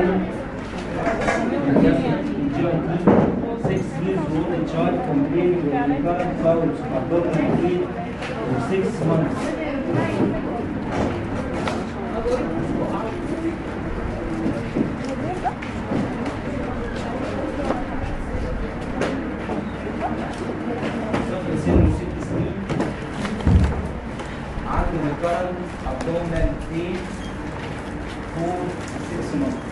Six years old child complaining with recurrent bowels of abdominal pain for six months. طفل سنه ست سنين عنده recurrent abdominal pain for six months.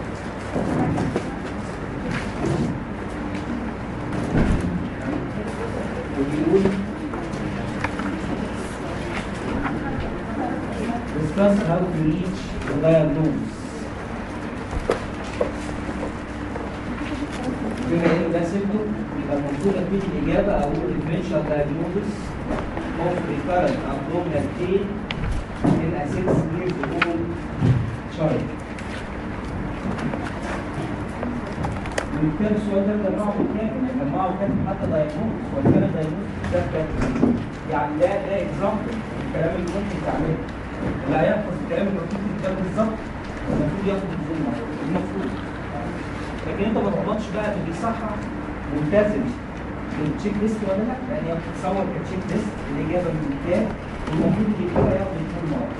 وبيقول discuss how to reach the diagnosis. بما ان ده سيمتوم يبقى المفروض اديك الاجابه او differential diagnosis of recurrent abdominal pain in a six years old child. وبالتالي السؤال ده نجمعه بالكامل نجمعه كامل حتى دايجنوز وكان الدايجنوز ده كامل يعني ده ده اكزامبل الكلام اللي ممكن تعمله اللي هيحفظ الكلام اللي مكتوب في الكتاب بالظبط المفروض ياخد الزوم المفروض لكن انت ما تغلطش بقى اللي بيصحح ملتزم بالتشيك ليست ولا لا لان هي بتتصور كتشيك ليست الاجابه من الكتاب والمفروض اللي يكتبها ياخد الفول مارك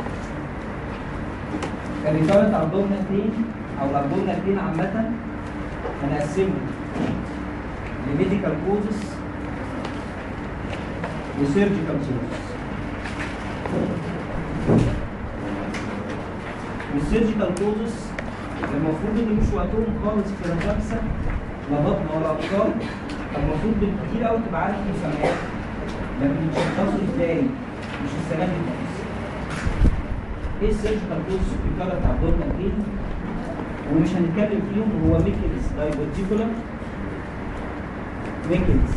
الريكارنت ابدومينال بين او الابدومينال بين عامه هنقسمه لميديكال كوزز وسيرجيكال كوزز والسيرجيكال كوزز المفروض ان مش وقتهم خالص في الخمسه لا بطن ولا اطفال المفروض بالكتير قوي تبقى عارف مسميات لكن بتشخصوا ازاي مش السنه دي خالص ايه السيرجيكال كوزز في الكلر بتاع الدورنا ايه ومش هنتكلم فيهم هو ميكلز دايفرتيكولار ميكلز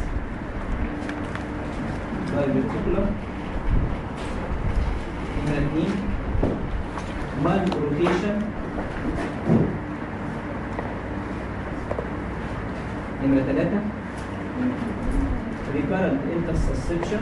دايفرتيكولار نمرة اتنين مال روتيشن نمرة تلاتة recurrent intersusception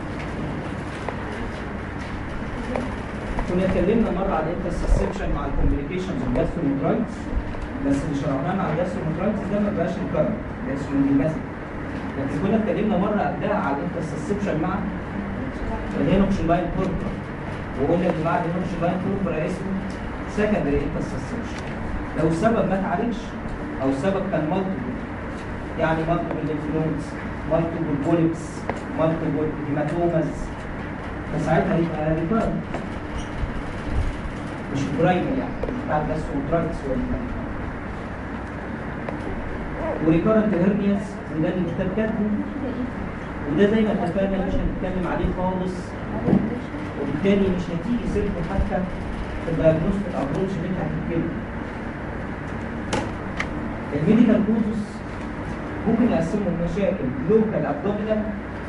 كنا اتكلمنا مرة على الانترسسبشن مع الكومبليكيشنز والجاستروميترايتس بس اللي شرحناه مع الجاستروميترايتس ده ما بقاش ريكارنت ده اسمه الماسك لكن كنا اتكلمنا مرة قبلها على الانترسسبشن مع الهينوكشن لاين بوربرا وقلنا ان بعد الهينوكشن لاين بوربرا اسمه سكندري انترسسبشن لو السبب ما اتعالجش او السبب كان مالتيبل يعني مالتيبل لينفنودز مالتيبل بوليبس مالتيبل هيماتوماز فساعتها يبقى ريكارنت مش برايمري يعني بتاع الجاستروترايتس ولا وريكارنت هيرنياس وده اللي الكتاب كاتبه وده زي ما اتفقنا مش هنتكلم عليه خالص وبالتالي مش هتيجي سيرته حتى في الدايجنوستيك ابروتش اللي انت هتكتبه الميديكال كوزز ممكن نقسمهم مشاكل لوكال ابدومينال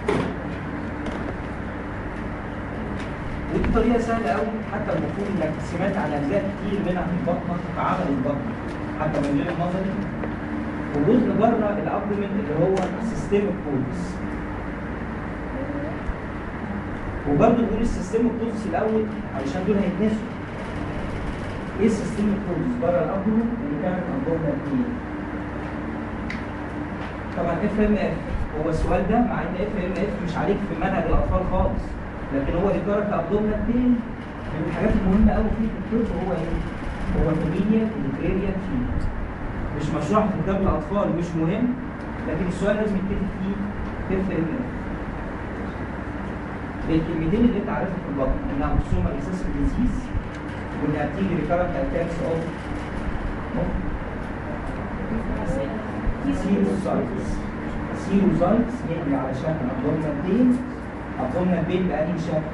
ودي طريقه سهله قوي حتى المفروض انك سمعت عن اجزاء كتير منها في البطنه في عمل البطن حتى من غير النظري وجزء بره الابدومين اللي هو سيستمك كودز وبرضه نقول السيستمك كودز الاول علشان دول هيتنسوا ايه السيستمك كودز بره الابدومين اللي كانت عندهم ايه طبعا اف ام اف هو السؤال ده مع ان اف ام اف مش عليك في منهج الاطفال خالص لكن هو ريكارنت ابدومينال بين من الحاجات المهمه قوي فيه في الطب هو ايه؟ هو الكوميديا الكريريا فيه مش مشروع في كتاب الاطفال مش مهم لكن السؤال لازم يتكتب فيه اف ام اف الكلمتين اللي انت عارفها في البطن انها مقسومه اساس ديزيز وانها بتيجي ريكارنت اتاكس اوف سيروسايتس سيروسايتس يعني علشان ابدومينال بين أظن بين بأي شكل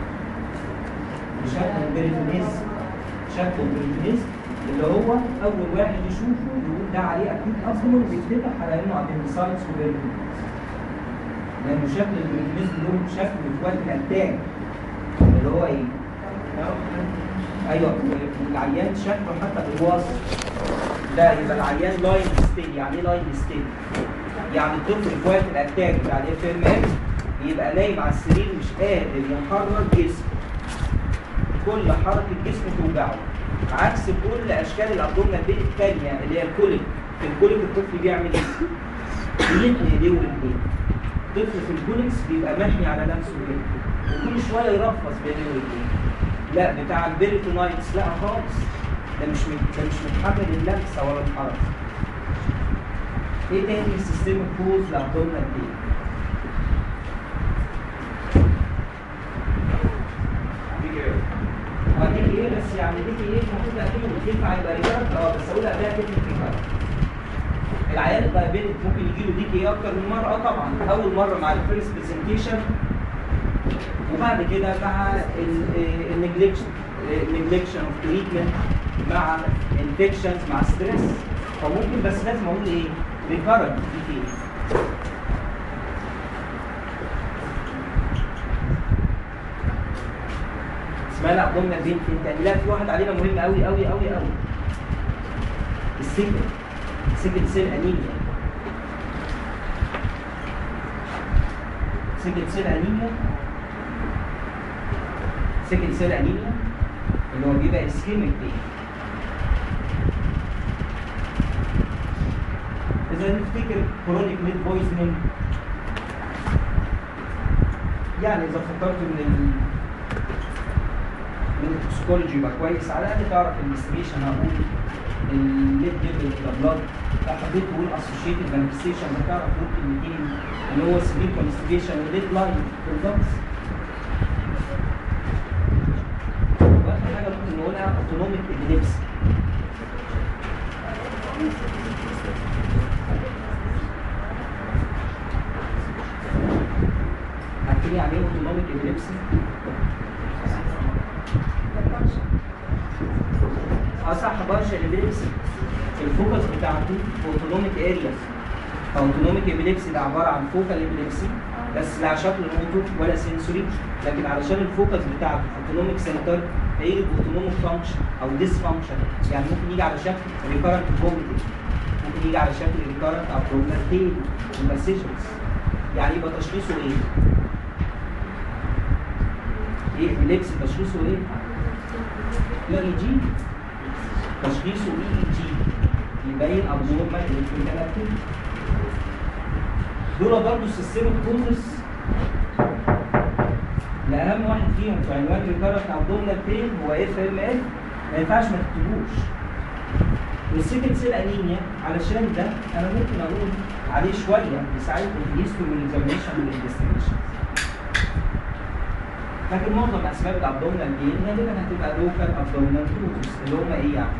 بشكل البريتونيز شكل البريتونيز اللي هو أول واحد يشوفه يقول ده عليه أكيد أبدومن ويتفتح على إنه أبندسايتس وبريتونيز لأنه شكل البريتونيز له شكل متولد أنتاج اللي هو إيه؟ أيوه العيان شكله حتى بالوصف لا يبقى العيان لاين ستيل يعني إيه لاين ستيل؟ يعني الطفل في وقت الأتاك بتاع الاف ام ام يبقى نايم على السرير مش قادر يحرك جسمه كل حركة جسمه توجعه عكس كل اشكال الابدومينال بين الثانيه اللي هي الكوليك في الكوليك الطفل بيعمل ايه؟ بيتني ايديه ورجليه الطفل في الكوليكس بيبقى محمي على نفسه كده وكل شويه يرفص بايديه ورجليه لا بتاع البيريتونايتس لا خالص ده مش مت- ده مش متحمل اللمسه ولا الحركه ايه تاني سيستم كوز لابدومينال بين اه ديكي ايه بس يعني ديكي ايه المفروض اكيد ينفع يبقى ريكارد اه بس اقول قبلها كلمه ريكارد العيان الدايابيتك ممكن يجي له ديكي ايه اكتر من مره اه طبعا اول مره مع الفيرست برزنتيشن وبعد كده مع النجلكشن النجلكشن اوف تريتمنت مع انفكشنز مع ستريس فممكن بس لازم اقول ايه ريكارد ديكي ايه اسمها لا ضمن بين فين تاني لا في واحد علينا مهم قوي قوي قوي قوي السكر سكر سيل انيميا سكر سيل انيميا سكر سيل انيميا اللي هو بيبقى اسكيميك دي اذا نفتكر كرونيك ليد بويزنينج يعني اذا فكرت من ال من التوكسيكولوجي يبقى كويس على الاقل تعرف الاستيميشن هقول الليد ليفل ذا بلاد لو حبيت تقول اسوشيتد مانيفستيشن هتعرف تقول كلمتين اللي هو سبيل كونستيبيشن وليد لاين بالظبط واخر حاجه ممكن نقولها اوتونوميك ابيليبسي عارفين يعني ايه اوتونوميك ابيليبسي؟ اه صح بارشل ابيليبسي الفوكس بتاعته اوتونوميك اريا اوتونوميك ابيليبسي ده عباره عن فوكال ابيليبسي بس لا شكل موتور ولا سنسوري لكن علشان الفوكس بتاعته اوتونوميك سنتر هيجي باوتونوميك فانكشن او ديس فانكشن يعني ممكن يجي على شكل ريكارنت كوميتي ممكن يجي على شكل ريكارنت ابرومنتين ومسيجنز يعني يبقى تشخيصه ايه؟ ايه ابيليبسي تشخيصه ايه؟ اي اي جي تشخيصه اي اي جي يبين ابنورمال الكتريكال اكتيفيتي دول برضه سيستمك كوزز الاهم واحد فيهم في عنوان ريكارنت ابدومينال بين هو اف ام ال ما ينفعش ما تكتبوش والسيكل سيل انيميا علشان ده انا ممكن اقول عليه شويه يساعدكم في الهيستوري والاكزامينشن والانفستيجيشن لكن معظم اسباب الابدومينال بين غالبا هتبقى لوكال ابدومينال توزز اللي هم ايه يعني؟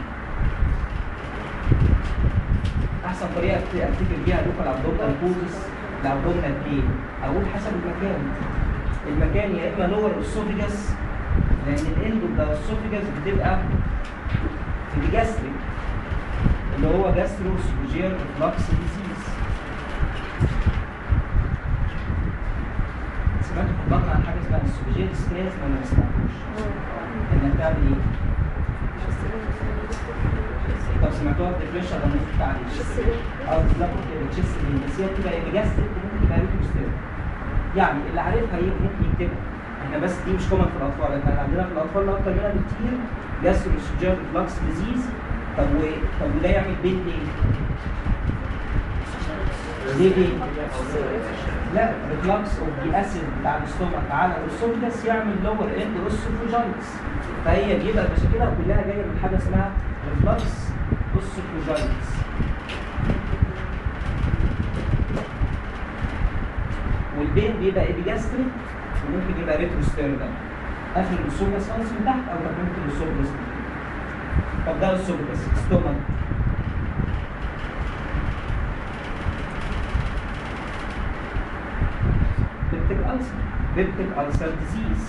احسن طريقه أفت- افتكر بيها لوكال ابدومينال توزز الابدومينال بين اقول حسب المكان المكان يا اما لور اسوفيجاس لان الاند اوف ذا اسوفيجاس بتبقى في الجاستريك اللي هو جاسترو سوجير ريفلكس ديزيز سمعت في البطن عن حاجه اسمها السوجير ستريس ولا ما سمعتوش؟ انك تعمل ايه؟ طب سمعتوها في ديبريشن ولا مش عليه؟ اه بالظبط كده تشيست بين بس هي بتبقى يا بجاستريك وممكن تبقى ريتروستيريك يعني اللي عارفها ايه ممكن يكتبها احنا بس دي مش كومن في الاطفال احنا عندنا في الاطفال اكتر منها بكتير جاسترو سوجير ريفلكس ديزيز طب و... طب وده يعمل بين ليه؟ ليه ليه؟ لا ريفلكس اوف دي اسيد بتاع الاستومك على الاسوفجس يعمل لور اند اوسوفوجايتس فهي بيبقى مشاكلها كلها جايه من حاجه اسمها ريفلكس اوسوفوجايتس والبين بيبقى ايبيجاستريك وممكن يبقى ريتروستيرنال اخر الاسوفجس خالص من تحت او تقريبا الاسوفجس طب ده الاسوفجس ستومك بيبتيك ألسر بيبتيك ألسر ديزيز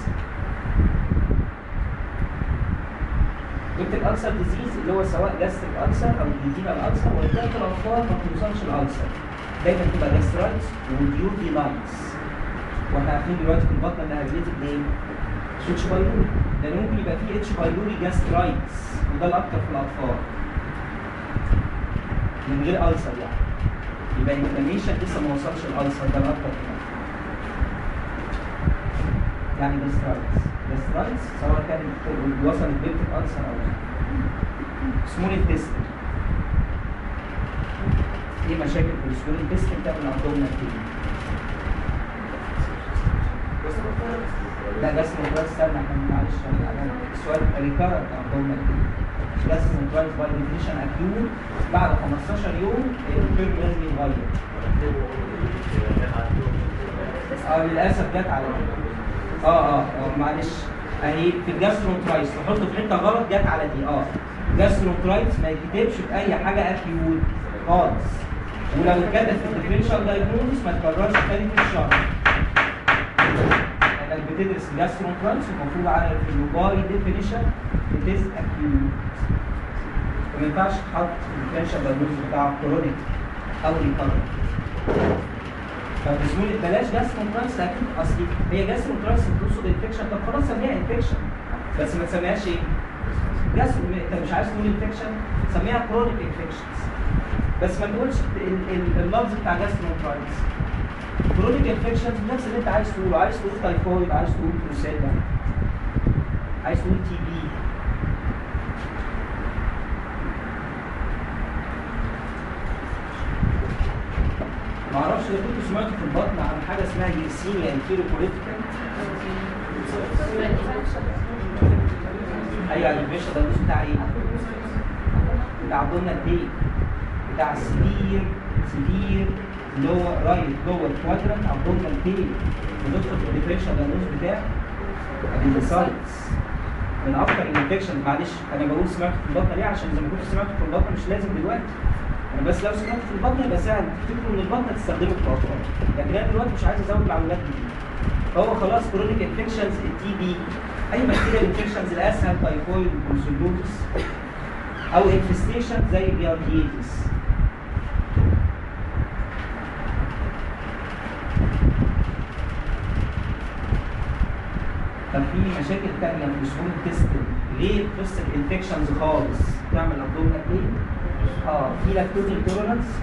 بيبتيك ألسر ديزيز اللي هو سواء جاستريك ألسر أو جلوتينال ألسر ولكن في الأطفال ما بتوصلش الألسر دايما تبقى جاسترايتس وديوتي لايتس واحنا عارفين دلوقتي في البطن انها ريليتد لايه؟ اتش بايلوري لان ممكن يبقى فيه اتش بايلوري جاسترايتس وده الاكتر في الاطفال من غير ألسر يعني يبقى انفلاميشن لسه ما وصلش الألسر ده الاكتر في الأطفال يعني جاسترايتس جاسترايتس سواء كان وصل البيبتيك ألسر أو لا سمول انتستين ايه مشاكل في السمول انتستين تعمل ابدومينال بين لا جسم الراس استنى احنا معلش أنا- السؤال ريكارنت ابدومينال بين جسم الراس باي ديفينيشن اكيوت بعد 15 يوم الفيلم لازم يتغير اه للاسف جت على دي اه اه اه معلش اهي في الجاسترونترايتس نحطه في حته غلط جت على دي اه جاسترونترايتس ما يتكتبش في اي حاجه اكيوت خالص ولو اتكتب في الديفرنشال دايجنوزس ما تكررش تاني في الشرح انك بتدرس الجاسترونترايتس المفروض على في الباي ديفينيشن بتست اكيوت ما ينفعش تحط الديفرنشال دايجنوزس بتاع كرونيك او ريكارنت فبسهوله بلاش جاسترونترايتس اكيد اصلي هي جاسترونترايتس بتقصد انفكشن طب خلاص سميها انفكشن بس ما تسميهاش ايه؟ جاسترو انت مش عايز تقول انفكشن سميها كرونيك انفكشنز بس ما تقولش ال- ال- اللفظ بتاع جاسترونترايتس كرونيك انفكشنز نفس اللي انت عايز تقوله عايز تقول تايفويد عايز تقول بروسيلا عايز تقول تي بي ما اعرفش لو كنت سمعت في البطن عن حاجه اسمها جيرسينيا انفيرو بوليتيكال ايوه الفيشا ده الجزء بتاع ايه؟ بتاع ضمن الدي بتاع سيفير سيفير لور رايت لور كوادرنت ضمن الدي بتدخل في الديفرنشال دايجنوز بتاع الابندسايتس من اكتر الانفكشن معلش انا بقول سمعت في البطن ليه عشان زي ما كنت سمعت في البطن مش لازم دلوقتي انا بس لو سمعت في البطن يبقى سهل تفتكروا ان البطن تستخدمه في الاطفال لكن انا دلوقتي مش عايز ازود معلومات جديده فهو خلاص كرونيك انفكشنز التي بي اي بكتيريا انفكشنز الاسهل تايفويد بروسيلوزس او انفستيشن زي الجيارديتس طب في مشاكل تانية في السمول تيستن ليه قصة انفكشنز خالص تعمل ابدومينال ايه؟ اه في لاكتوز انتولرنس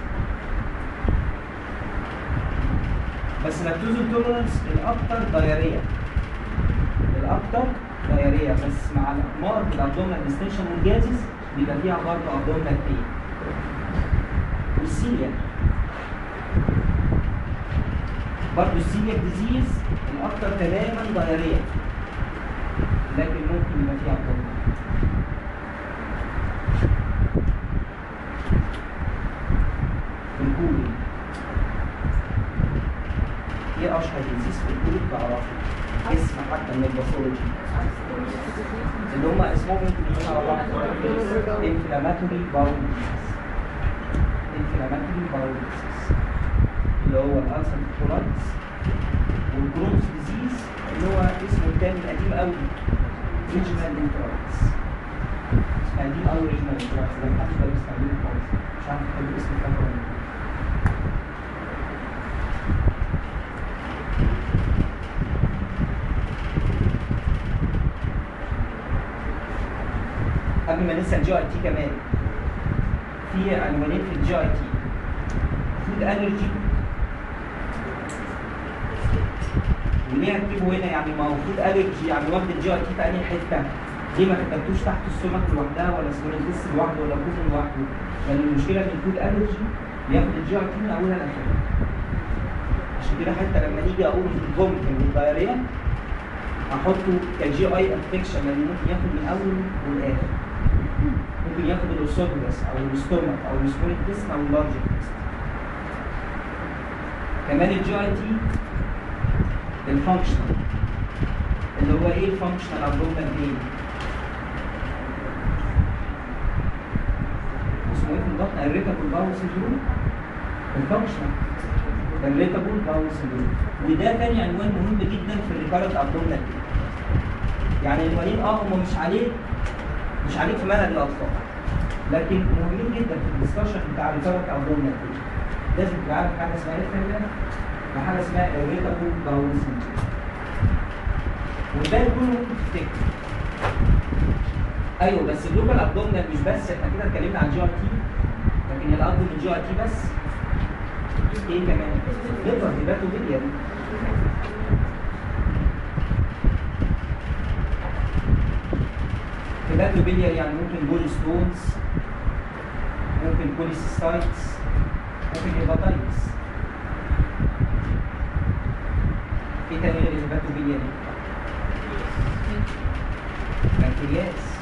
بس لاكتوز انتولرنس الاكتر دايريا الاكتر دايريا بس مع الاحمار بالابدومينال ديستنشن والجازز بيبقى فيها برضه ابدومينال بين والسيليا برضه السيليا ديزيز الاكتر تماما دايريا لكن ممكن يبقى فيها ابدومينال الكولي ايه اشهر ديزيز في الكولي تعرفه اسم حتى من الباثولوجي اللي هم اسمهم ممكن يكون على بعض انفلاماتوري باول انفلاماتوري باول اللي هو الالسر كولايتس والكرونز ديزيز اللي هو اسمه التاني القديم قوي ريجنال انترايتس قديم قوي ريجنال انترايتس ده محدش بقى بيستخدمه خالص مش عارف احط اسم فاكره ولا لا. قبل ما ننسى الجي اي تي كمان في عنوانين في الجي اي تي فود الرجي وليه اكتبه هنا يعني ما هو فود الرجي يعني واخد الجي اي تي في انهي حته ليه ما كتبتوش تحت السمك لوحدها ولا سكولنتس لوحده ولا كوزن لوحده لان المشكله ان الفود الرجي بياخد الجي اي تي من اولها لاخرها عشان كده حتى لما نيجي اقول الفومت والدايريا احطه كجي اي انفكشن لان ممكن ياخد من اول والاخر ممكن ياخد الاسوفجس او الاستومك او السمول intestine او اللارج intestine. كمان الجي اي تي الفانكشنال اللي هو ايه الفانكشنال ابدومينال بين اسمه ايه في البطن الريتابل باول سندروم الفانكشنال الريتابل باول سندروم وده تاني عنوان مهم جدا في الريكارنت ابدومينال يعني العنوانين اه هم مش عليه مش عليك في منهج الاطفال لكن مهمين جدا في الدسكشن بتاع ريكارنت ابدومينال لازم تبقى عارف حاجه اسمها ايه فعلا وحاجه اسمها irritable bowel syndrome والباقي كله ممكن تفتكر ايوه بس اللوكال ابدومينال مش بس احنا كده اتكلمنا عن جي ار تي لكن الابدو من جي ار تي بس ايه كمان؟ ليفر هيباتوميليا دي في هيباتوبيليا يعني ممكن بول ستونز ممكن كوليسيستايتس ممكن هيباتايتس في تاني غير الهيباتوبيليا دي بنكرياس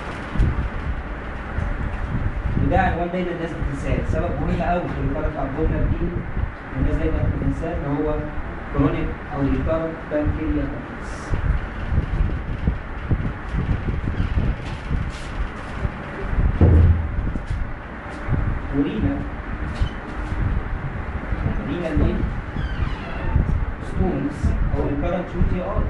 وده عنوان دايما الناس بتنساه سبب مهم قوي في الكارت ابدومينال دي الناس دايما بتنساه ان هو كرونيك او ريكارنت بانكرياتايتس ورينا رينا الايه؟ ستونز او الكارنت يو تي ار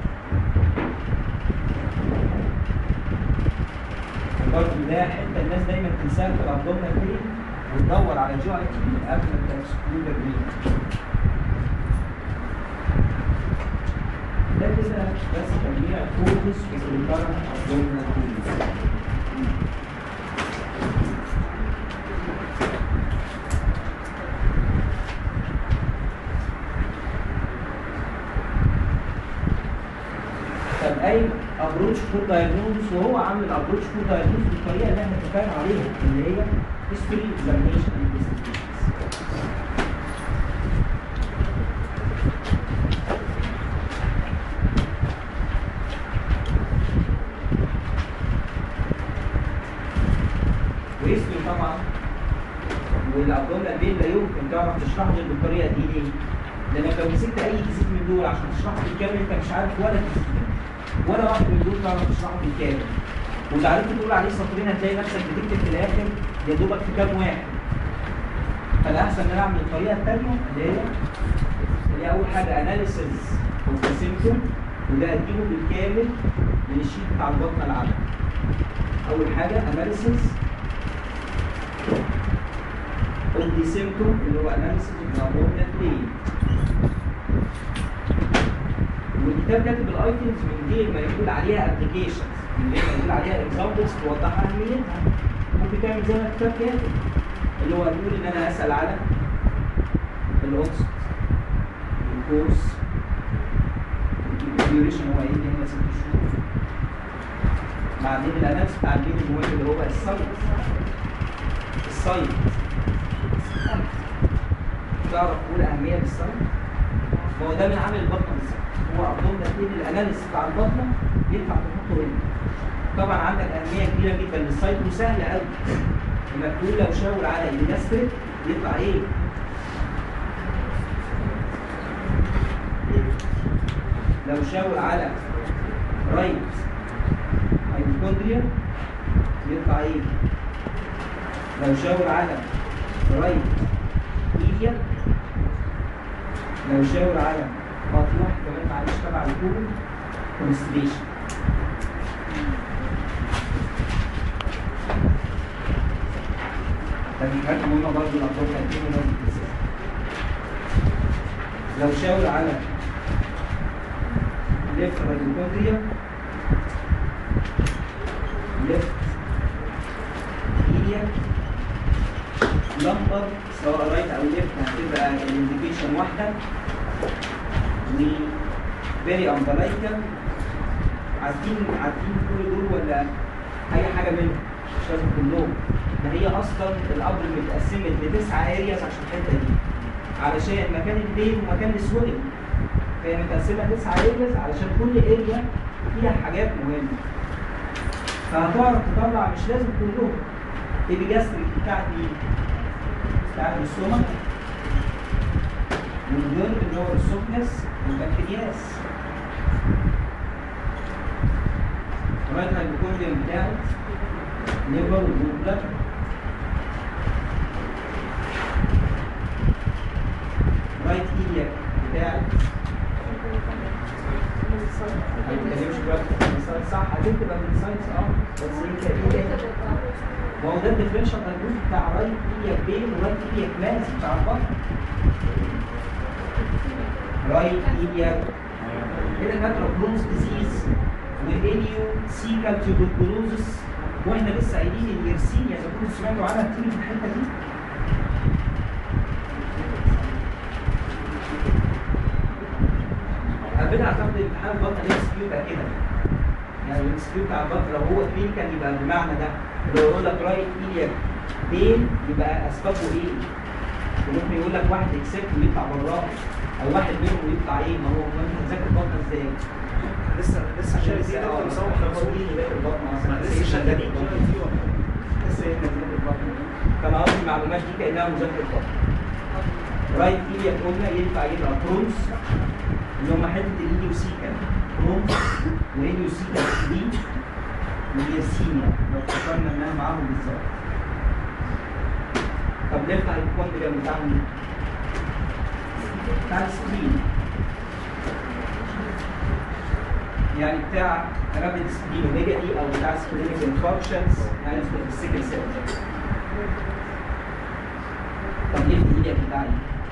برضه ده حته الناس دايما بتنساها في الابدومينال بين وتدور على جي اي تي قبل ما تكسكلود الرين ده كده بس تجميع فوكس في الكارنت ابدومينال بين طب اي ابروتش فور دايجنوز وهو عامل الابروتش فور دايجنوز بالطريقه اللي احنا اتفقنا عليها اللي هي هيستوري اكزامينشن وهيستوري طبعا والابدومينال بين لا يمكن تعرف تشرح لي بالطريقه دي ليه؟ لانك لو مسكت اي كيسيت من دول عشان تشرحه بالكامل انت مش عارف ولا كيسيت منهم. ولا واحد من دول تعرف تشرحه بالكامل واذا عرفت تقول عليه سطرين هتلاقي نفسك بتكتب في الاخر يا دوبك في كام واحد فالاحسن ان انا اعمل الطريقه الثانيه اللي هي اللي هي اول حاجه اناليسيز اوف ذا سيمتوم وده هتجيبه بالكامل من الشيت بتاع البطنه العامه اول حاجه اناليسيز اوف ذا سيمتوم اللي هو اناليسيز اوف ذا abdominal pain والكتاب كاتب الايتمز من غير ما يقول عليها ابلكيشنز من غير ما يقول عليها اكزامبلز توضح اهميتها ممكن تعمل زي ما الكتاب كاتب اللي هو هتقول ان انا اسال على الاوكسيد الكورس الديوريشن هو ايه هنا ست شهور بعدين الاناليس بتاع البيت المهم اللي هو السايت السايت تعرف تقول اهميه للسايت ما هو ده من عامل البطنه بالظبط هو عندهم تحليل الاناليس بتاع البطنه ينفع تحطه هنا طبعا عندك اهميه كبيره جدا للسايت وسهله قوي انك تقول لو شاور على الجاستريك يطلع ايه؟ لو شاور على رايت هايبوكوندريا يطلع ايه؟ لو شاور على رايت ايديا لو شاور على مطلوب كمان معلش تبع الكون كونستليشن تدريبات مهمة برضه الأطفال كانت فيه لازم تنساها. لو شاور على ليفت ميتوكوندريا ليفت ايديا لمبر سواء رايت او ليفت هتبقى الانديكيشن واحده و فيري امبلايكال عارفين عارفين كل دول ولا اي حاجه منهم مش لازم كلهم ده هي اصلا القبر متقسمت لتسعه ارياز عشان الحته دي علشان مكان البين ومكان السويلنج فهي متقسمه تسعه ارياز علشان كل اريا فيها حاجات مهمه فهتعرف تطلع مش لازم كلهم الجاستريك بتاعت مين؟ بتاعت السtomach والجرم اللي هو السوكنس والبنكرياس رايت هايبوكوندريم بتاعت ليفر والبلاد رايت ايديك بتاعت ما بتتكلمش دلوقتي عن الساينس صح هتكتب من الساينس اه بس هي كده ما هو ده الديفرنشال دايجنوز بتاع رايت ايديك بين ورايت ايديك ماس بتاع البطن رايت ايديك كده كاتره كرونز ديزيز والاليو سيكال تيوبركلوزس واحنا لسه قايلين اليرسينيا اذا كنتوا سمعتوا عنها بتيجي في الحته دي قبلها اعتقد امتحان البطن ام اس كيو بقى كده يعني الام اس كيو بتاع البطن لو هو كلينيكال يبقى بمعنى ده لو يقول لك رايت ايليك بين يبقى اسبابه ايه؟ وممكن يقول لك واحد اكسبت ويطلع براه او واحد منهم ويطلع ايه ما هو ما انت هتذاكر بطن ازاي؟ لسه لسه شايل دي دكتور مصور 50 لسه شغالين فانا قصدي المعلومات دي كانها مذاكره بطن رايت ايليك قلنا ينفع يبقى كرونز اللي هم حته الايديوسيكا كرونز والايديوسيكا دي والياسينيا لو افتكرنا انها معاهم بالظبط طب نفتح الكوندريم بتاعهم بتاع السكرين يعني بتاع رابيد سبلينوميجالي او بتاع سبلينيك انفاركشنز يعني في السيكل سيل طب ليه في ايدك بتاعي؟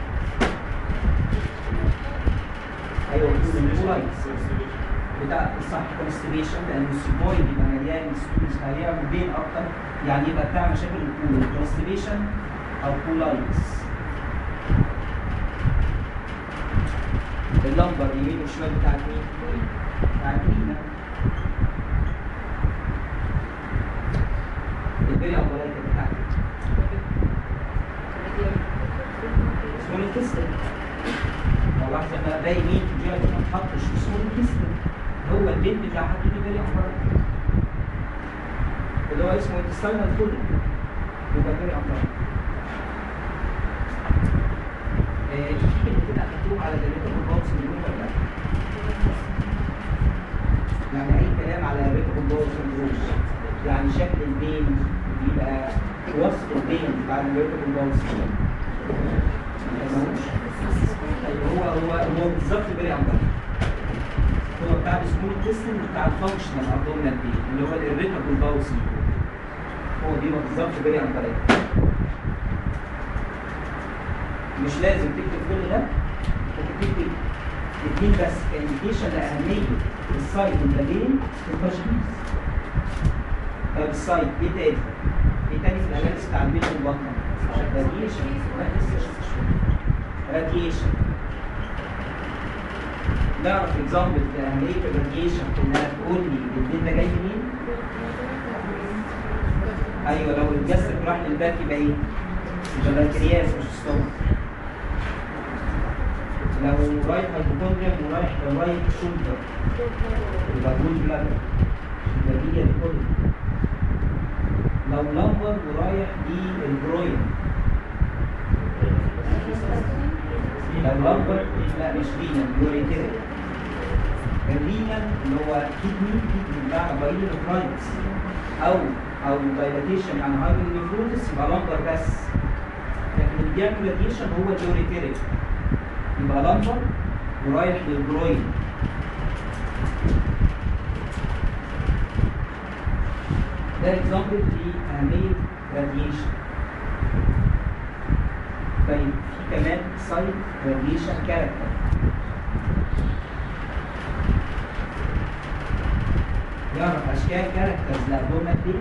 ايوه الكولايتس بتاع الصح كونستيبيشن لان السيبوي بيبقى مليان ستودنتس هيعمل بين اكتر يعني يبقى بتاع مشاكل الكول كونستيبيشن او كولايتس اللمبر يمين وشمال بتاعت مين؟ بتاعت مين؟ البري امبولايت بتاعتي اسمه الكيستن لو واحد لما باقي مين في الجهه ما تحطش اسمه الكيستن هو البيت بتاع حد اللي بالي امبولايت اللي هو اسمه انتستاينال فولي يبقى بالي امبولايت في اللي كده اخدتوه على جريدة البوكس مليون ولا يعني اي كلام على ريتم البوكس مليون يعني شكل البين بيبقى وصف البين بتاع الريتم البوكس هو هو هو بالظبط بيري امبر هو بتاع السمول تيستن بتاع الفانكشنال ابدومينال بين اللي هو الريتم البوكس هو بيبقى بالظبط بيري امبر مش لازم تكتب كل ده ممكن تكتب اثنين بس كانديكيشن لاهميه السايت والبدين في التشخيص طب السايت ايه تاني؟ ايه تاني في الاناليسيس بتاع البيت والبطن؟ راديشن لا لسه راديشن نعرف اكزامبل لاهميه الراديشن انها تقول لي البيت ده جاي منين؟ ايوه لو الجسد راح للباك يبقى ايه؟ يبقى البنكرياس مش السtomach لو رايح هايبوكوندريا ورايح رايح شولدر يبقى جول بلادر يبقى دي الكل لو لمبر ورايح دي البروين لو لمبر لا مش رينال يوريتيريك الرينال اللي هو كيدني كيدني بتاع بايل الكرايتس او او دايلاتيشن يعني هايبر نيفروزس يبقى لمبر بس لكن اللي بيعمل راديشن هو اليوريتيريك يبقى لمبر ورايح للجروين ده اكزامبل لأهمية راديشن طيب في كمان سايت راديشن كاركتر يعرف أشكال كاركترز لأبدومينال دي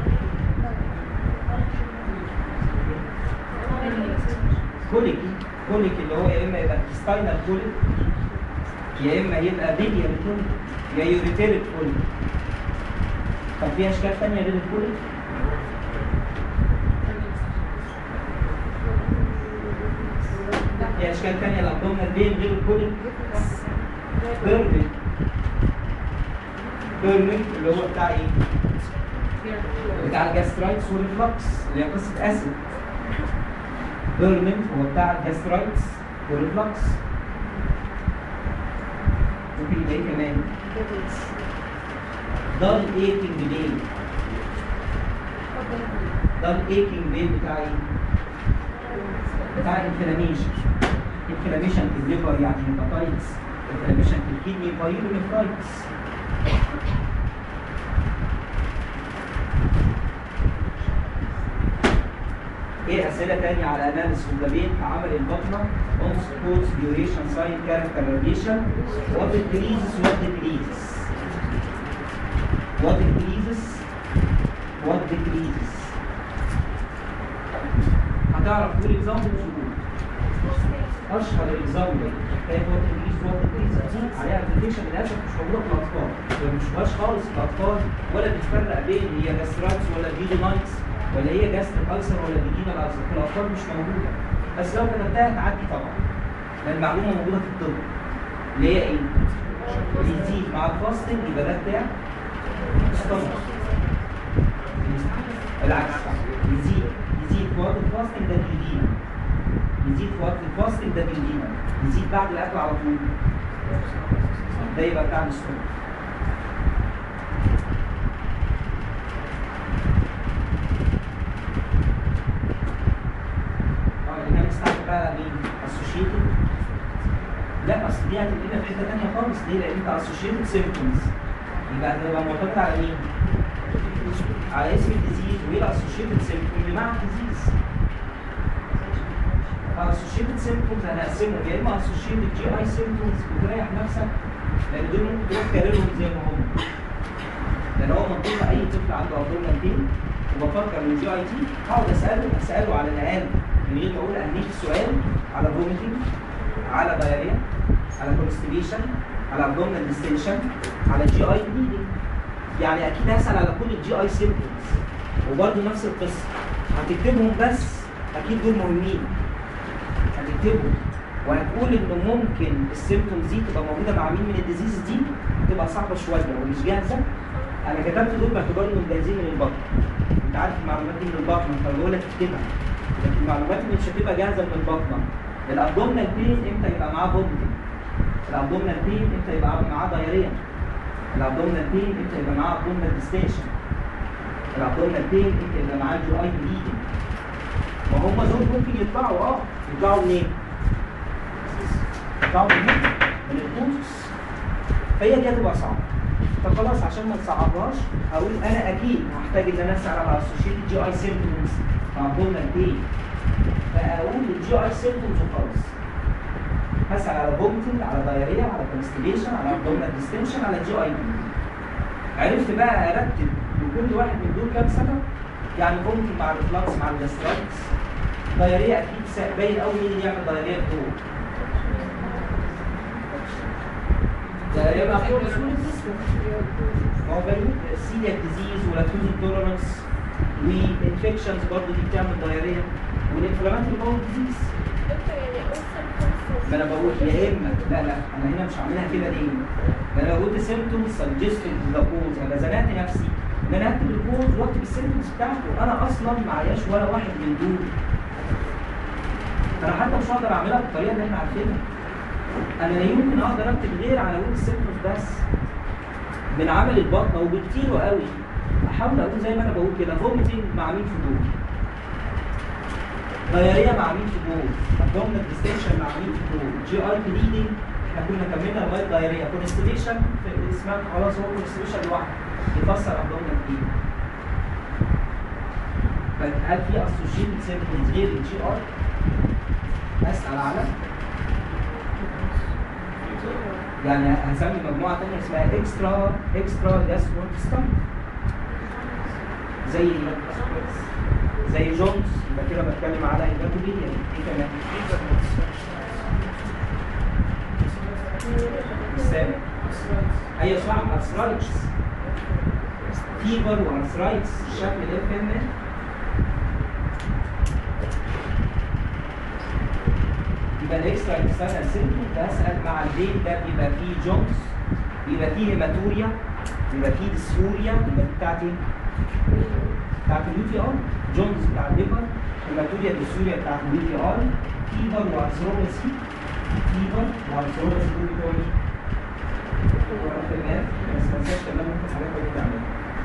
كوليكي كوليك اللي هو يا اما يبقى ستاينال كوليك يا اما يبقى بيليال كوليك يا يوريتيريك كوليك طب في اشكال ثانيه غير الكوليك؟ في اشكال ثانيه الابدومينال بين غير الكوليك؟ بيرمنت بيرمنت اللي هو بتاع ايه؟ بتاع الجاسترايتس والريفلكس اللي هي قصه اسيد بيرمنت هو بتاع الجاسترايتس والريفلكس ممكن يبقى ايه كمان؟ دار ايكنج ليه؟ دار ايكنج ليه بتاع ايه؟ بتاع انفلاميشن انفلاميشن في الليفر يعني هيباتايتس انفلاميشن في الكدني بايلونيفرايتس ايه اسئله تانية على اناليس فوندامين في عمل البطنه اون سبورتس ديوريشن ساين كاركتر راديشن وات increases وات decreases وات increases وات decreases هتعرف تقول اكزامبل وجود اشهر اكزامبل حكايه وات انجليز وات انجليز دي عليها ابلكيشن للاسف مش موجوده في الاطفال ما بنشوفهاش خالص في الاطفال ولا بتفرق بين هي جاسترايتس ولا فيدونايتس ولا هي جاستريك ألسر ولا فيجينال ألسر في الاطفال مش موجوده بس لو كتبتها تعدي طبعا لان المعلومه موجوده في الطب اللي هي ايه؟ بيزيد مع الفاستنج يبقى ده بتاع ستومك العكس يزيد يزيد في وقت الفاستنج ده بيدينا يزيد في وقت الفاستنج ده بيدينا يزيد بعد الاكل على طول ده يبقى بتاع الستومك اه اللي كان مستعمل بقى مين؟ اسوشيتد لا اصل دي هتدينا في حته ثانيه خالص ليه؟ لان انت اسوشيتد سيمبتومز يبقى هتبقى معتمد على مين؟ على اسم الديزيز وايه الاسوشيتد سيمبتوم اللي مع الديزيز اسوشيتد سيمبتومز هنقسمهم يا اما اسوشيتد جي اي سيمبتومز وتريح نفسك لان دول ممكن تروح كاريرهم زي ما هم لان هو منطقي اي طفل عنده ابدومينال بين وبفكر من جي اي تي هقعد اساله اساله على الاقل من غير ما اقول اهميه السؤال على فوميتنج على دايريا على كونستيبيشن على ابدومينال ديستنشن على جي اي بليدنج يعني اكيد هسال على كل الجي اي سيمبتومز وبرده نفس القصه هتكتبهم بس اكيد دول مهمين هتكتبهم وهتقول ان ممكن السيمبتومز دي تبقى موجوده مع مين من الديزيز دي تبقى صعبه شويه ومش جاهزه انا كتبت دول باعتبار انهم جاهزين من البطن انت عارف المعلومات دي من البطن فبقول لك اكتبها لكن المعلومات اللي مش هتبقى جاهزه من البطنه الابدومينال بين امتى يبقى معاه فوميتنج الابدومينال بين امتى يبقى معاه دايريا الابدومينال بين امتى يبقى معاه ابدومينال ديستنشن الابدومينال بين امتى يبقى معاه جي اي بليدنج ما هم دول ممكن يطلعوا اه يطلعوا منين؟ يطلعوا منين؟ من الكونسس فهي دي هتبقى صعبه فخلاص عشان ما نصعبهاش هقول انا اكيد هحتاج ان انا اسال على اسوشيتد جي اي سيمبتومز مع ابدومينال بين فاقول الجي اي سيمبتومز وخلاص هسال على فومتنج على دايريا على كونستيبيشن على ابدومينال ديستنشن على جي اي بي عرفت بقى ارتب لكل واحد من دول كام سبب يعني فومتنج مع الريفلكس مع الجاسترايتس دايريا اكيد سا- باين قوي مين اللي يعمل دايريا في دول دايريا بقى فوق ما هو باين سيلياك ديزيز ولاكتوز انتولرنس وانفكشنز برضه دي بتعمل دايريا والانفلاماتوري باول ديزيز ما انا بقول يا اما لا لا انا هنا مش عاملها كده ليه؟ ده انا بقول سيمتومز سجستد ذا كوز انا زنقت نفسي ان انا اكتب الكوز واكتب السيمتومز بتاعته انا اصلا معياش ولا واحد من دول انا حتى مش هقدر اعملها بالطريقه اللي احنا عارفينها انا لا يمكن اقدر اكتب غير على ويب السيمتومز بس من عمل البطن وبكتير قوي احاول اقول زي ما انا بقول كده فوميتنج مع مين في دول دايريا مع مين في دول ابدومينال ديستنشن مع مين في دول جي اي بليدنج احنا كنا كملنا لغايه دايريا كونستيبيشن اسمها خلاص هو كونستيبيشن لوحده يفسر ابدومينال بليدنج هل في اسوشيتد سيمبتومز غير الجي اي اسال على يعني هنسمي مجموعه ثانيه اسمها اكسترا اكسترا جاستروستم زي زي جونز يبقى كده بتكلم على هيباتوبيليا ايه كمان؟ السابع ايوه صح ارثرايتس فيبر وارثرايتس الشكل ده فهمنا يبقى الاكسترا انتستينال سيمبتوم بسال مع البيت ده بيبقى فيه جونز بيبقى فيه هيماتوريا بيبقى فيه ديسيوريا يبقى دي بتاعت ايه؟ بتاعت اليو تي ار جونز بتاع الليفر هيماتوريا ديسيوريا بتاعت اليو تي ار فيبر وارثروباسي فيبر وارثروباسي دول بتوع مين؟ بتوع الفنان بس ما تنساش كمان ممكن حاجات تانية تعملها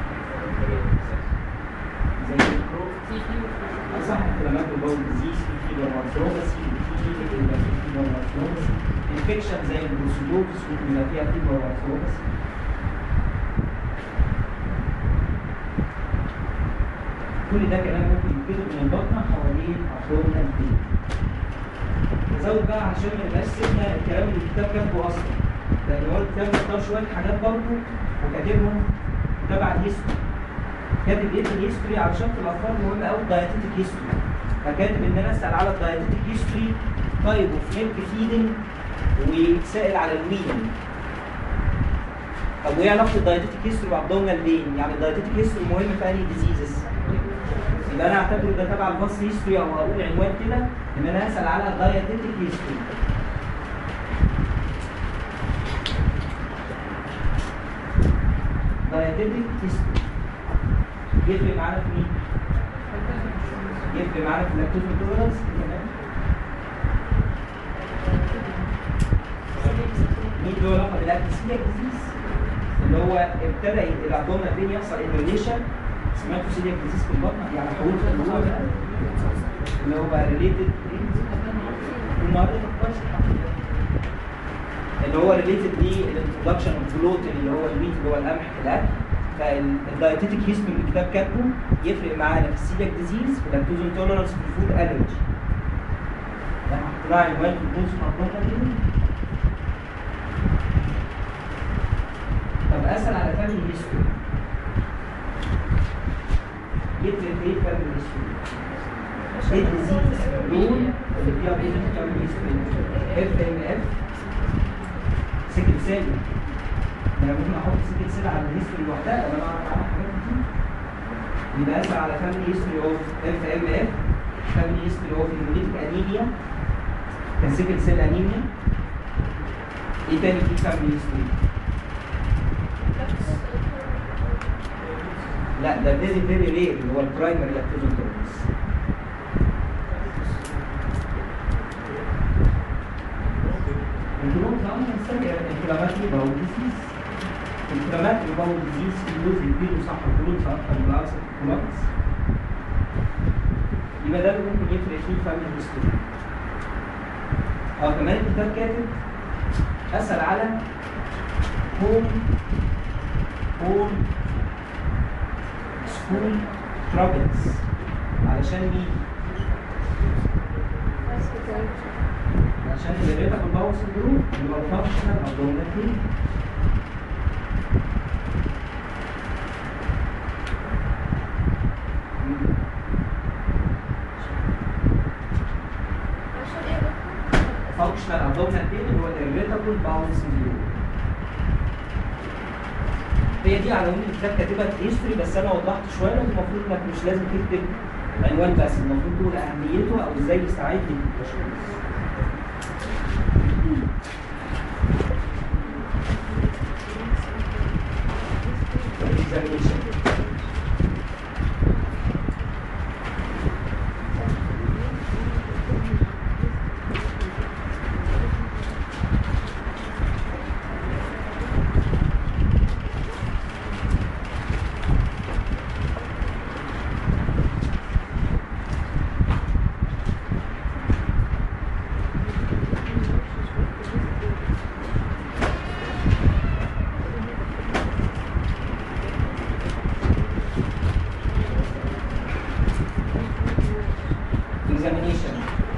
زي صح كلمات البول ديزيز في فيبر وارثروباسي في فيبر وارثروباسي انفكشن زي البروسيدوتس ممكن يبقى فيها فيبر وارثروباسي كل ده كلام ممكن يتكتب من البطنه حوالين ابدومينال بين نزود بقى عشان ما نبقاش سيبنا الكلام اللي الكتاب كاتبه اصلا لان هو الكتاب مختار شويه حاجات برضه وكاتبهم تبع الهيستوري كاتب ايه في الهيستوري علشان في الاطفال مهم قوي الدايتيتك هيستوري فكاتب ان انا اسال على الدايتيتك هيستوري تايب اوف ميلك فيدنج وسائل على الويدنج طب وايه علاقه الدايتيتك هيستوري بابدومينال بين؟ يعني الدايتيتك هيستوري مهم في انهي ديزيزز؟ يبقى انا اعتبره ده تبع الباص هيستوري او اقول عنوان كده ان انا اسال على الدايتيتك هيستوري دايتيتك هيستوري يفرق معانا في مين؟ يفرق معانا في اللاكتوز انتولرنس كمان مين له علاقه بالاكتسيليك ديزيز اللي هو ابتدى الابدومينال بين يحصل انفليشن سمعتوا سيليك ديزيز في البطن يعني حروف اللي هو بقى اللي هو بقى ريليتد اللي هو ريليتد للانترودكشن اوف جلوتين اللي هو الويت اللي هو القمح في الاكل فالدايتيتك هيستوري اللي الكتاب كاتبه يفرق معانا في السيليك ديزيز في اللاكتوز انتولرنس في الفود الرجي ده حطيناه عنوان في البوست مقدمه طب اسال على فاميلي هيستوري يفرق ايه فاميلي هيستوري ايه الديزيز دول اللي فيها بيزنس فاميلي هيستوري اف ام اف سكت سيل انا ممكن احط سكت سيل على الهيستوري لوحدها ولا انا اعرف عنها حاجات كتير يبقى اسال على فاميلي هيستوري اوف اف ام اف فاميلي هيستوري اوف هيموليتيك انيميا كسكت سيل انيميا ايه تاني في فاميلي هيستوري لا ده فيري فيري رير اللي هو البرايمري لاكتوز انتولرنس الكلون طبعا نستمع انفلاماتري باول ديزيز انفلاماتري باول ديزيز في جزء كبير صح الكلون صح بالعكس الكولابس يبقى ده اللي ممكن يفرق فيه فاميلي هيستوري اه كمان الكتاب كاتب اسال على هوم هوم سكول ترابلز علشان مين؟ عشان الريتا في الباور سندروم يبقى الفانكشنال ابدومينال بين فانكشنال ابدومينال بين اللي هو الريتابل باور سندروم هي دي عناوين الكتاب كاتبها في هيستوري بس انا وضحت شويه لان المفروض انك مش لازم تكتب عنوان بس المفروض تقول اهميته او ازاي يستعد للتشخيص examination. examination.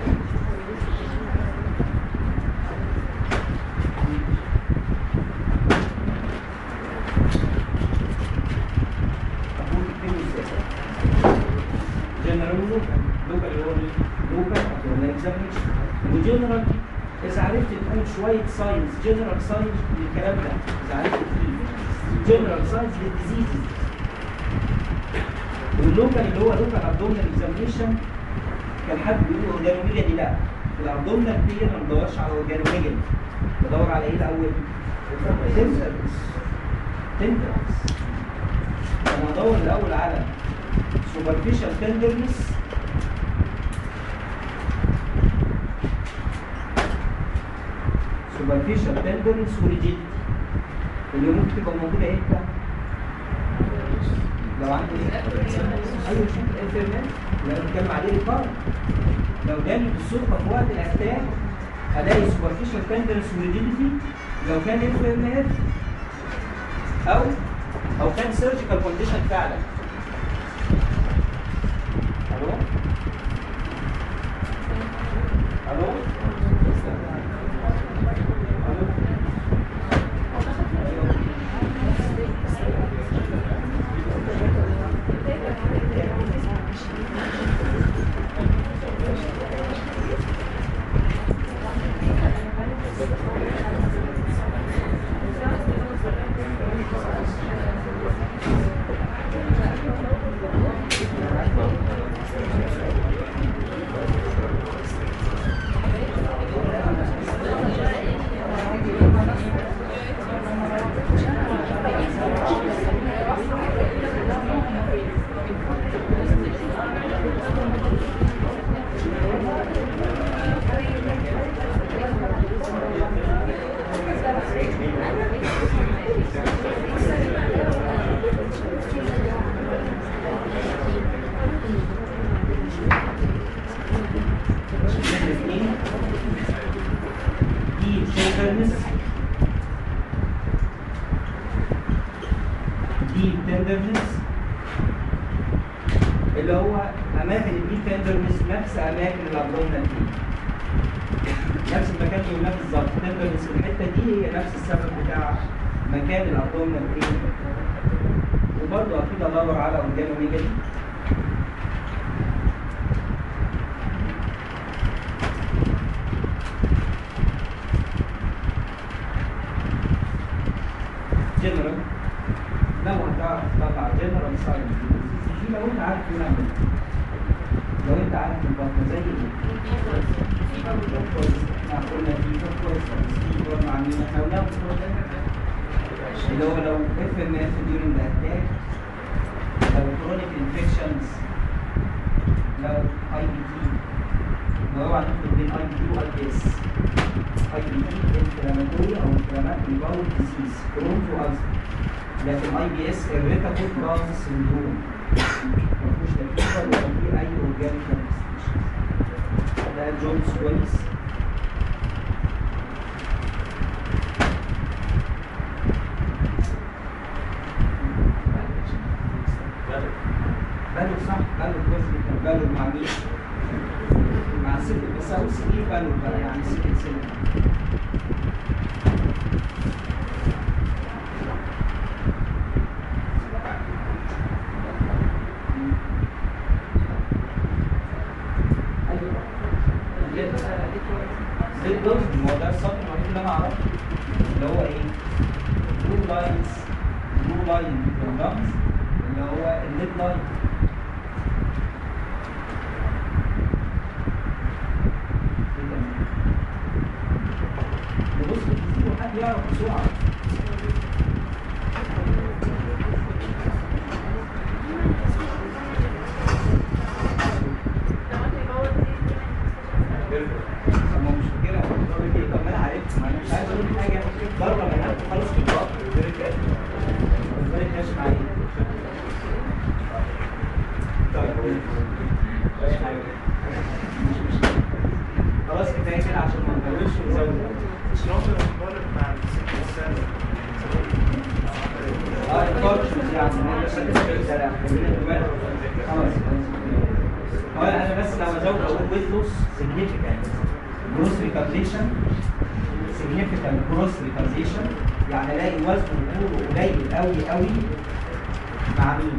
أقول كلمة ازاي؟ جنرال لوكال لوكال اللي هو لوكال أبدومينال اكزامينشن وجنرال إذا عرفت تقول شوية ساينس جنرال ساينس للكلام ده إذا عرفت تقول جنرال ساينس للديزيزز واللوكال اللي هو لوكال ابدومينال اكزامينشن كان حد بيقول اورجانوميجا دي لا في الابدومينال بين ما بدورش على اورجانوميجا بدور على ايه الاول؟ تنترز تنترز انا بدور الاول على سوبرفيشال تندرنس سوبرفيشال تندرنس وريجيديتي اللي ممكن تبقى موجوده امتى؟ لو عندي ايوه شوف اف ام اللي انا بتكلم عليه الفرق لو جالي بالصدفه في وقت الاتاك هلاقي سوبرفيشال تندرنس وريجيديتي لو كان اف ام اف او او كان سيرجيكال كونديشن فعلا الو الو تندرنس اللي هو اماكن البي تندرنس نفس اماكن الابدومينال بين نفس المكان اللي قلناه بالظبط تندرنس الحته دي هي نفس السبب بتاع مكان الابدومينال بين وبرضه اكيد ادور على اورجانو ميجالي جنرال لو هتعرف تطلع جنرال ساينس دي لو انت عارف مين عمل لو انت عارف البطن زي ايه؟ احنا قلنا في كورس في مع مين احنا قلنا اللي هو لو اف ام اف during the attack لو chronic infections لو اي بي تي وهو هناخد بين اي بي تي واي بي اس اي بي تي انفلاماتوري او انفلاماتوري باول ديزيز كرونز والسر لكن اي بي اس irritable bowel syndrome مفيهوش لا فيبر ولا فيه اي اورجانيك manifestations ده جونز كويس بالو صح بالو كويس جدا بالو مع مين؟ مع سيكل بس اقول سيكل بالو بقى يعني سيكل سيكل زي دوز ما هو ده السطر الوحيد اللي انا اعرفه اللي هو ايه؟ بلو لاينز بلو لاين باللمس اللي هو الليد لاين نبص في الفيديو حد يعرف بسرعه طب ما هو مش فاكرها طب ايه طب ما انا عرفت ما انا مش عايز اقول حاجه بره ما انا خلاص في الوقت غير كده ازاي كاش معايا طيب مش حاجه مش مشكله خلاص كفايه كده عشان ما نطولش ونزود اه الفورتشنز يعني ما يبقاش الزرع خلاص هو انا بس لو ازود اقول ويت لوس significant gross retardation significant gross retardation يعني الاقي وزنه طوله قليل قوي قوي مع مين؟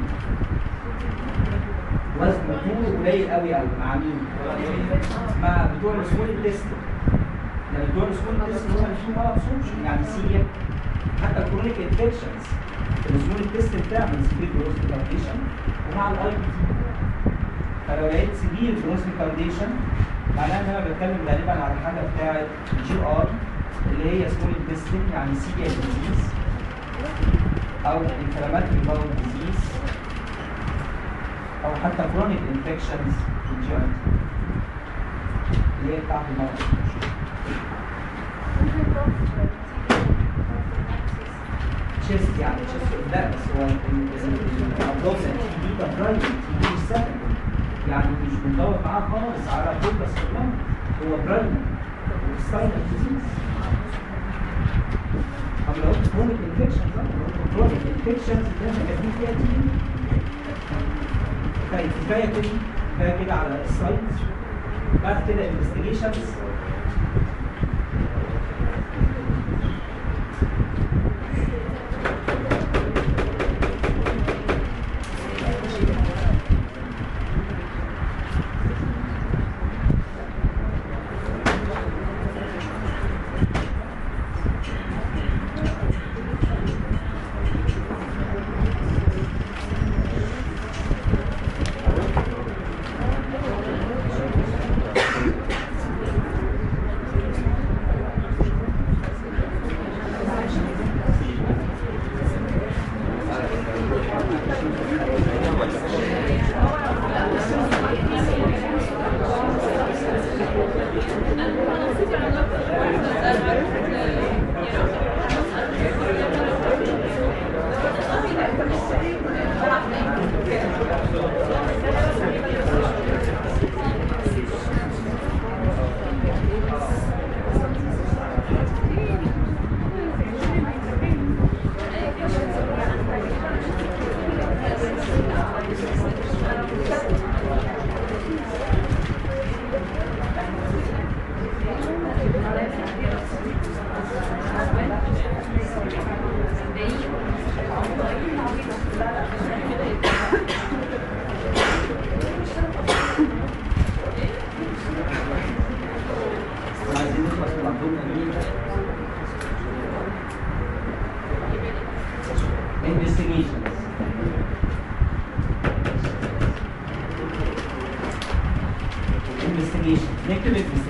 وزنه طوله قليل قوي قوي مع مين؟ مع بتوع السمول تيست يعني بتوع السمول تيست هم اللي فيهم مرض سوشيال يعني سيريا حتى الكرونيك انفكشنز السمول تيست بتعمل سبيد جروس ريتارديشن ومع الاي بي تي فلو لقيت سبيل جروس ريتارديشن معناها ان انا بتكلم غالبا على حاجه بتاعه جي ار اللي هي سمول انتستين يعني سيريا ديزيز او انفلاماتوري باول ديزيز او حتى كرونيك انفكشنز في الجي ار اللي هي بتاعت المرض تشيست يعني تشيست لا بس هو الابدومين تي بي ده برايمري تي بي مش سكندري يعني مش بندور معاه خالص على طول بس كمان هو برايمري ستاينر ديزيز اما لو قلت كرونيك انفكشنز كرونيك انفكشنز ده هيبقى فيه فيها تي بي طيب كفايه كده كفايه كده على السايت بعد كده انفستيجيشنز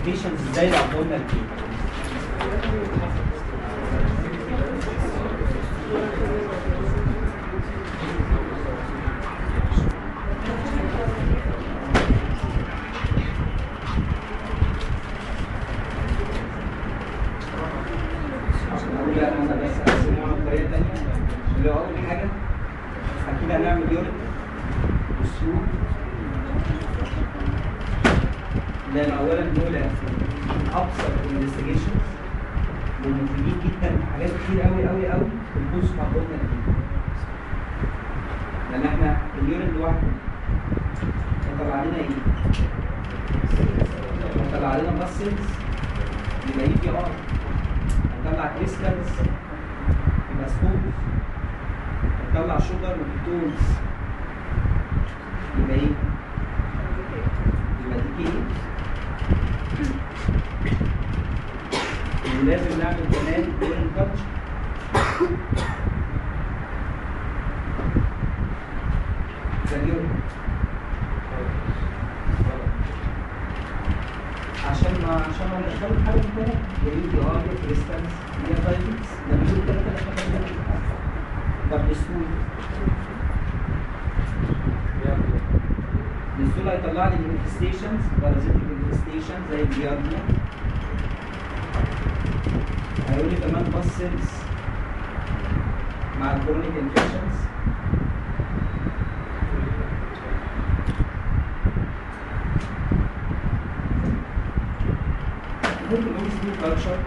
كومبليكيشنز ازاي الابدومينال بين اقول بقى انا بس اقسمهم بطريقه ثانيه اللي هو اول حاجه اكيد هنعمل يوريت بالسوق لان اولا دول ابسط انفستيجيشنز ومفيدين جدا في حاجات كتير قوي قوي قوي في البوست مع لان احنا اليورين لوحده هيطلع علينا ايه؟ هيطلع علينا ماسلز يبقى اي بي ار هيطلع كريستالز يبقى سبوت هيطلع شوجر وكيتونز يبقى ايه؟ يبقى دي كي ولازم نعمل كمان يورين كاتش ده اليورين عشان ما عشان ما نشتغل حاجه كده يجي دي ار كريستالز هي دايبيتس ده بيقول كده كده ده بسهوله بسهوله هيطلع لي انفستيشنز بارازيتيك انفستيشن زي الجيارديا هيقول لي كمان باسلز مع الكرونيك انفكشنز ممكن نقول سكول كالتشر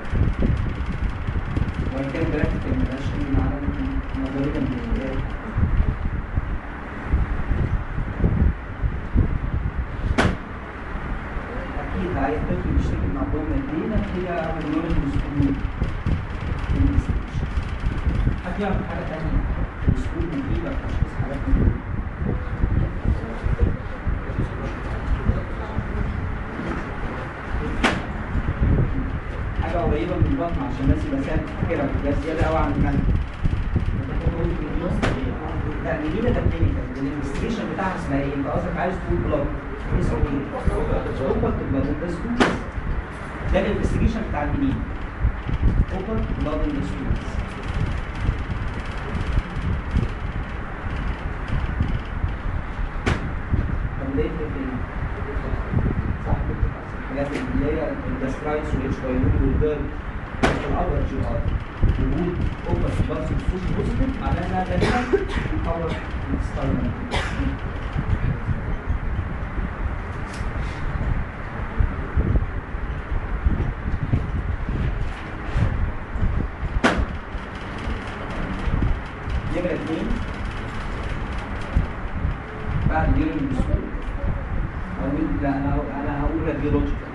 وان كان براكتيكال مبقاش اي معنى نظريا بالنسبه لي اكيد عايز طفل بيشتكي من عضلات ماديه هي هرمون السكول حد يعرف حاجه ثانيه السكول مفيده في تشخيص حاجات من حاجه قريبه من البطن عشان الناس يبقى سهل تفكيرها ده زياده قوي عن المنهج لا نجيله ده كلينيكال الانفستيجيشن بتاعها اسمها ايه؟ انت قصدك عايز تقول بلاد اسمه ايه؟ اوبر بلاد اندسكوبس ده الانفستيجيشن بتاع الجنين اوبر بلاد اندسكوبس طب ده يفرق في ايه؟ صح كده الحاجات اللي هي الجاسترايتس والاتش بايلون والجيرل في الابر جي ار وجود اوبر بلس بصوص بوزيتيف معناها انها غالبا محور ستايل نمرة اتنين بعد اليورين بسهولة أقول لا أنا أنا هقول راديولوجيكال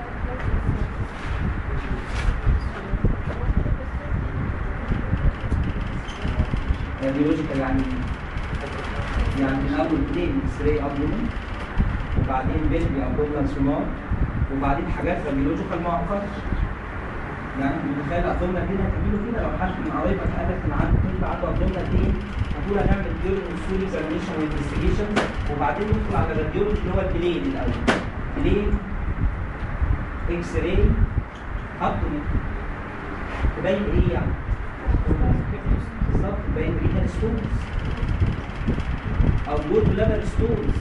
راديولوجيكال يعني إيه؟ يعني من أول بلين إكس راي أبدومن وبعدين بيلبي أبدومنال سونار وبعدين حاجات راديولوجيكال معقدة يعني انت متخيل ابدومنال دي هتعمله كده لو حد من قرايبك قال لك انا عندي طفل عنده ابدومنال دي هتقول هنعمل ديورين سول اكزامينشن وانفستيجيشن وبعدين ندخل على الراديولوجي اللي هو البلين الاول بلين اكس راي ابدومن تبين ايه يعني؟ بالظبط تبين رينال ستونز او جول بلادر ستونز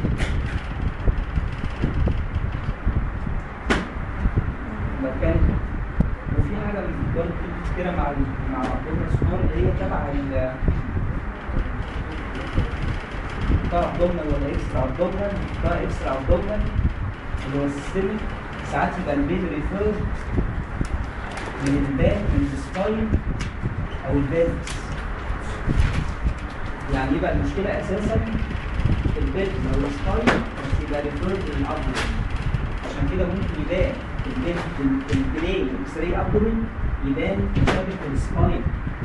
لو كانت وفي حاجه برضه كده مع ال- مع عبدالله السنور اللي هي تبع ال بتاع ابدومنال ولا اكسترا ابدومنال بتاع اكسترا ابدومنال اللي هو السيستميك ساعات يبقى البين ريفير من الباك من السباين او البيلز يعني يبقى المشكله اساسا في البيلز او السباين بس يبقى ريفير للابدومن عشان كده ممكن يبان البين البلاي اكس راي ابدومن يبان مشابه السباين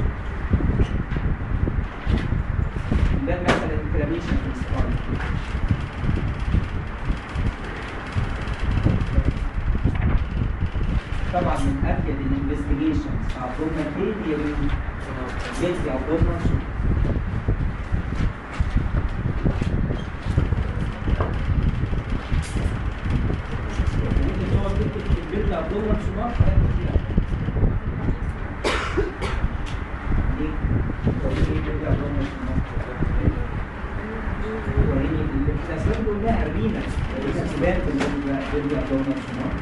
يبان مثلا انفلاميشن في السباين طبعا من افيد الانفستيجيشنز ابدومنال بين هي مين؟ بيلتي ابدومنال ممكن هو تكتب في البيت الاسباب اللي قلناها الرينا الاسباب اللي بيرجع دورنا الصناعه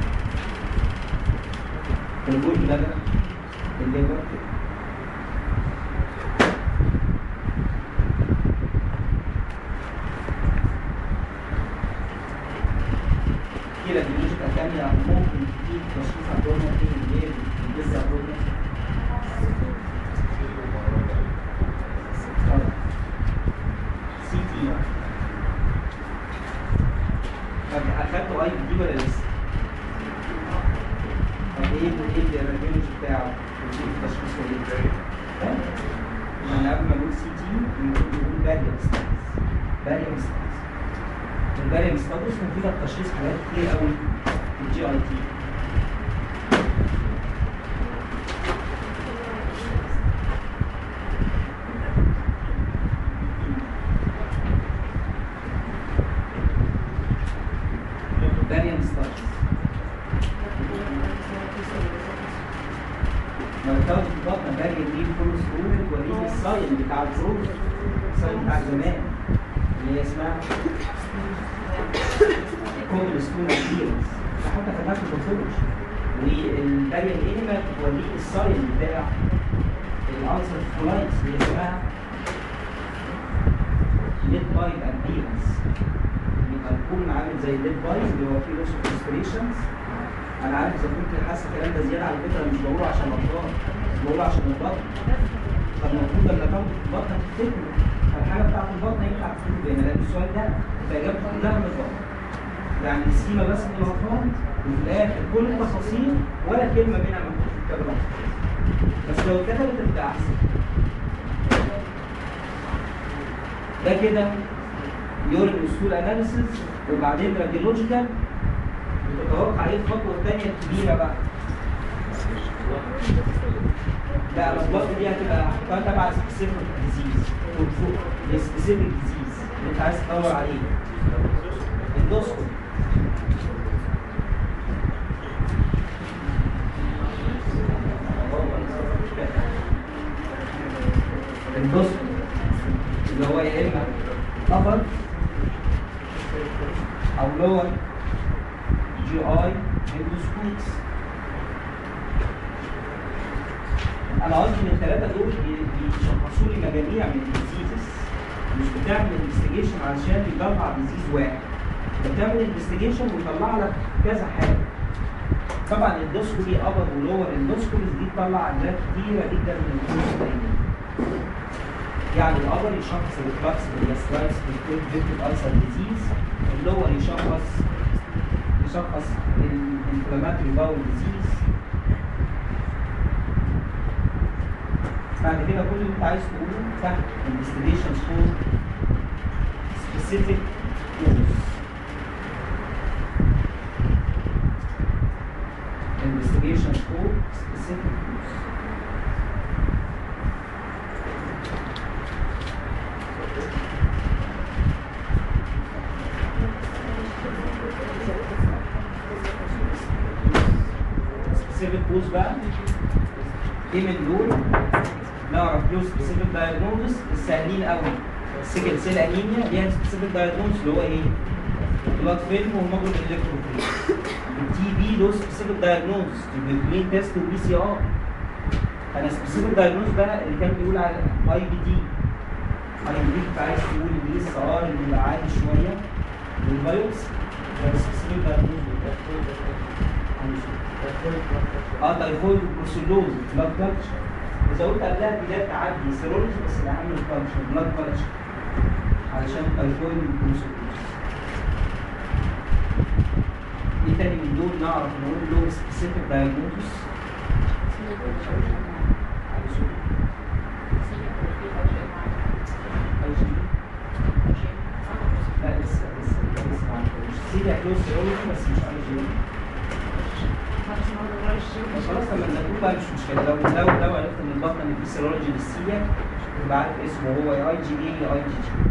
الجول بلبن الليبر كده بيولوجيكال تانية ممكن تجيب تشخيص عندنا في الليل الجزء عندنا سي تي طب اخدته اي دي ولا لسه؟ طب ايه ايه الريفيوج بتاعه؟ ايه التشخيص ولا ايه؟ انا قبل ما اقول سي تي المفروض يقول باريوم ستاتس باريوم ستاتس الباريوم ستاتس مفيدة في تشخيص حاجات كتير قوي في الجي اي تي باريوم ستاتس لو تاخد في بطن باريوم دي فول سكرول توريك الساين بتاع الفروج الساين بتاع زمان اللي هي اسمها كومن ستون ابيرنس حتى خدناها في الباثولوجي والباريوم انيما بتوريك الساين بتاع الالسر كولايتس اللي هي اسمها ليد بايب ابيرنس يبقى الكون عامل زي الليد بايب اللي هو فيه لوس اوف ريسبيريشنز انا عارف اذا كنت حاسس الكلام ده زياده على فكره مش بقوله عشان الاطفال مش بقوله عشان البطن فالمفروض لما تاخد البطن تفتكره فالحاجه بتاعت البطن ينفع تفتكر هنا لان السؤال ده انت اجابته كلها من البطن يعني السكيما بس من الاطفال وفي الاخر كل التفاصيل ولا كلمه منها مكتوبه في الكتاب الأحمر. بس لو اتكتبت تبقى احسن ده كده يورين وستول اناليسيس وبعدين راديولوجيكال وتتوقع ايه الخطوه الثانيه الكبيره بقى لا الاسباب دي هتبقى هتبقى تبع سبيسيفيك ديزيز سبيسيفيك ديزيز اللي انت عايز تدور عليه اندوسكوب اندوسكوب اللي هو يا اما upper او lower جي اي اندوسكوبس انا قصدي ان الثلاثه دول بي- بيشخصوا لي مجاميع من الديزيزز مش بتعمل انفستيجيشن علشان يطلع ديزيز واحد انت بتعمل انفستيجيشن ويطلع لك كذا حاجه طبعا الاندوسكوبي ابر ولور اندوسكوبيز دي تطلع امراض كتيره جدا من الكونستاينين يعني الابر يشخص الريفلكس بالجاسترايتس بالكونجكتيف ألسر ديزيز اللور يشخص يشخص الانفلاماتوري باول ديزيز بعد كده كل اللي انت عايز تقوله تحت investigations for specific use investigations for specific use specific use بقى ايه من دول نعرف له سبيسيفيك دايجنوزس السهلين قوي السيكل سيل انيميا ليها سبيسيفيك دايجنوزس اللي هو ايه؟ بلاد فيلم وهيموجلوبين الكتروفيل التي بي له سبيسيفيك دايجنوزس البيوكلين تيست والبي سي ار انا سبيسيفيك دايجنوز بقى اللي كان بيقول على اي بي دي اي بي دي كنت عايز تقول البي اس ار اللي بيبقى عالي شويه والبايوبسي ده سبيسيفيك دايجنوز اه تايفويد وبروسيلوز بلاد كلتشر اذا قلت قبلها بدايه تعدي سيرولوجي بس الاهم الكلتشر بلاد كلتشر علشان التايفويد والبروسيلوز ايه تاني من دول نعرف نقول له سبيسيفيك دايجنوستس لا لسه لسه لسه ما عندوش سيدي كلوز سيرولوجي بس مش اي جي خلاص لما نقول بقى مش مشكله لو لو لو عرفت ان البطن اللي فيه سيرولوجي للسيا يبقى عارف اسمه هو يا اي جي اي يا اي جي جي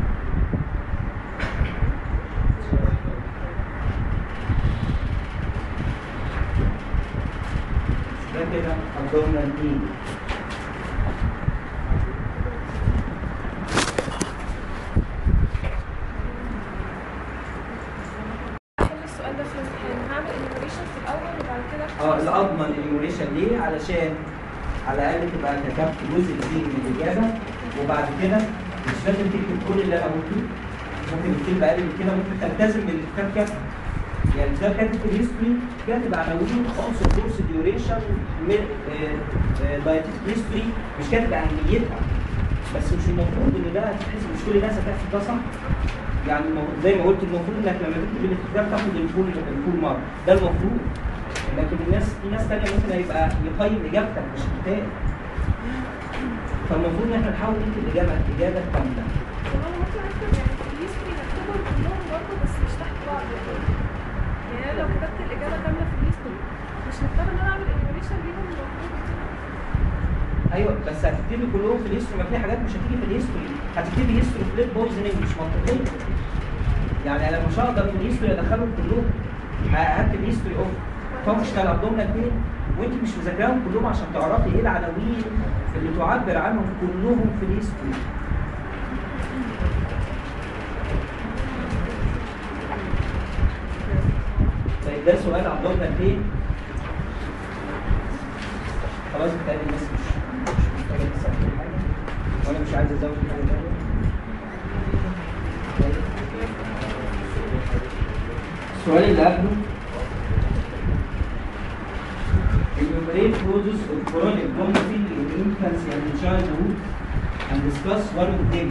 ده كده abdominal pain اه اللي اضمن اليوريشن ليه علشان على الاقل تبقى كتبت جزء كبير من الاجابه وبعد كده مش لازم تكتب كل اللي انا قلته ممكن تكتب اقل من كده ممكن تلتزم بالكتاب كده يعني الكتاب كاتب في الهيستوري كاتب عناوين also course duration دايتيك هيستوري مش كاتب اهميتها بس مش المفروض ان ده هتحس مش كل الناس هتحسب ده صح يعني المفروض زي ما قلت المفروض انك لما تكتب الكتاب تاخد الفول الفول مارك ده المفروض لكن الناس في ناس تانية ممكن هيبقى يقيم اجابتك مش الكتاب فالمفروض ان احنا نحاول نكتب الاجابه الاجابه كامله طب انا ممكن اكتب يعني في الهيستوري هكتبهم كلهم برضه بس مش تحت بعض يعني انا لو كتبت الاجابه كامله في الهيستوري مش هضطر ان انا اعمل انيميشن ليهم المفروض ايوه بس هتكتبي كلهم في الهيستوري ما في حاجات مش هتيجي في الهيستوري هتكتبي هيستوري فليت بويزنينج مش منطقيه يعني انا مش هقدر في الهيستوري ادخلهم كلهم هكتب هيستوري اوف فانكشنال ابدومينال بين وانت مش مذاكراهم كلهم عشان تعرفي ايه العناوين اللي تعبر عنهم كلهم في الهيستوري طيب ده سؤال ابدومينال بين خلاص بتهيألي الناس مش مش محتاجه تسال في حاجه وانا مش عايز ازود حاجه تانيه السؤال اللي قبله enumerate causes of chronic vomiting in infancy and childhood and discuss one of them.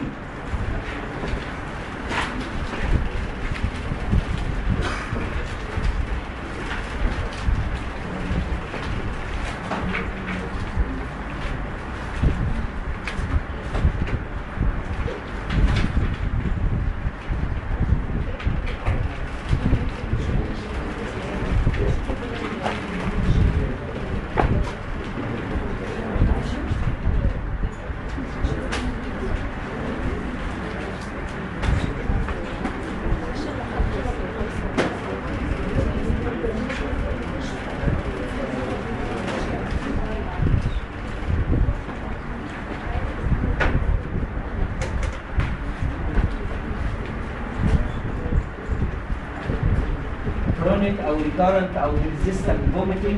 chronic او recurrent او resistant vomiting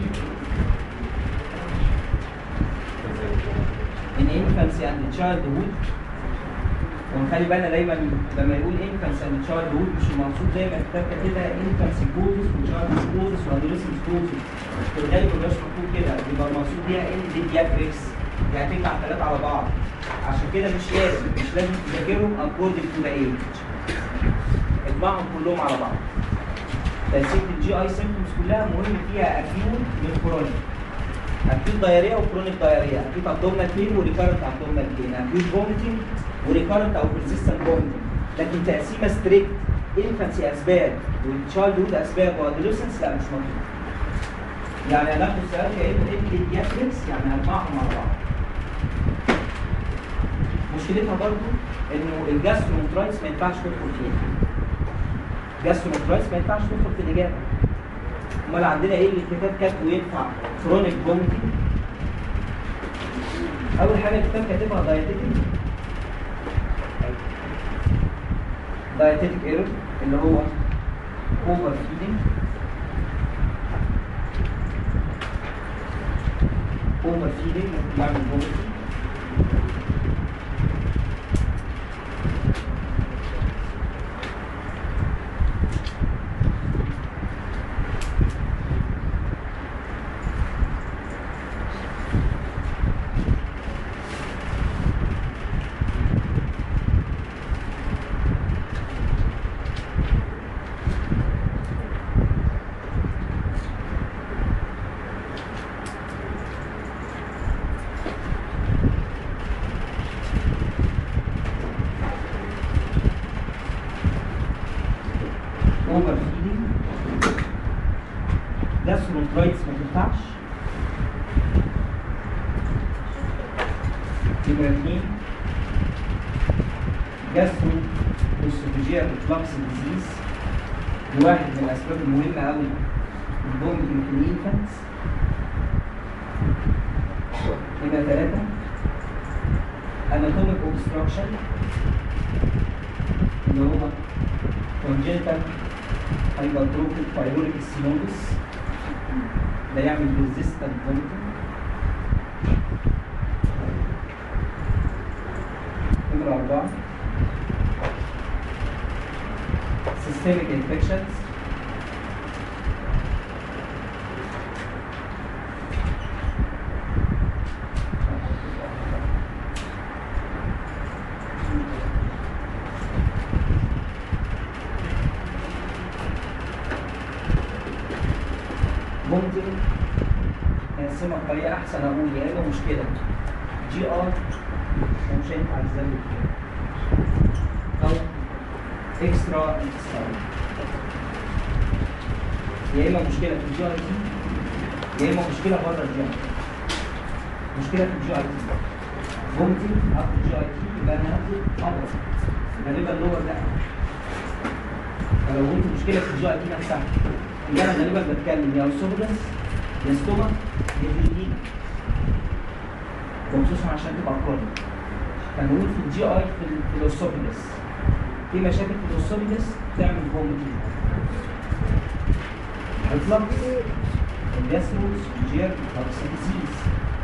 in infancy and childhood ونخلي بالنا دايما لما يقول infancy and childhood مش المقصود زي ما الكتاب كاتبها infancy causes و childhood causes و adolescent causes في الغالب مبقاش مكتوب كده بيبقى المقصود بيها ان pediatrics يعني تجمع ثلاثة على بعض عشان كده مش لازم مش لازم تذاكرهم according to the age اجمعهم كلهم على بعض تقسيمه الجي اي سيمبتومز كلها مهم فيها اكيوت من كرونيك اكيوت دايريا وكرونيك دايريا اكيوت ابدومينال بين وريكارنت ابدومينال بين اكيوت فوميتنج وريكارنت او بيرسيستنت فوميتنج لكن تقسيمه ستريكت انفانسي اسباب والتشايلد هود اسباب وادوليسنس لا مش موجود يعني هناخد سؤال كانه ايه بيدياتريكس يعني هنجمعهم مع بعض مشكلتها برضو انه الجاسترومترايتس ما ينفعش تدخل فيها جاسترومترايتس ما ينفعش تدخل في الاجابه امال عندنا ايه اللي الكتاب كاتبه ينفع كرونيك فوميتنج اول حاجه الكتاب كاتبها دايتيتك دايتيتك ايرور اللي هو اوفر فيدنج اوفر فيدنج ممكن يعمل فوميتنج اوفر فيدنج جاسترومترايتس ما تنفعش نمرة اثنين جاسترو اوسوفيجيال ريفلكس ديزيز واحد من الاسباب المهمة قوي الفوميتنج في الانفانتس نمرة ثلاثة anatomic obstruction اللي هو congenital hypertrophic pyloric stenosis ده يعمل ريزيستنت فوميتنج نمرة أربعة systemic infections ممكن نقسمها بطريقة أحسن أقول يا إما مشكلة جي ار ومش هينفع تزود كده أو اكسترا انتستاين يا اما مشكله في الجي اي تي يا اما مشكله بره الجي اي مشكله في الجي اي تي ممكن اخد جي اي تي يبقى انا هاخد امر غالبا لور لا فلو قلت مشكله في الجي اي تي نفسها يبقى انا غالبا بتكلم يا اسوفجس يا ستوما يا ديلين وخصوصا عشان تبقى قرن فنقول في الجي اي في ال- في الاسوفجس في مشاكل في الاسوفجس تعمل فوميتنج الفلكس الجاستروس جير ديزيز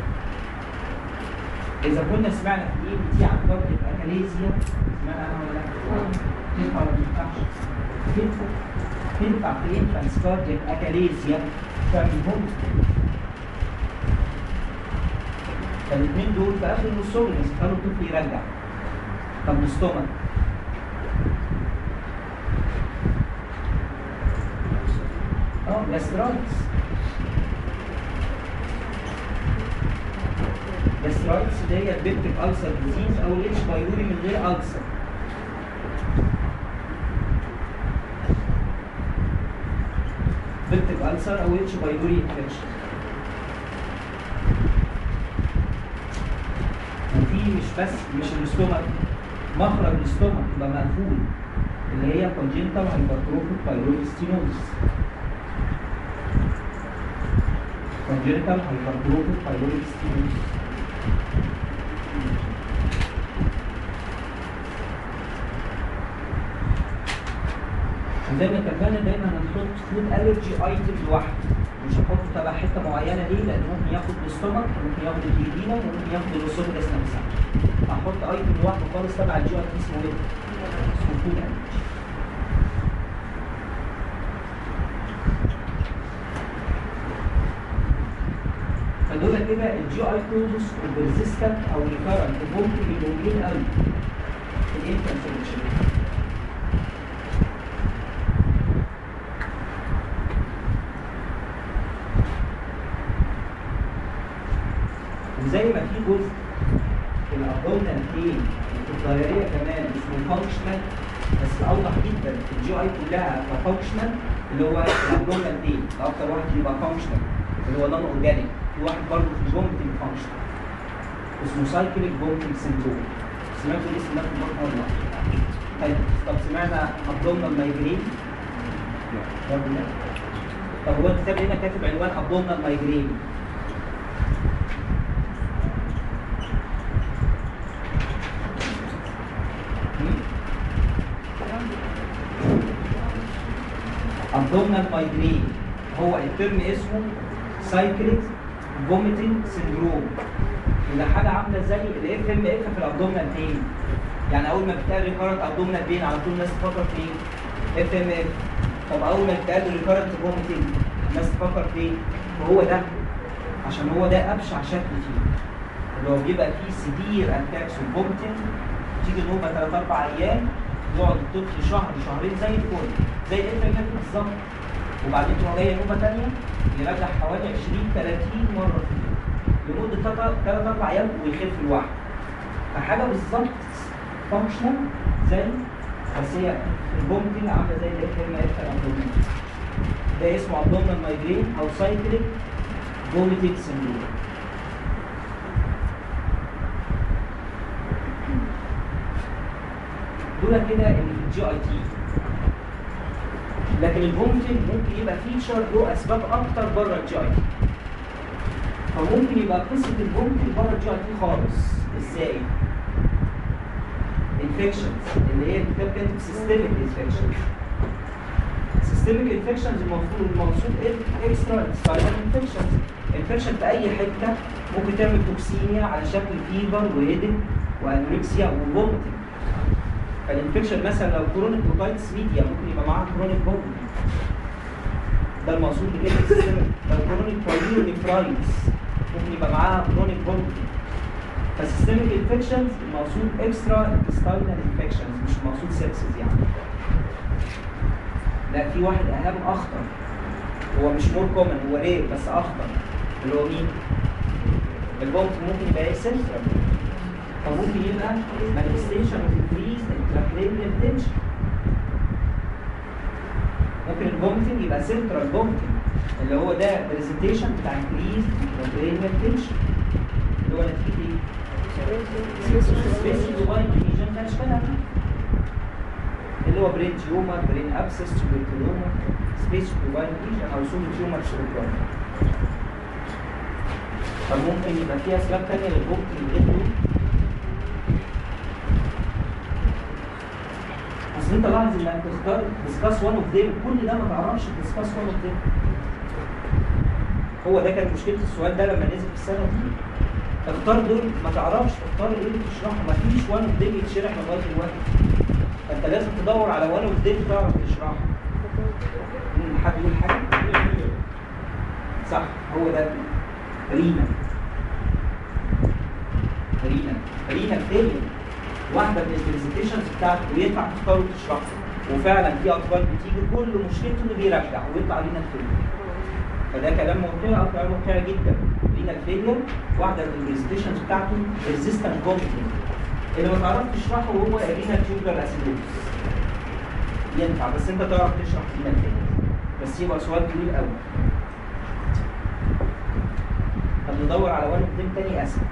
اذا كنا سمعنا في ايه دي عن كارد اكاليزيا سمعنا عنها ولا لا؟ تنفع ولا ما تنفعش؟ تنفع تنفع في انفانس كاردياك اكاليزيا تعمل فوميتنج فالاثنين دول في اخر الاسوفجس خلوا الطفل يرجع طب الاستومك اه جاسترايتس جاسترايتس اللي هي البيبتيك ألسر ديزيز او الاتش بايوري من غير ألسر بيبتيك ألسر او اتش بايوري انفكشن وفي مش بس مش الاستومك مخرج الاستومك يبقى مقفول اللي هي congenital hypertrophic thyroid stenosis congenital hypertrophic thyroid stenosis وزي ما اتفقنا دايما هنحط فود الرجي ايتم لوحده مش هحطه تبع حته معينه ليه؟ لان ممكن ياخد الاستومك ممكن ياخد الديدينا وممكن ياخد الاسوفجس نفسها هحط ايتم لوحده خالص تبع الجي اي تي اسمه ايه؟ اسمه فود الرجي فدول كده الجي اي كوزس والبرزيستنت او الكرنت ممكن يبقوا موجودين قوي في الانفانسيشن وزي ما في جزء في الابدومينال بين وفي الضريريه كمان اسمه فانكشنال بس اوضح جدا في الجي اي كلها كفانكشنال اللي هو الابدومينال بين ده اكتر واحد يبقى فانكشنال اللي هو نون اورجانيك في واحد برضه في الفومتنج فانكشن اسمه سايكليك فومتنج سندروم سمعتوا الاسم ده في المرة ولا لا؟ طيب طب سمعنا ابدومينال مايجرين؟ برضه لا طب هو الكتاب هنا كاتب عنوان ابدومينال مايجرين abdominal migraine هو الترم اسمه سايكليك فوميتنج سندروم وده حاجه عامله زي الاف ام اف في الابدومينال بين يعني اول ما بتلاقي ريكارنت ابدومينال بين على طول الناس تفكر في اف ام اف طب اول ما بتلاقي ريكارنت فوميتنج الناس تفكر في ايه؟ وهو ده عشان هو ده ابشع شكل فيه اللي هو بيبقى فيه سيفير اتاكس وفوميتنج تيجي نوبه ثلاث اربع ايام يقعد الطفل شهر شهرين زي الفل زي الاف ام اف بالظبط وبعدين تروح جايه نوبه ثانيه يرجع حوالي 20 30 مره في اليوم لمده ثلاث اربع ايام ويخف لوحده فحاجه بالظبط فانكشنال زي بس هي البومتنج عامله زي الاف ام اف الابدومين ده اسمه ابدومينال مايجرين او سايكليك فوميتنج سندروم دول كده اللي في الجي اي تي لكن الفومتنج ممكن يبقى فيتشر له اسباب اكتر بره الجي اي تي فممكن يبقى قصه الفومتنج بره الجي اي تي خالص ازاي؟ انفكشنز اللي هي الكتاب كاتب سيستميك انفكشنز السيستميك انفكشنز المفروض المقصود اكسترا انتستاينال انفكشنز انفكشن في اي حته ممكن تعمل توكسيميا على شكل فيفر وهيدن وانوركسيا وفومتنج فالانفكشن مثلا لو كرونيك اوتايتس ميديا ممكن يبقى معاها كرونيك فومتنج ده المقصود بكده السيستميك لو كرونيك بايلونيفرايتس ممكن يبقى معاها كرونيك فومتنج فالسيستميك انفكشنز المقصود اكسترا انتستاينال انفكشنز مش المقصود سيبسز يعني لا في واحد اهم اخطر هو مش مور كومن هو رير بس اخطر اللي هو مين؟ البومت ممكن يبقى ايه سنترال فممكن يبقى manifestation of increased intracranial tension ممكن البومتنج يبقى سنترال بومتنج اللي هو ده برزنتيشن بتاع increased intracranial tension اللي هو نتيجه ايه؟ سبيسي دوباين ليجن ده اشكالها اللي هو برين تيومر برين ابسس تيوبركلوما سبيس دوباين ليجن او سولو تيومر تيوبركلوما طب ممكن يبقى في اسباب تانية للبومتنج ايه دول؟ اصل انت لاحظ انك تختار ديسكاس وان اوف ذيم كل ده ما تعرفش ديسكاس وان اوف ذيم هو ده كان مشكله السؤال ده لما نزل في السنه دي اختار دول ما تعرفش اختار ايه اللي تشرحه ما فيش وان اوف ذيم يتشرح لغايه دلوقتي فانت لازم تدور على وان اوف ذيم تعرف تشرحه مم، حد يقول حاجه صح هو ده رينا رينا رينا فيلم واحده من البرزنتيشنز بتاعته وينفع تختاروا تشرحه وفعلا في اطفال بتيجي كل مشكلته انه بيرجع ويطلع رينا فيلم فده كلام موقعي او كلام موقعي جدا رينا فيلير واحده من البرزنتيشنز بتاعته ريزيستنت كومبتنت اللي ما تعرفش تشرحه هو رينا تيوبر اسيدوز ينفع بس انت تعرف تشرح رينا فيلير بس يبقى سؤال طويل قوي طب ندور على وان اتنين تاني اسهل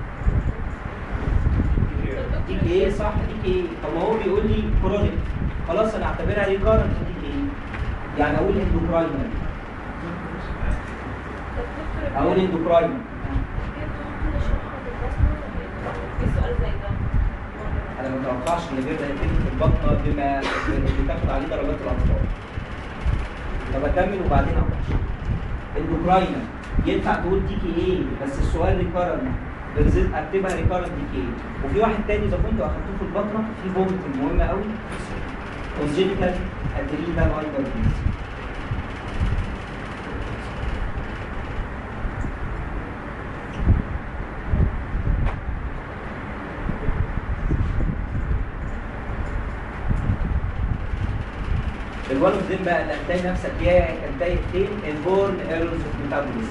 ديك ايه صح ديك ايه طب ما هو بيقول لي كرونيك خلاص انا اعتبرها ريكارنت ديك ايه يعني اقول اندوكراينال اقول اندوكراينال انا ما اتوقعش ان غير ده يتم في البطنه بما بتاخد عليه درجات الاطفال طب اكمل وبعدين اخش اندوكراينال ينفع تقول ديكي ايه بس السؤال ريكارنت برزيت اكتبها ريكارنت ديكي ايه وفي واحد تاني اذا كنتوا اخدتوه في البطنه في بومت مهمه قوي كونجينيتال ادرينال هايبرتنس الوان اوف ذيم بقى اللي هتلاقي نفسك يا هتلاقي فين البورن ايرورز اوف ميتابوليزم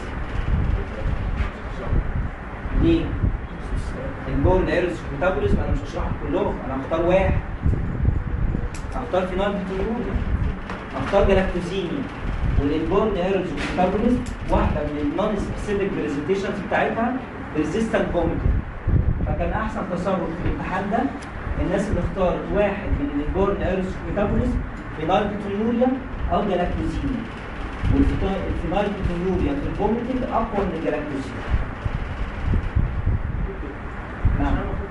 ليه؟ البورن ايرورز اوف ميتابوليزم انا مش هشرحهم كلهم انا هختار واحد هختار فينال بيتيوريا هختار جلاكتوزيميا والانبورن ايرورز اوف ميتابوليزم واحده من النون سبيسيفيك برزنتيشنز بتاعتها ريزيستنت فوميتنج فكان احسن تصرف في الامتحان ده الناس اللي اختارت واحد من الانبورن ايرورز اوف ميتابوليزم فينال بيتيوريا او جلاكتوزيميا والفينال بيتيوريا في الفوميتنج اقوى من الجلاكتوزيميا نعم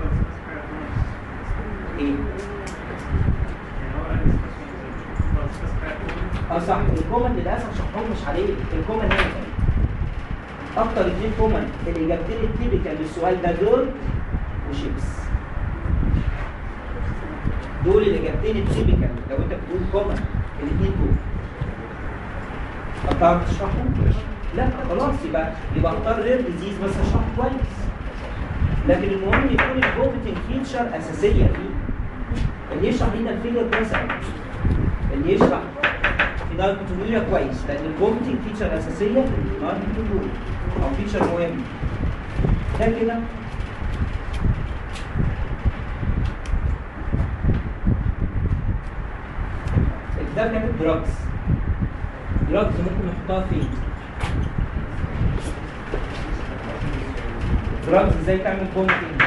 ايه اه صح الكومن للاسف شرحهم مش عليه الكومن هنا اكتر اتنين كومن الاجابتين التيبيكال للسؤال ده دول وشيبس دول الاجابتين التيبيكال لو انت بتقول كومن الاثنين دول طب تعرف تشرحهم؟ لا خلاص يبقى يبقى اختار رير ديزيز بس اشرحه كويس لكن المهم يكون الفوميتنج فيتشر اساسيه فيه اللي يشرح لنا الفيلر كويس قوي اللي يشرح فينال بيتونيريا كويس لان الفوميتنج فيتشر اساسيه في الفينال بيتونيريا او فيتشر مهم ده كده ده كانت دراجز دراجز ممكن نحطها فين؟ دراجز ازاي تعمل بومتنج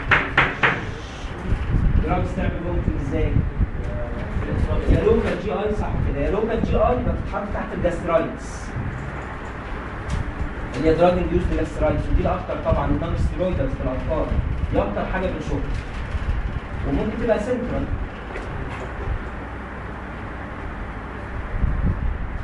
دراجز تعمل بومتنج ازاي يا لوكال جي اي صح كده يا لوكال جي اي بتتحط تحت الجاسترايتس اللي هي دراج انديوز جاسترايتس ودي الاكتر طبعا النون ستيرويدز في الاطفال دي اكتر حاجه بنشوفها وممكن تبقى سنترال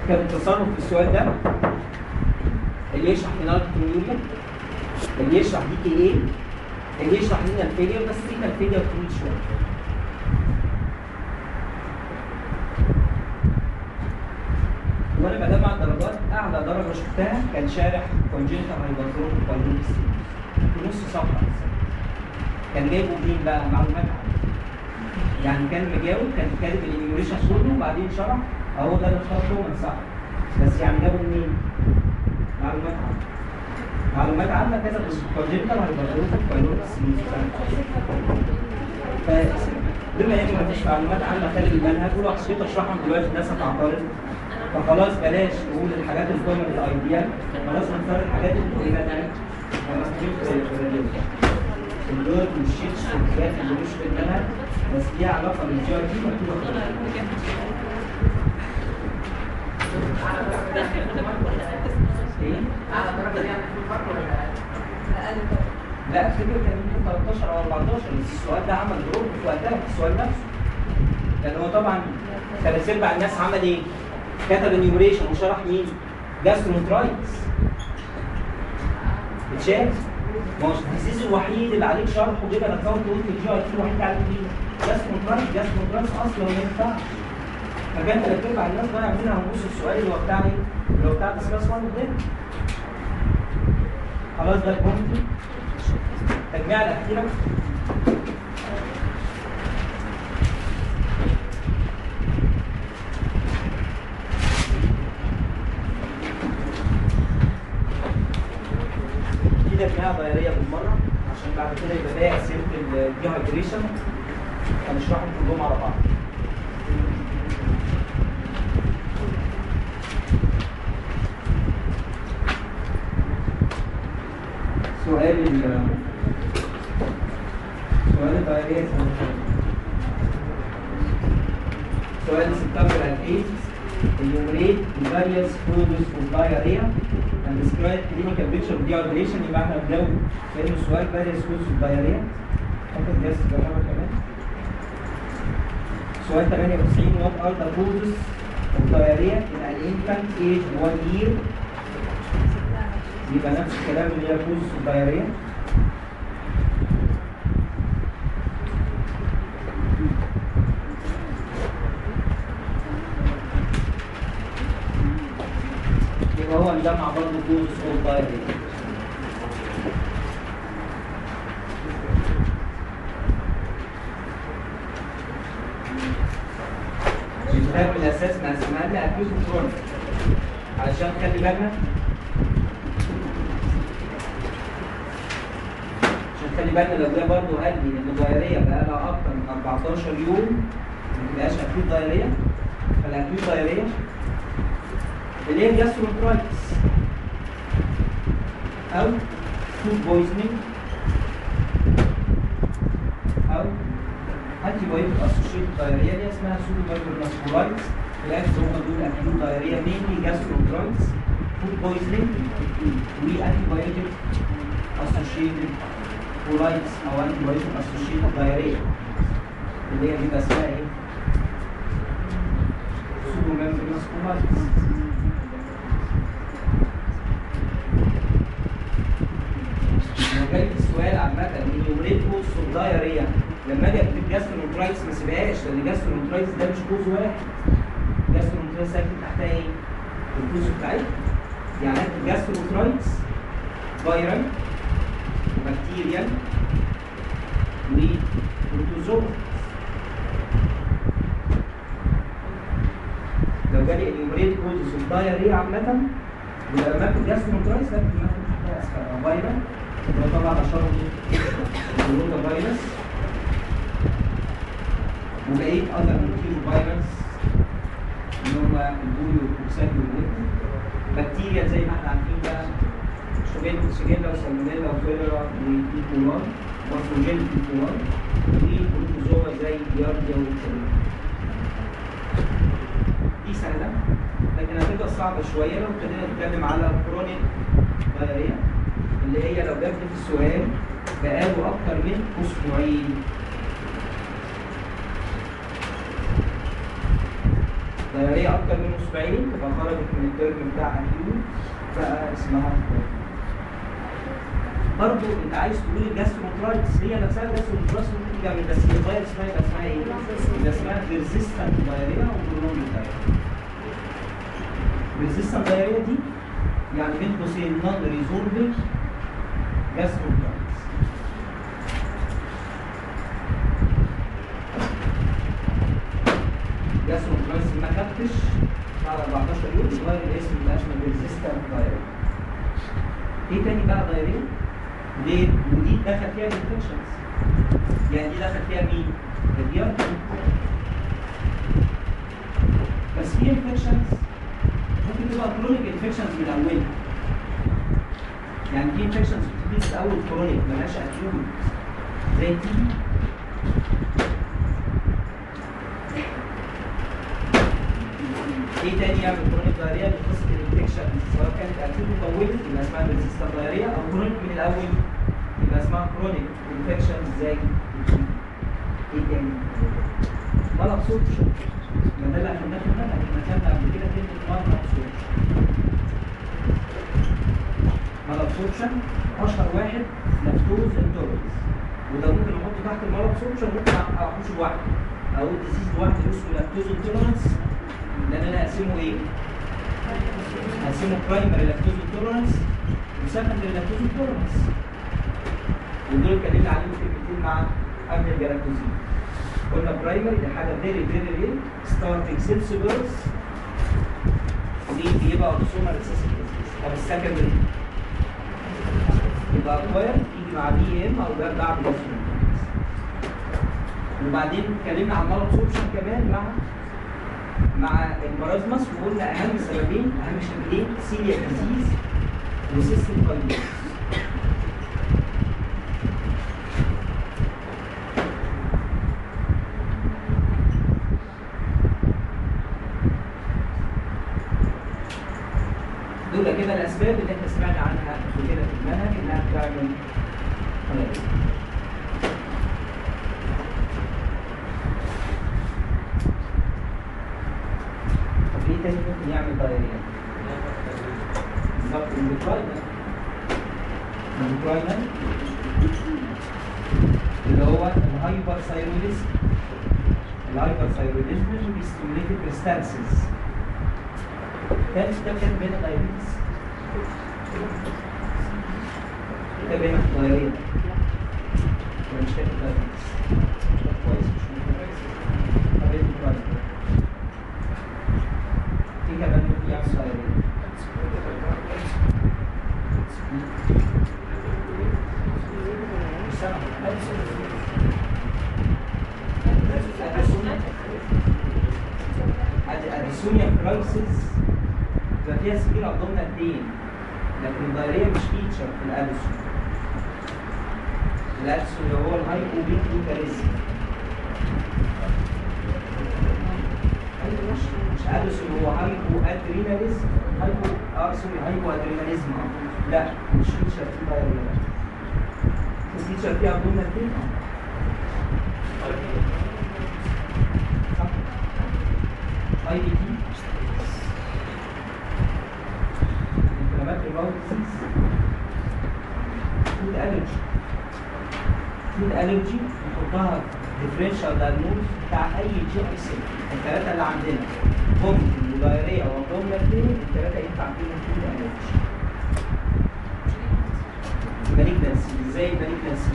كان التصرف في السؤال ده اللي يشرح لنا الكترونيوريا اللي يشرح دي كي ايه اللي يشرح لنا الفيلير بس لنا الفيلير طويل شويه وانا بجمع الدرجات اعلى درجه شفتها كان شارح كونجنتال هايبرتروم بايلوكس في نص صفحه بس. كان جايبه مين بقى معلومات عنه يعني كان مجاوب كان كاتب الانيميشن كله وبعدين شرح اهو ده اللي اخترته من صح بس يعني جابوا منين؟ معلومات عامه معلومات عامه كتب الكونجنتال هايبرتروم بايلوكس بما ان مفيش معلومات عامه خارج المنهج ولو حبيت اشرحهم دلوقتي الناس هتعترض فخلاص بلاش نقول الحاجات الكومن الايديال خلاص نختار الحاجات اللي في المنهج الدور والشيتس والحاجات اللي مش في المنهج بس ليها علاقه بالجي اي تي مكتوبه في المنهج. ايه؟ لا افتكر كان يمكن 13 او 14 بس السؤال ده عمل دروب في وقتها في السؤال نفسه لان هو طبعا ثلاث ارباع الناس عمل ايه؟ كتب انيومريشن وشرح مين؟ جاسترونترايتس اتشاف ما هو الديزيز الوحيد اللي عليك شرحه كده انا كنت قلت الجي اي تي الوحيد اللي عليك مين؟ جاسترونترايتس جاسترونترايتس اصلا ما ينفعش فكان ثلاث ارباع الناس ضايع منها ونص السؤال اللي هو بتاع ايه؟ اللي هو بتاع ديسكاس 1 قدام خلاص ده البوينت تجميع الأخيرة دي تجميع ضيارية بالمرة عشان بعد كده يبقى باقي أسئلة الديهايدريشن هنشرحهم كلهم على بعض سؤال ال سؤال الدايرية سؤال سبتمبر 2000 enumerate the various causes of diarrhea and describe clinical picture of dehydration يبقى احنا بنجاوب كأنه سؤال various causes of diarrhea ممكن جاز تجربها كمان سؤال 98 what are the causes of diarrhea in an infant age 1 year يبقى نفس الكلام اللي هي causes of diarrhea يبقى هو نجمع برضه causes of diarrhea الكتاب الاساس مقسمها لنا اكيوت وكرونيك علشان خلي بالنا عشان خلي بالنا لو ده برضه قال لي ان الدايريه بقى لها اكتر من 14 يوم ما تبقاش اكيوت دايريه فالاكيوت دايريه اللي هي جاسترونترايتس او فود بويزنينج او انتي بايوتيك اسوشيتد دايريا دي اسمها سودو بايوتيك بالعكس هم دول اكيوت دايريا مينلي جاسترونترايتس فود بويزنينج وانتي بايوتيك اسوشيتد كولايتس او انتي بايوتيك اسوشيتد دايريا اللي هي بيبقى اسمها ايه؟ سودو ميمبرينس كولايتس لو جاي السؤال عامة انيومريت كوز اوف دايريا لما اجي اكتب جاسترونترايتس ما سيبهاش لان جاسترونترايتس ده مش كوز واحد جاسترونترايتس هكتب تحتها ايه؟ الكوز بتاعتها يعني اكتب جاسترونترايتس فايرال بكتيريال وبروتوزوا لو جالي انيومريت كوزز اوف دايريا عامة يبقى لما اكتب جاسترونترايتس لازم اكتب تحتها اسفل فايرال ده طبعا اشهرهم الكورونا فيروس وبقيت اذر كتير فيروس اللي هم البوليو والكوكسات والنيكو بكتيريا زي ما احنا عارفين بقى شوجين سيجيلا وسالمونيلا وفيلرا وايكولار وفروجين ايكولار والبروتوزوا زي يارديا والكلام دي سهله لكن هتبقى صعبه شويه لو ابتدينا نتكلم على كرونيك دايريا اللي هي لو جت في السؤال بقاله اكتر من اسبوعين ده دايريه اكتر من اسبوعين تبقى خرجت من الترم بتاع اكيوت بقى اسمها برضه انت عايز تقول الجاستروماترايتس هي نفسها الجاستروماترايتس ممكن تجمع بس الفيروس اسمها يبقى اسمها ايه؟ يبقى اسمها ريزيستنت دايريا وبرونج دايريا. ريزيستنت دايريا دي يعني بين قوسين نون ريزولفنج جاستروماترايتس. جاستروماترايتس ما خدتش بعد 14 يوم يغير الاسم يبقى اسمه ريزيستنت دايريا. ايه تاني بقى دايريا؟ ليه؟ ودي دخل فيها الانفكشنز يعني دي دخل فيها مين؟ الديار بس في انفكشنز ممكن تبقى كرونيك انفكشنز من اولها يعني في انفكشنز بتبتدي في الاول كرونيك مالهاش اكيوت زي التي بي ايه تاني يعمل كرونيك دايريا بقصه الانفكشن سواء كانت اكيوت مطوله يبقى اسمها ريزيستنت دايريا او كرونيك من الاول يبقى اسمها كرونيك انفكشن زي ايه تاني؟ مرض صوت ما ده اللي اخدناه في المنهج احنا خدنا قبل كده كلمه مرض صوت مرض سوبشن اشهر واحد لاكتوز انتولرنس وده ممكن نحطه تحت المرض سوبشن ممكن احطه لوحده او ديزيز لوحده اسمه لاكتوز انتولرنس لان انا اقسمه ايه؟ اقسمه برايمري لاكتوز انتولرنس وسكندري لاكتوز انتولرنس ودول اتكلمنا عليهم كلمتين مع قبل الجلاكتوزين قلنا برايمري دي حاجه فيري فيري ريل ستارتنج سيلسيبرز دي بيبقى اوتوسومال ريسيسيف طب السكندري يبقى اكواير يجي مع بي ام او ده بعد الاسم وبعدين اتكلمنا عن مرض سوبشن كمان مع مع المرازمس وقلنا اهم سببين اهم شكلين سيليا ديزيز وسيستم فايبروس دول كده الاسباب اللي احنا سمعنا عنها قبل كده في المنهج انها بتعمل خلايا طب ايه تاني ممكن يعمل دايريا؟ بالظبط الاندوكراينال الاندوكراينال اللي هو الهايبر ثايرويدزم الهايبر ثايرويدزم بيستيموليت الكريستالسيس كان ده كان بين دايريتس ده بين دايريت ولا مش كاتب دايريتس طب كويس مش مهم طب ايه الدايريت في كمان ممكن يعمل دايريت الاديسونيا كرايسيس بيبقى فيها سكين ابدومينال بين لكن الدايريه مش فيتشر في الاديسون الاديسون اللي هو الهايبو بيكوكاريزم مش مش اديسون هو هايبو ادريناليزم هايبو اه سوري هايبو ادريناليزم آه. لا مش فيتشر في الدايريه بس فيتشر فيها ابدومينال بين صح اي بي تي inflammatory bowel disease food allergy food allergy نحطها differential diagnosis بتاع اي جي اي سي الثلاثه اللي عندنا vomiting ودايريا وابدومينال بين الثلاثه ينفع فيهم food allergy malignancy ازاي malignancy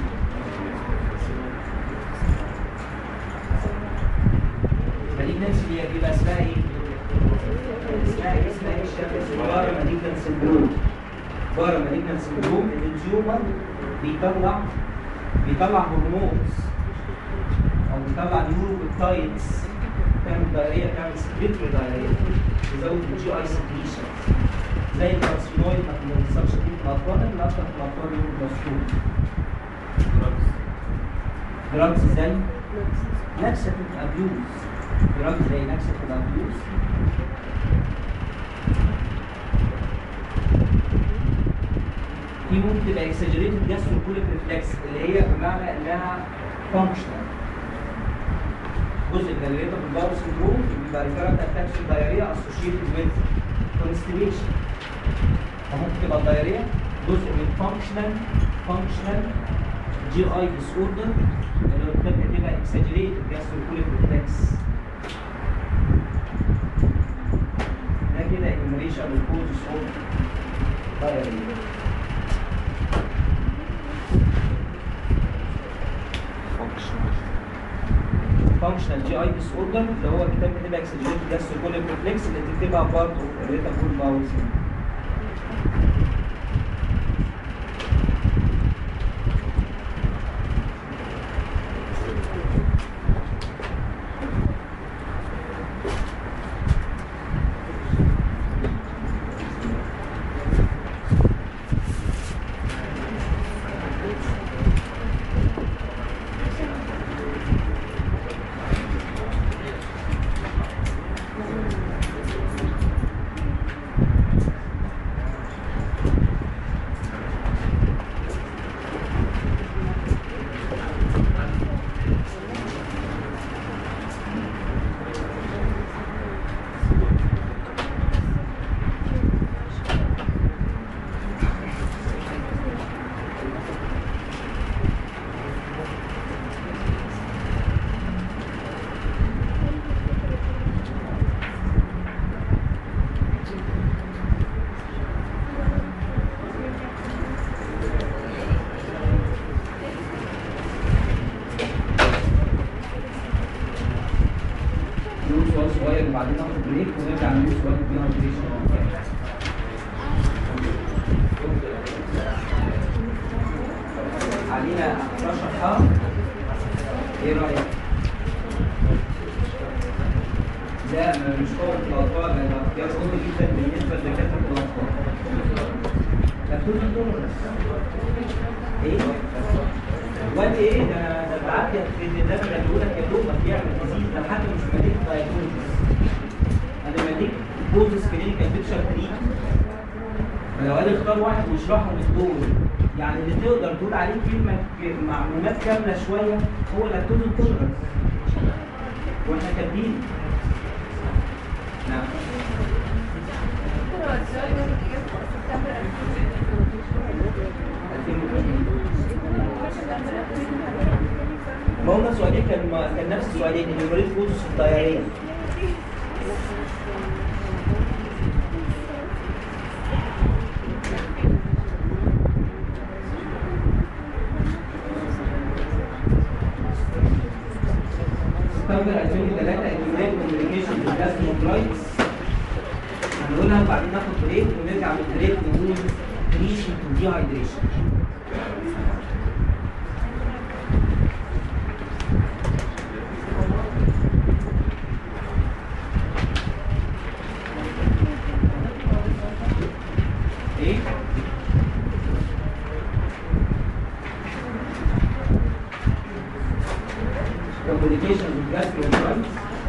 malignancy دي بيبقى اسمها ايه؟ اسمها ايه؟ اسمها ايه الشكل؟ بارا malignant syndrome بارا malignant syndrome ان التيومر بيطلع بيطلع هرمونز او بيطلع نيوروبيبتايدز تعمل دايريا تعمل سكريتوري دايريا تزود الجي اي سكريشن زي الكارسينويد ما بنوصلش فيه في الاطفال لكن اكتر في الاطفال يوم دراجز زي لاكساتيف ابيوز دراجز زي لاكساتيف ابيوز دي ممكن تبقى اكسجريتد جاستروكوليك ريفلكس اللي هي بمعنى انها فانكشنال جزء من الريتابل باور سندروم بيبقى ريكارنت اتاكشن دايريا اسوشيتد ويز كونستيبيشن فممكن تبقى الدايريا جزء من فانكشنال فانكشنال جي اي ديس اوردر اللي قدامك تبقى اكساجريتد جاستروكوليك ريفلكس ده كده انيميشن الكوزس اوف دايريا فانكشنال جي اي ديس اوردر اللي هو كتاب كده اكسجريتد جاستروكوليك ريفلكس اللي بتكتبها بارت اوف الريتابول باور سندروم نقول سؤال صغير وبعدين ناخد بريك ونرجع نقول سؤال ديهايدريشن علينا 11 حرف ايه رايك؟ لا ما- مش قوة الأطفال ده اختيار قوي جدا بالنسبة لدكاترة الأطفال مكتوب الدولارس ايه؟ وقت ايه ده ده بالعافيه في ده اللي بيقول لك يا دوب بيعمل ديزيز ده حتى مش مديك دايجنوزس انا مديك بوزس كلينيكال بيكشر 3 فلو قال اختار واحد واشرحه من دول يعني اللي تقدر تقول عليه كلمه ك- معلومات كامله شويه هو لاكتوز انتولرنس واحنا كاتبين نعم ما هم سؤالين كان كان نفس السؤالين اللي يوريك بوزس الطياريه ستاندر 2003 انتجريت كوميونيكيشن بالجاستروكرايتس هنقولها وبعدين ناخد بريك ونرجع من البريك نقول تريشن تو دي هايدريشن ايه؟ communication with gastroenteritis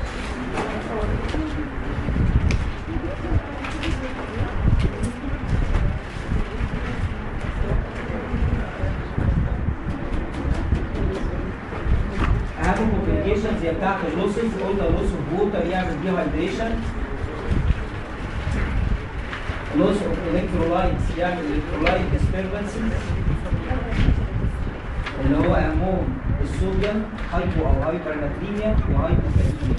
اهم complications هي بتاعت اللوسز قلنا لوس اوف ووتر يعمل ديهايدريشن لوس اوف الكترولايتس يعمل الكترولايت ديستربنسز اللي هو اهمهم الصوديوم هايبو او هايبرناتريميا وهايبوكاليميا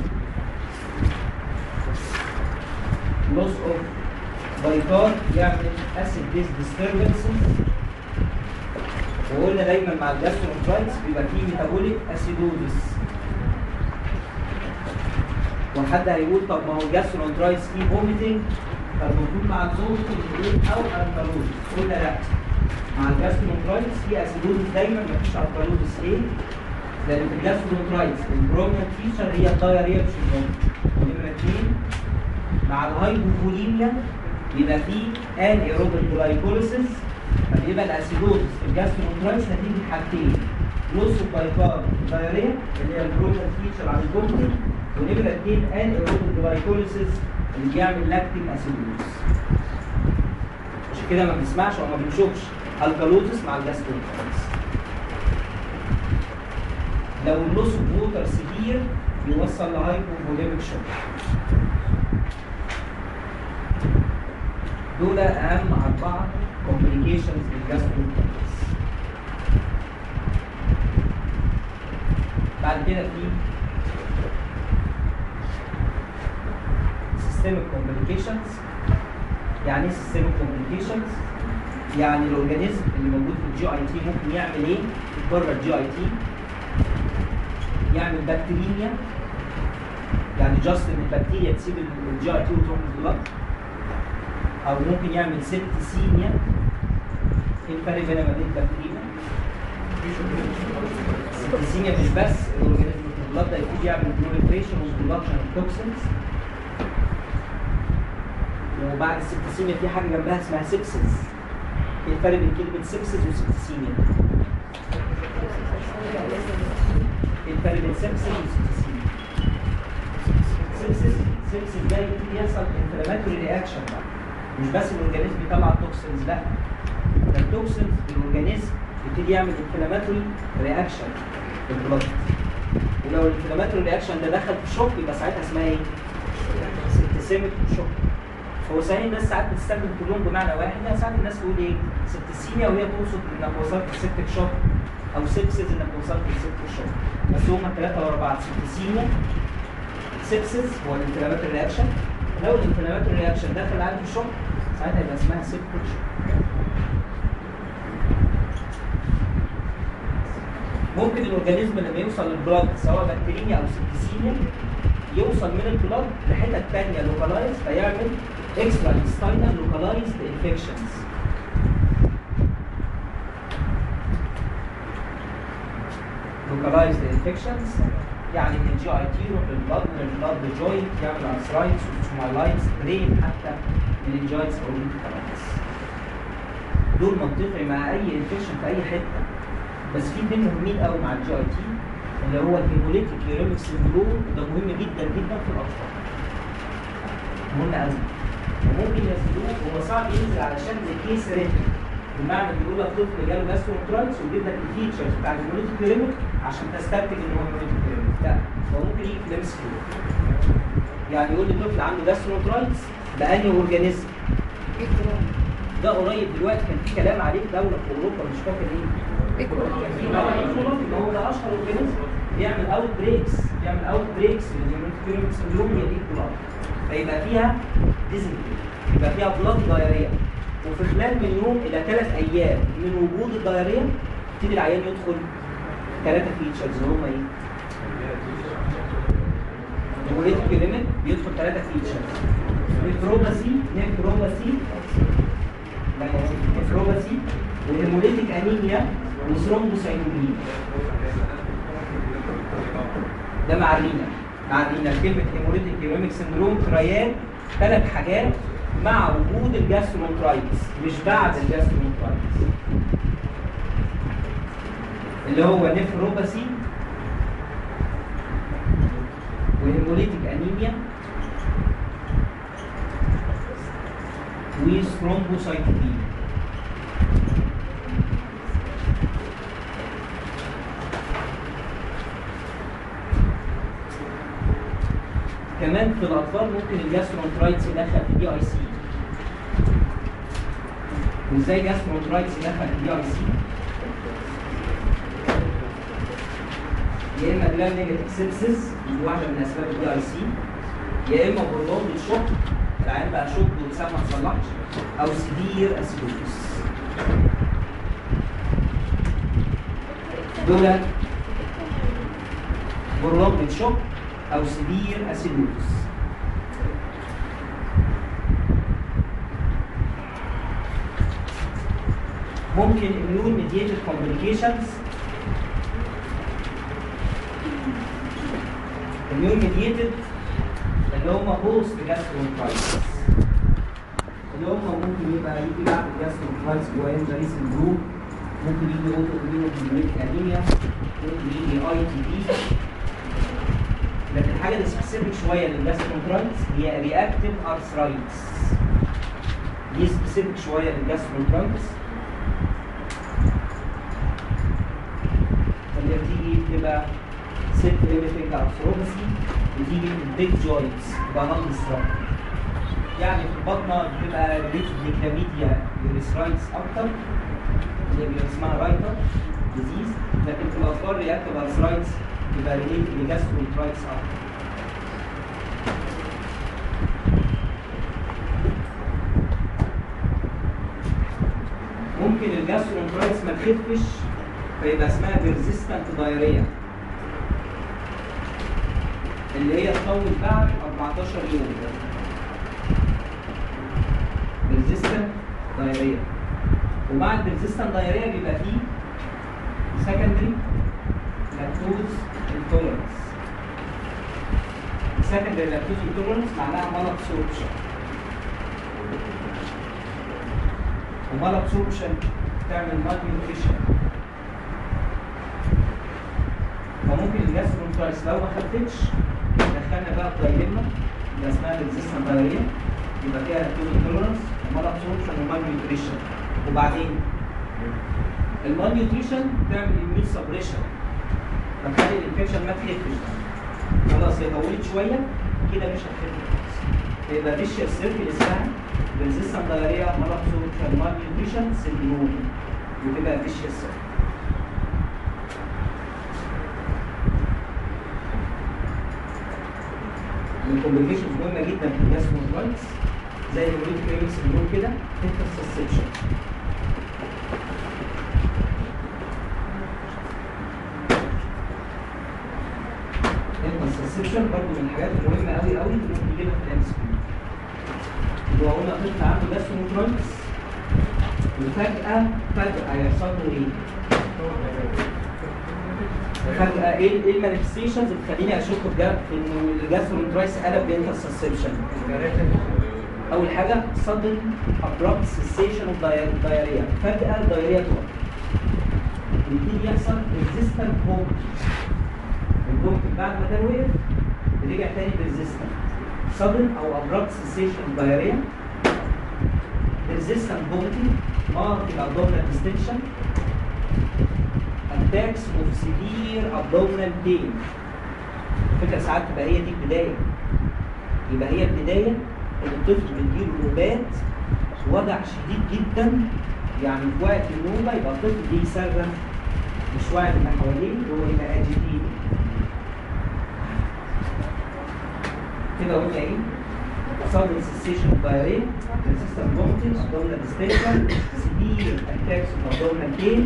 لوس اوف بايكار يعمل اسيد بيز ديستربنسز وقلنا دايما مع الجاسترونترايتس بيبقى فيه ميتابوليك اسيدوزس وحد هيقول طب ما هو الجاسترونترايتس فيه فوميتنج طب المفروض مع الزومتنج او الكالوزس قلنا لا مع الجاسترونترايتس في اسيدوزس دايما مفيش الكالوزس ليه؟ لان في الجاسترونترايتس البرومينت فيشر هي الدايريا مش الفوميت نمرة اتنين مع الهايبوفوليميا يبقى فيه ان ايروبيك جلايكوليسيس فبيبقى الاسيدوزس في الجاسترونترايتس نتيجه حاجتين لوس بايكار دايريا اللي هي البرومينت فيشر عن الفوميت ونمرة اتنين ان ايروبيك جلايكوليسيس اللي بيعمل لاكتيك اسيدوزس عشان كده ما بنسمعش او ما بنشوفش الكالوزس مع الجاسترونترايتس لو اللوس اوف ووتر سيفير يوصل لهايبوفوليميك شوك دول اهم اربعه كومبليكيشنز للجاسترونترايتس بعد كده في systemic complications يعني ايه systemic complications يعني الاورجانيزم اللي موجود في الجي اي تي ممكن يعمل ايه بره الجي اي تي يعمل بكتيريميا يعني جاست ان البكتيريا تسيب الجي اي تي وتروح للبلد او ممكن يعمل سيبتسيميا ايه الفرق بين ما بين البكتيريا السيبتسيميا مش بس الاورجانيزم في البلد ده يبتدي يعمل proliferation وبرودكشن اوف توكسينز وبعد السبتسيميا في حاجه جنبها اسمها سيبسيس ايه الفرق بين كلمه سيبسيس وسبتسيميا ايه الفرق بين سيبسيس وسبتسيميا سيبسيس سيبسيس ده يبتدي يحصل انفلاماتوري رياكشن بقى مش بس الاورجانيزم بيطلع توكسينز لا ده التوكسينز في الاورجانيزم يبتدي يعمل انفلاماتوري رياكشن في البلد ولو الانفلاماتوري رياكشن ده دخل في شوك يبقى ساعتها اسمها ايه؟ سيبتسيميك شوك هو صحيح الناس ساعات بتستخدم كلهم بمعنى واحد يعني ساعات الناس تقول ايه سبتسيميا وهي تقصد انك وصلت لسبتك شوك او سيبسيس انك وصلت لسبتك شوك بس هما الثلاثه ورا بعض سبتسيميا سيبسيس هو الانفلاماتوري رياكشن لو الانفلاماتوري رياكشن دخل عندي في شوك ساعتها يبقى اسمها سبتك شوك ممكن الاورجانيزم لما يوصل للبلاد سواء بكتيريا او سبتسيميا يوصل من البلاد لحتت ثانيه لوكالايز فيعمل اكسترا انستاينال لوكالايزد انفكشنز لوكالايزد انفكشنز يعني من الجي اي تي يروح للبلاد من البلاد للجوينت يعمل ارثرايتس وسمايلايتس برين حتى من الجوينتس او الكترايتس دول منطقي مع اي انفكشن في اي حته بس في اثنين مهمين قوي مع الجي اي تي اللي هو الهيموليتيك يوريميك سندروم ده مهم جدا جدا في الاطفال مهم قوي وممكن ينزلوه هو صعب ينزل علشان زي كيس ريتم بمعنى بيقول لك طفل جاله جاسترونترايتس ويجيب لك الفيتشرز بتاع الهيموليتيك يوريميك عشان تستنتج ان هو هيموليتيك يوريميك لا هو ممكن يجي كلامس فلو يعني يقول لي طفل عنده جاسترونترايتس بأنهي اورجانيزم ده قريب دلوقتي كان في كلام عليه في دوله في اوروبا مش فاكر ايه هو ده اشهر اورجانيزم بيعمل اوت بريكس بيعمل اوت بريكس للهيماتوكيريك سندروم هي دي البلاد فيبقى فيها ديزنتري يبقى فيها بلاد دايريا وفي خلال من يوم الى ثلاث ايام من وجود الدايريا يبتدي العيان يدخل ثلاثه فيتشرز اللي هم ايه؟ الهيموليتيك ليميت بيدخل ثلاثه فيتشرز نيفروباسي نيفروباسي نيفروباسي وهيموليتيك انيميا وثرومبوسايتوبينيا ده مع الرينا مع الرينا كلمة هيموليتيك هيموليتيك سندروم تريان ثلاث حاجات مع وجود الجاسترونترايتس مش بعد الجاسترونترايتس اللي هو نيفروباسي وهيموليتيك انيميا وثرومبوسايتوبينيا كمان في الاطفال ممكن الجاسترونترايتس يدخل في دي اي سي وازاي جاسترونترايتس يدخل في دي اي سي يا اما جرام نيجاتيف سيبسيس دي واحده من اسباب الدي اي سي يا اما برولونج شوك العيان بقى شوك والسبب ما تصلحش او سيفير اسيدوزس دول برولونج شوك او سيفير اسيدوزس ممكن immune mediated complications immune mediated اللي هم بوست جاسترونترايتس اللي هم ممكن يبقى يجي بعد الجاسترونترايتس جوان زي سندروم ممكن يجي اوتو اميونو انيميا ممكن يجي اي تي بي لكن الحاجه اللي سبيسيفيك شويه للجاسترونترايتس هي رياكتيف ارثرايتس دي سبيسيفيك شويه للجاسترونترايتس اللي بتيجي بتبقى سيلف ليميتنج ارثروباسي بتيجي من البيج جوينتس تبقى نون ديستراكتيف يعني في البطنه بتبقى ريليتد لكلاميديا يوريثرايتس اكتر اللي بيبقى اسمها رايتر ديزيز لكن في الاطفال رياكتيف ارثرايتس بيبقى ريليتد لجاسترويترايتس اكتر ممكن الجاسترونترايتس ما تخفش فيبقى اسمها بيرزيستنت دايريا اللي هي تطول بعد 14 يوم بيرزيستنت دايريا ومع البيرزيستنت دايريا بيبقى فيه سكندري لاكتوز انتولرنس السكندري لاكتوز انتولرنس معناها مال ابسوربشن ومال ابسوربشن تعمل مال نيوتريشن فممكن الجاسترونترايتس لو ما خفتش دخلنا بقى في دايلما اللي اسمها ريزيستنت دايريا يبقى فيها لاكتوز انتولرنس ومال ابسوربشن ومال نيوتريشن وبعدين المال نيوتريشن تعمل اميون سبريشن فتخلي الانفكشن ما تخفش خلاص هي طولت شويه كده مش هتخف خالص يبقى فيشيال سيركل اسمها ريزيستنت دايريا مال ابسوربشن مال نيوتريشن سيندروم وتبقى فيشيال سيركل الكومبليكيشنز مهمه جدا في الجاستروانترايتس زي الريد كريمس سندروم كده انترسسبشن الانترسسبشن برضه من الحاجات المهمه قوي قوي اللي ممكن يجيبها في الام اس كيو اللي هو قلنا طفل عنده جاستروانترايتس وفجاه فجاه هيحصل له ايه؟ فجأة ايه ايه المانيفستيشنز اللي تخليني اشك بجد في انه الجاسترونترايتس قلب بانترسسبشن؟ اول حاجه sudden abrupt cessation of diar- diarrhea فجاه الدايريا تقف يبتدي يحصل resistant vomiting الفوميتنج بعد ما كان وقف رجع تاني resistant sudden او abrupt cessation of diarrhea resistant vomiting marked abdominal distension attacks of severe abdominal pain فكرة ساعات تبقى هي دي البداية يبقى هي البداية ان الطفل بيجيله نوبات وجع شديد جدا يعني في وقت النوبة يبقى الطفل دي يصرخ مش واعي اللي حواليه هو يبقى اجيتيد كده قلنا ايه؟ sudden cessation of diarrhea, resistant vomiting, abdominal distension, severe attacks of abdominal pain,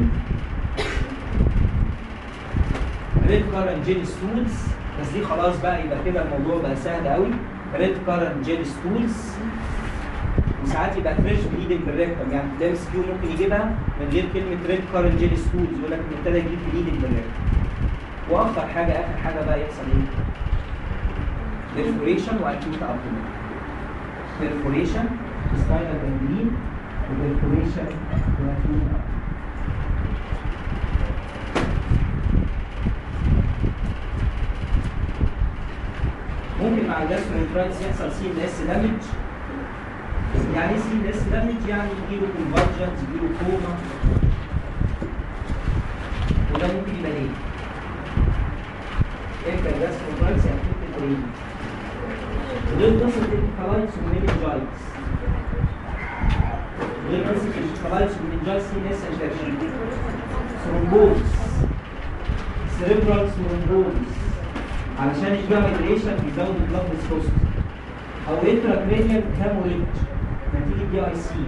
ريد كارن جيلي ستولز بس دي خلاص بقى يبقى كده الموضوع بقى سهل قوي ريد كارن جيلي ستولز وساعات يبقى فريش بليدنج بالريكتم يعني ده اس كيو ممكن يجيبها من غير كلمه ريد كارن جيلي ستولز يقول لك إن ابتدى يجيب بليدنج بالريكتم واخطر حاجه اخر حاجه بقى يحصل ايه؟ بيرفوريشن واكيوت ابدومين بيرفوريشن سباينال جانجلين وبيرفوريشن واكيوت ابدومين ممكن مع الجاسترونترايتس يحصل سي ان اس دامج يعني ايه سي ان اس دامج يعني يجيله كونفرجنس يجيله كوما وده ممكن يبقى ليه؟ امتى الجاسترونترايتس يأفكت البرين غير قصة الانكفالايتس والمينينجايتس غير قصة الانكفالايتس والمينينجايتس سي ان اس انفكشن ثرومبوز سيريبرال ثرومبوز علشان يشبه هايدريشن بيزود البلاد فيسكوستي او انتراكرينيال هاموريج نتيجه دي اي سي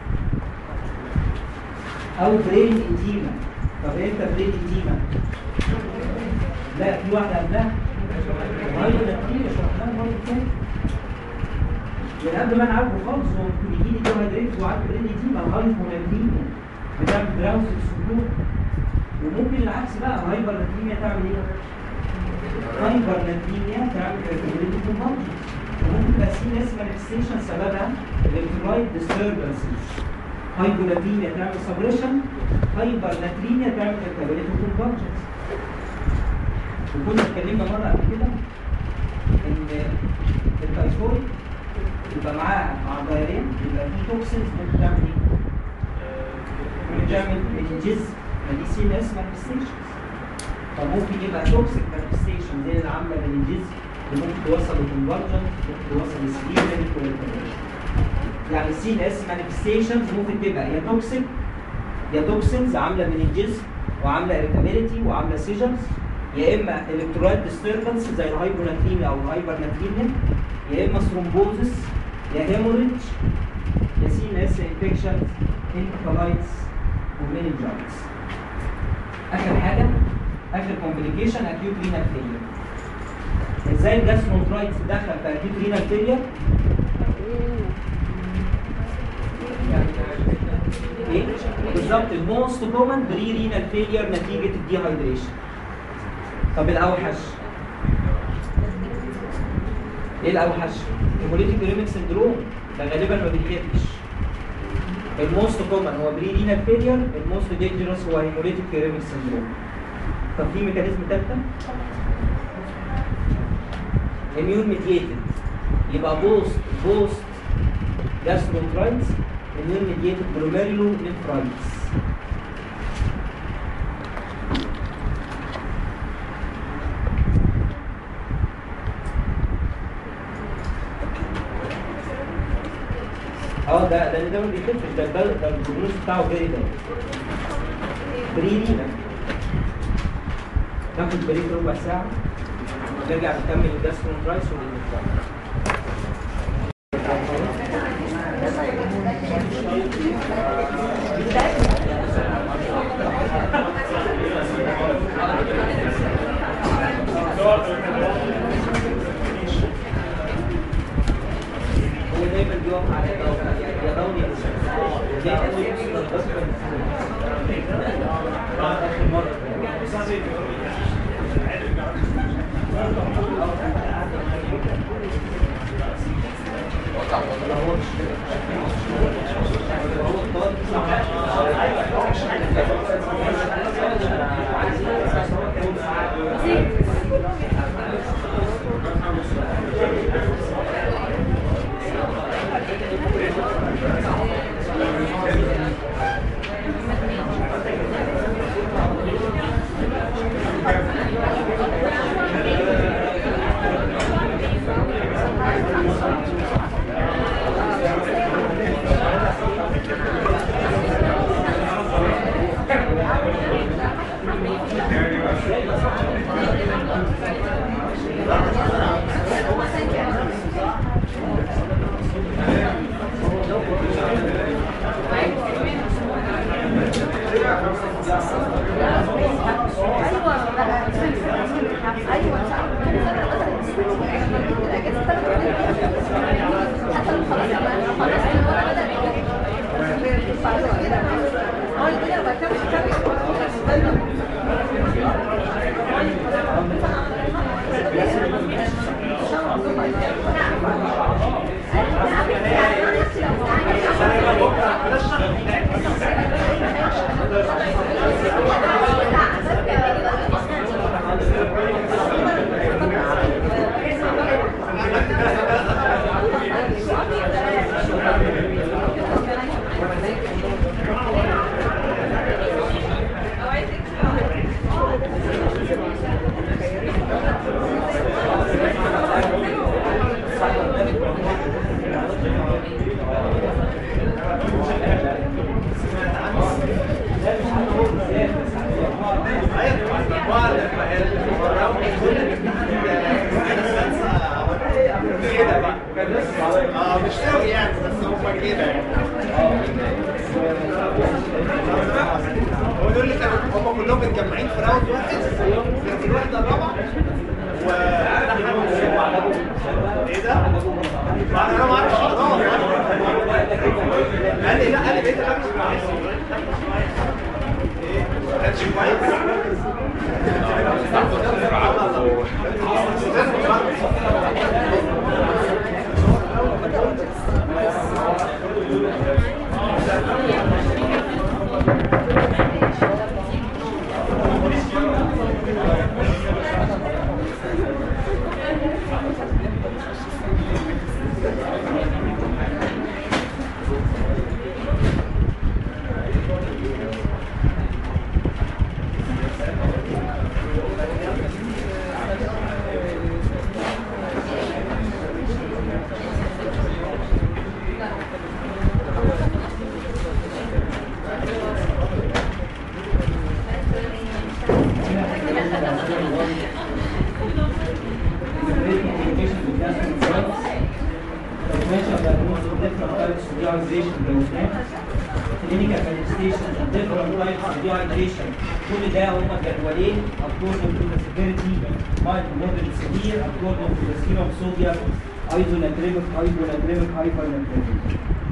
او برين ايديما طب امتى برين ايديما؟ لا في واحده قبلها هايدرو كتير شرحناها المره اللي فاتت من قبل ما انا عارفه خالص هو ممكن يجي لي دي هايدريت وعنده برين ايديما هايبوناتريميا بتعمل دراوز السكون وممكن العكس بقى هايبر ناتريميا تعمل ايه؟ هايبر ناتريميا تعمل irritability في المرض وممكن تبقى سي ناس مانيفستيشن سببها الكترولايت ديستربنسز هايبوناتريميا تعمل سبريشن هايبر ناتريميا تعمل irritability في المرض وكنا اتكلمنا مره قبل كده ان التايفويد يبقى معاه مع الدايرين يبقى فيه توكسينز ممكن تعمل ايه؟ ممكن تعمل الجزء ما دي سي ناس مانيفستيشنز فممكن يبقى توكسيك مانيفستيشن زي اللي عامله من الجسم اللي ممكن توصل للكونفرجن ممكن توصل للسليبنج يعني السي ان اس مانيفستيشنز ممكن تبقى يا توكسيك يا توكسينز عامله من الجسم وعامله irritability وعامله سيجنز يا اما الكترولايت ديستربنس زي الهايبوناتريميا او الهايبرناتريميا يا اما ثرومبوزس يا هيموريدج يا سي ان اس انفكشنز انكفالايتس ومينينجايتس اخر حاجه اخر كومبليكيشن اكيوت رينال فيلير ازاي الجاسترونترايتس دخل في اكيوت رينال فيلير ايه بالظبط الموست كومن بري رينال فيلير نتيجه الديهايدريشن طب الاوحش ايه الاوحش هيموليتيك يوريميك سندروم ده غالبا ما بيتكتش الموست كومن هو بري رينال فيلير الموست دينجرس هو هيموليتيك يوريميك سندروم طب في ميكانيزم ثالثه اميون ميديتد يبقى بوست بوست جاسترونترايتس اميون ميديتد جلوميريلو نفرايتس اه ده ده ده ما بيخفش ده ده ده البروجنوز بتاعه جاي ده بريدي ناخد بريك ربع ساعة نرجع نكمل الجاسترونترايتس والنفرايتس هو دايما بيقف على يدوني يا دوني يا شمس دي اول يوصل الغصب اخر مره اه مش قوي يعني بس هم كده يعني هو دول اللي كانوا هم كلهم متجمعين في راوند واحد في الوحده الرابعه و ايه ده؟ ما انا ما اعرفش اه قال لي لا قال لي بقيت الراوند كويس ايه؟ ما كانش كويس differential diagnosis of different types of dehydration جاوبناه clinical manifestations of different types of dehydration كل ده هما جدولين according to the severity mild moderate severe according to the serum sodium isonatremic hyponatremic hypernatremic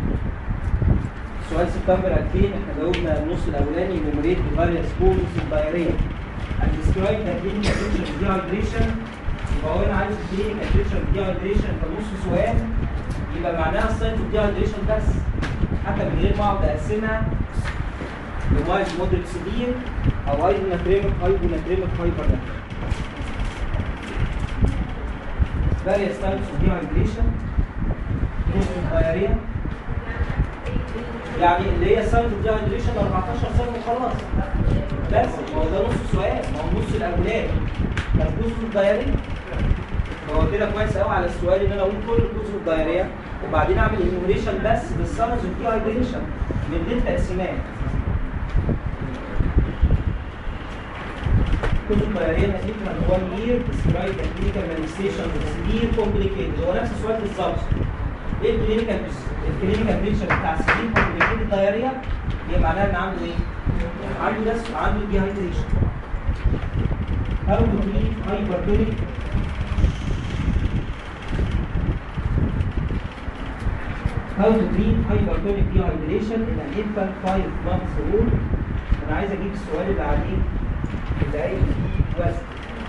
سؤال سبتمبر 2000 احنا جاوبنا النص الاولاني نمريت various causes of diarrhea and describe the clinical picture of dehydration يبقى هو انا عايز clinical picture of dehydration كنص سؤال يبقى معناها الساينس اوف dehydration بس حتى من غير ما اقعد اقسمها لوايد مودريت سيفير او ايزوناتريميك هايبوناتريميك هايبرناتريميك various types of dehydration cause of diarrhea يعني اللي هي ساينس اوف dehydration 14 سنه وخلاص بس ما هو ده نص سؤال ما هو النص الاولاني كان كوز اوف دايريا هو كده كويس قوي على السؤال ان انا اقول كل كوز اوف دايريا وبعدين اعمل انيميشن بس بالساينس اوف dehydration من غير تقسيمات كل الطيارين هتفهم هو year describe the clinical manifestations of severe complicated هو نفس السؤال بالظبط ايه الكلينيكال الكلينيكال بيكتشر بتاع severe complicated diarrhea هي معناها ان عنده ايه؟ عنده ناس عنده dehydration how to treat hypertonic how to treat hypertonic dehydration in an infant 5 months old انا عايز اجيب السؤال اللي عليه اللي قايل فيه وزن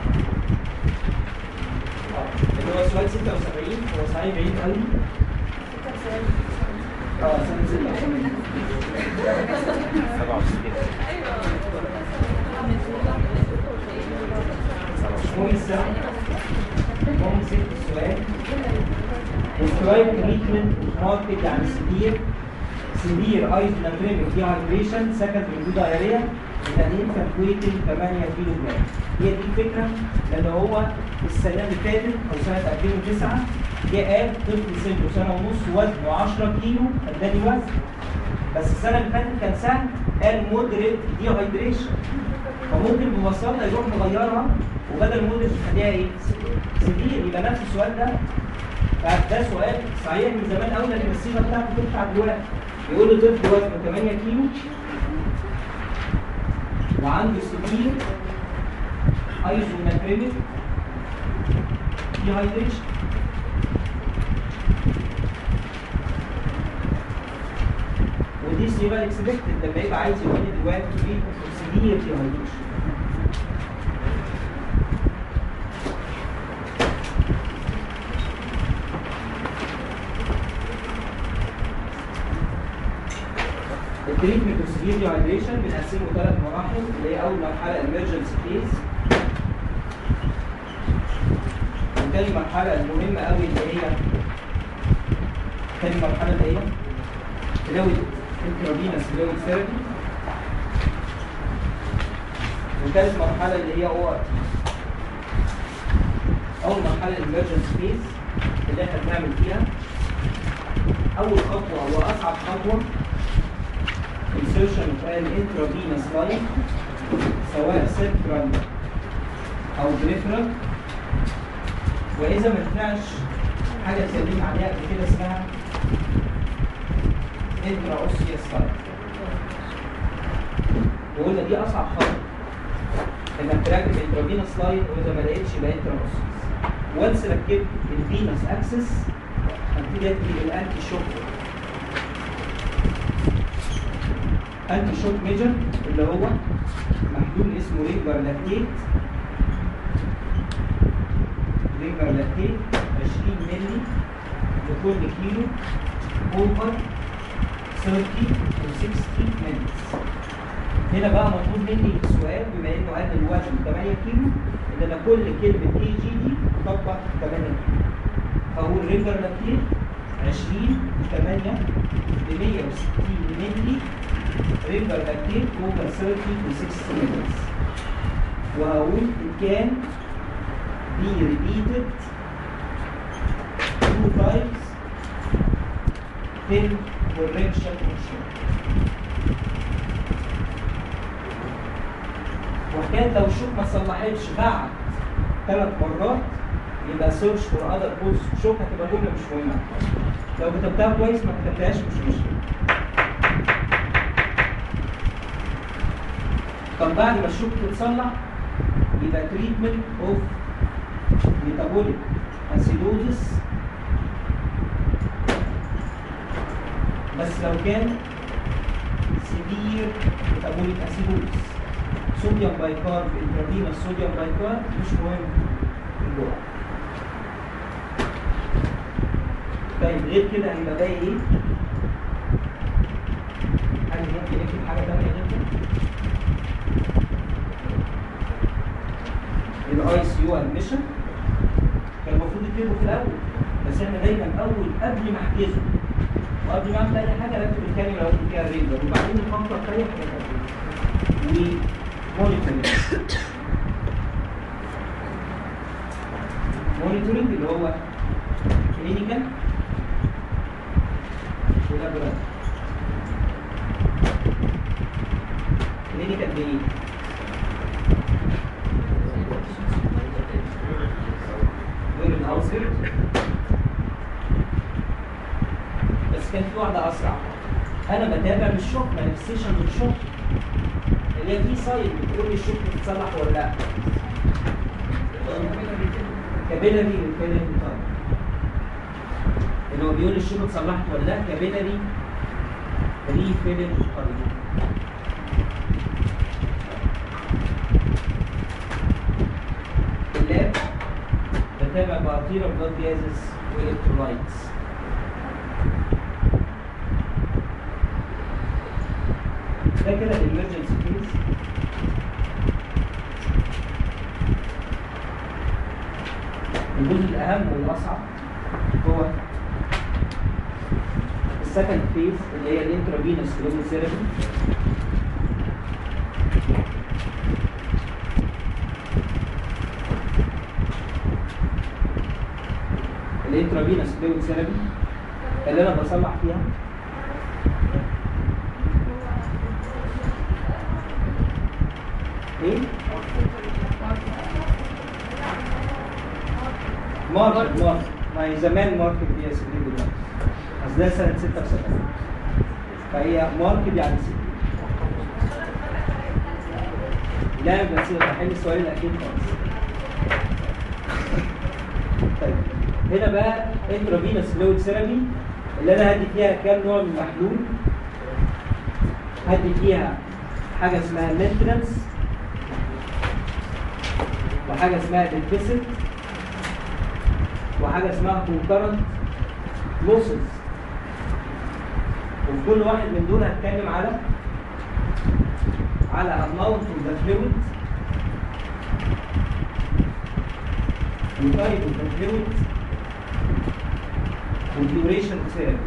اه اللي هو سؤال 76 هو صحيح بعيد قوي اه سنة 76 مهم السنة مهم ست السؤال describe treatment market عن severe severe isolatremic dehydration secondary to diarrhea in an infant weighing 8 كيلو جرام هي دي الفكرة لأن هو السنة اللي فاتت أو سنة 2009 جه قال طفل سنه سنة ونص وزنه 10 كيلو اداني وزن بس السنة اللي فاتت كان سهل قال مودريت ديهايدريشن فممكن ببساطة يروح مغيرها وبدل مودريت يخليها ايه؟ سيفير يبقى نفس السؤال ده فده سؤال صحيح من زمان قوي لكن الصيغه بتاعته تنفع دلوقتي يقول له طفل وزنه 8 كيلو وعنده سبير ايزوناتريميك ديهايدريشن ودي صيغه الاكسبكتد لما يبقى عايز يقول لي دلوقتي في سبير ديهايدريشن التريتمنت اوف سيفير ديهايدريشن بنقسمه ثلاث مراحل اللي هي اول مرحله emergency phase وتاني مرحله المهمه قوي اللي هي تاني مرحله اللي هي فلويد انترافينس فلويد ثيرابي وثالث مرحله اللي هي او ار اول مرحله emergency phase اللي احنا بنعمل فيها اول خطوه واصعب خطوه insertion of an intravenous line سواء central أو peripheral وإذا ما نفعش حاجة اتكلمنا عليها قبل كده اسمها intraosseous line وقلنا دي أصعب خطوة إنك تركب intravenous line وإذا ما لقيتش يبقى intraosseous وانس ركبت الفينوس اكسس هبتدي ادي الانتي شوك انتي شوك ميجر اللي هو محلول اسمه ريجر لاكتيت ريجر لاكتيت 20 مللي لكل كيلو اوفر 30 و 60 minutes هنا بقى مطلوب مني السؤال بما انه قال الوزن 8 كيلو ان انا كل كلمه اي جي دي اطبق 8 كيلو فاقول ريجر لاكتيت 20 8 ب 160 مللي ريجر لاكتيت اوفر 30 و 60 minutes وهقول it can be repeated two times till correction ensure وحكايه لو الشوك ما صلحتش بعد ثلاث مرات يبقى سيرش فور اذر كوز شوك هتبقى جمله مش مهمه لو كتبتها كويس ما كتبتهاش مش مشكله طب بعد ما الشوك تتصلح يبقى تريتمنت اوف ميتابوليك اسيدوزس بس لو كان سيفير ميتابوليك اسيدوزس صوديوم بايكارب انترافينوس صوديوم بايكارب مش مهم في الجرعه طيب غير كده هيبقى باقي ايه؟ هل ممكن نكتب حاجه ثانيه غير كده؟ الاي سي يو ادميشن كان المفروض يكتبه في الاول بس احنا دايما اول قبل ما احجزه وقبل ما اعمل اي حاجه رتب الكاميرا وقت فيها الرينجر وبعدين نفكر في اي حاجه ثانيه ومونيتورنج مونيتورنج اللي هو كلينيكال ولابوراتوري كلينيكال بايه؟ يورين اوتفيت بس كان في واحده اسرع انا بتابع مش شوك مانيفستيشن من شوك اللي هي في سايد بتقول لي الشوك بتتصلح ولا لا كابيلاري ريفيلنج تايم اللي هو بيقول الشوك اتصلحت ولا لا كابيلاري ريفيلنج تايم اللاب بتابع بأطيرة بلاد جازز والكترولايتس ده كده الامرجنسي كيس الجزء الأهم والأصعب هو السكند فيز اللي هي الانترافينوس فلويد الانترافينوس فلويد ثيرابي اللي انا بصلح فيها ايه؟ ماركت ماركت ما هي زمان ماركت دي اس بي دلوقتي اصل ده سنه 76 فهي ماركت يعني ستين لا بس بحل السؤال الاخير خالص طيب هنا بقى انترافينوس فلويد ثيرابي اللي انا هدي فيها كام نوع من المحلول هدي فيها حاجه اسمها مينتنس وحاجه اسمها ديفيسيت وحاجه اسمها كونكرنت لوسز وفي كل واحد من دول هتكلم على على amount of the fluid وتايب of the fluid والduration of therapy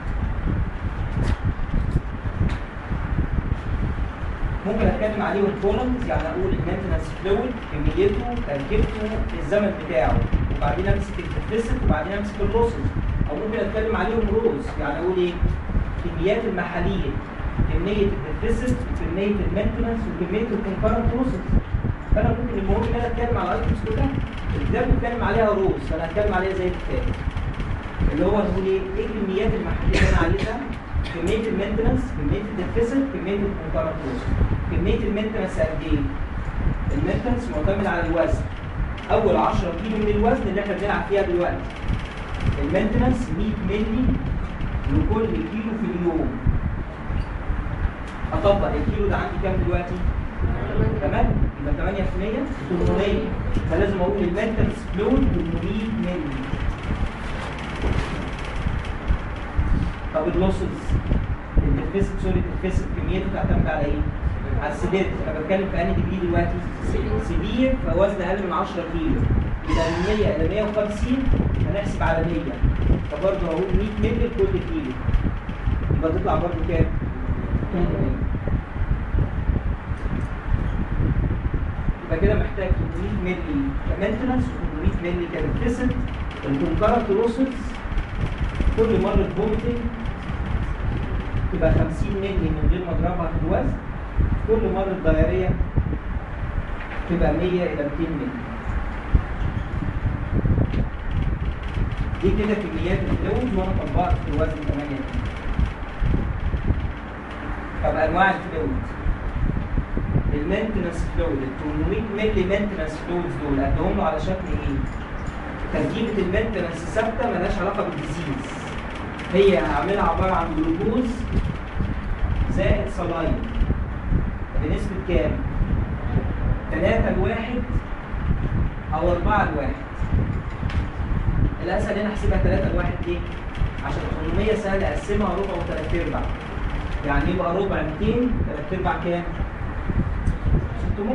ممكن اتكلم عليه الكولمز يعني اقول المينتنس فلويد كميته تركيبته الزمن بتاعه وبعدين امسك الديفيسيت وبعدين امسك اللوسز او ممكن اتكلم عليهم روز يعني اقول ايه كميات المحاليل كميه الديفيسيت وكميه المينتنس وكميه الكونكرنت لوسز فانا ممكن المهم ان انا اتكلم على الايتمز كلها الكتاب بيتكلم عليها روز فانا هتكلم عليها زي الكتاب اللي هو نقول ايه ايه كميات المحاليل اللي انا عايزها كميه المينتنس كميه الديفيسيت كميه الكونكرنت لوسز كميه المينتنس قد ايه المينتنس معتمد على الوزن اول 10 كيلو من الوزن اللي احنا بنلعب فيها دلوقتي المينتنس 100 مللي لكل كيلو في اليوم اطبق الكيلو ده عندي كام دلوقتي؟ تمام يبقى 8 في 100 800 فلازم اقول المينتنس فلويد 800 مللي طب اللوسز الديفيسيت سوري الديفيسيت كميته تعتمد على ايه؟ على السيفيرتي انا بتكلم في انهي ديجري دلوقتي؟ سيفير فوزن اقل من 10 كيلو يبقى من 100 الى 150 هنحسب على 100 فبرضه هقول 100 مللي لكل كيلو يبقى تطلع برضه كام؟ 800 يبقى كده محتاج 800 مللي كمينتنس و800 مللي كديفيسيت الكونكرنت لوسز كل مره فوميتنج تبقى 50 مللي من غير ما اضربها في الوزن كل مره ضرريه تبقى 100 الى 200 مللي دي كده كميات الفلويد وانا طبقت في الوزن 8 كيلو طب انواع الفلويد المينتنس فلويد ال 800 مللي مينتنس فلويدز دول ادهم له على شكل ايه؟ تركيبه المينتنس ثابته مالهاش علاقه بالديزيز هي هعملها عباره عن جلوكوز زائد صلاين بنسبه كام؟ 3 لواحد او 4 لواحد الاسهل هنا احسبها 3 لواحد ليه؟ عشان 800 سهل اقسمها ربع وثلاث ارباع يعني يبقى ربع 200 ثلاث ارباع كام؟ 600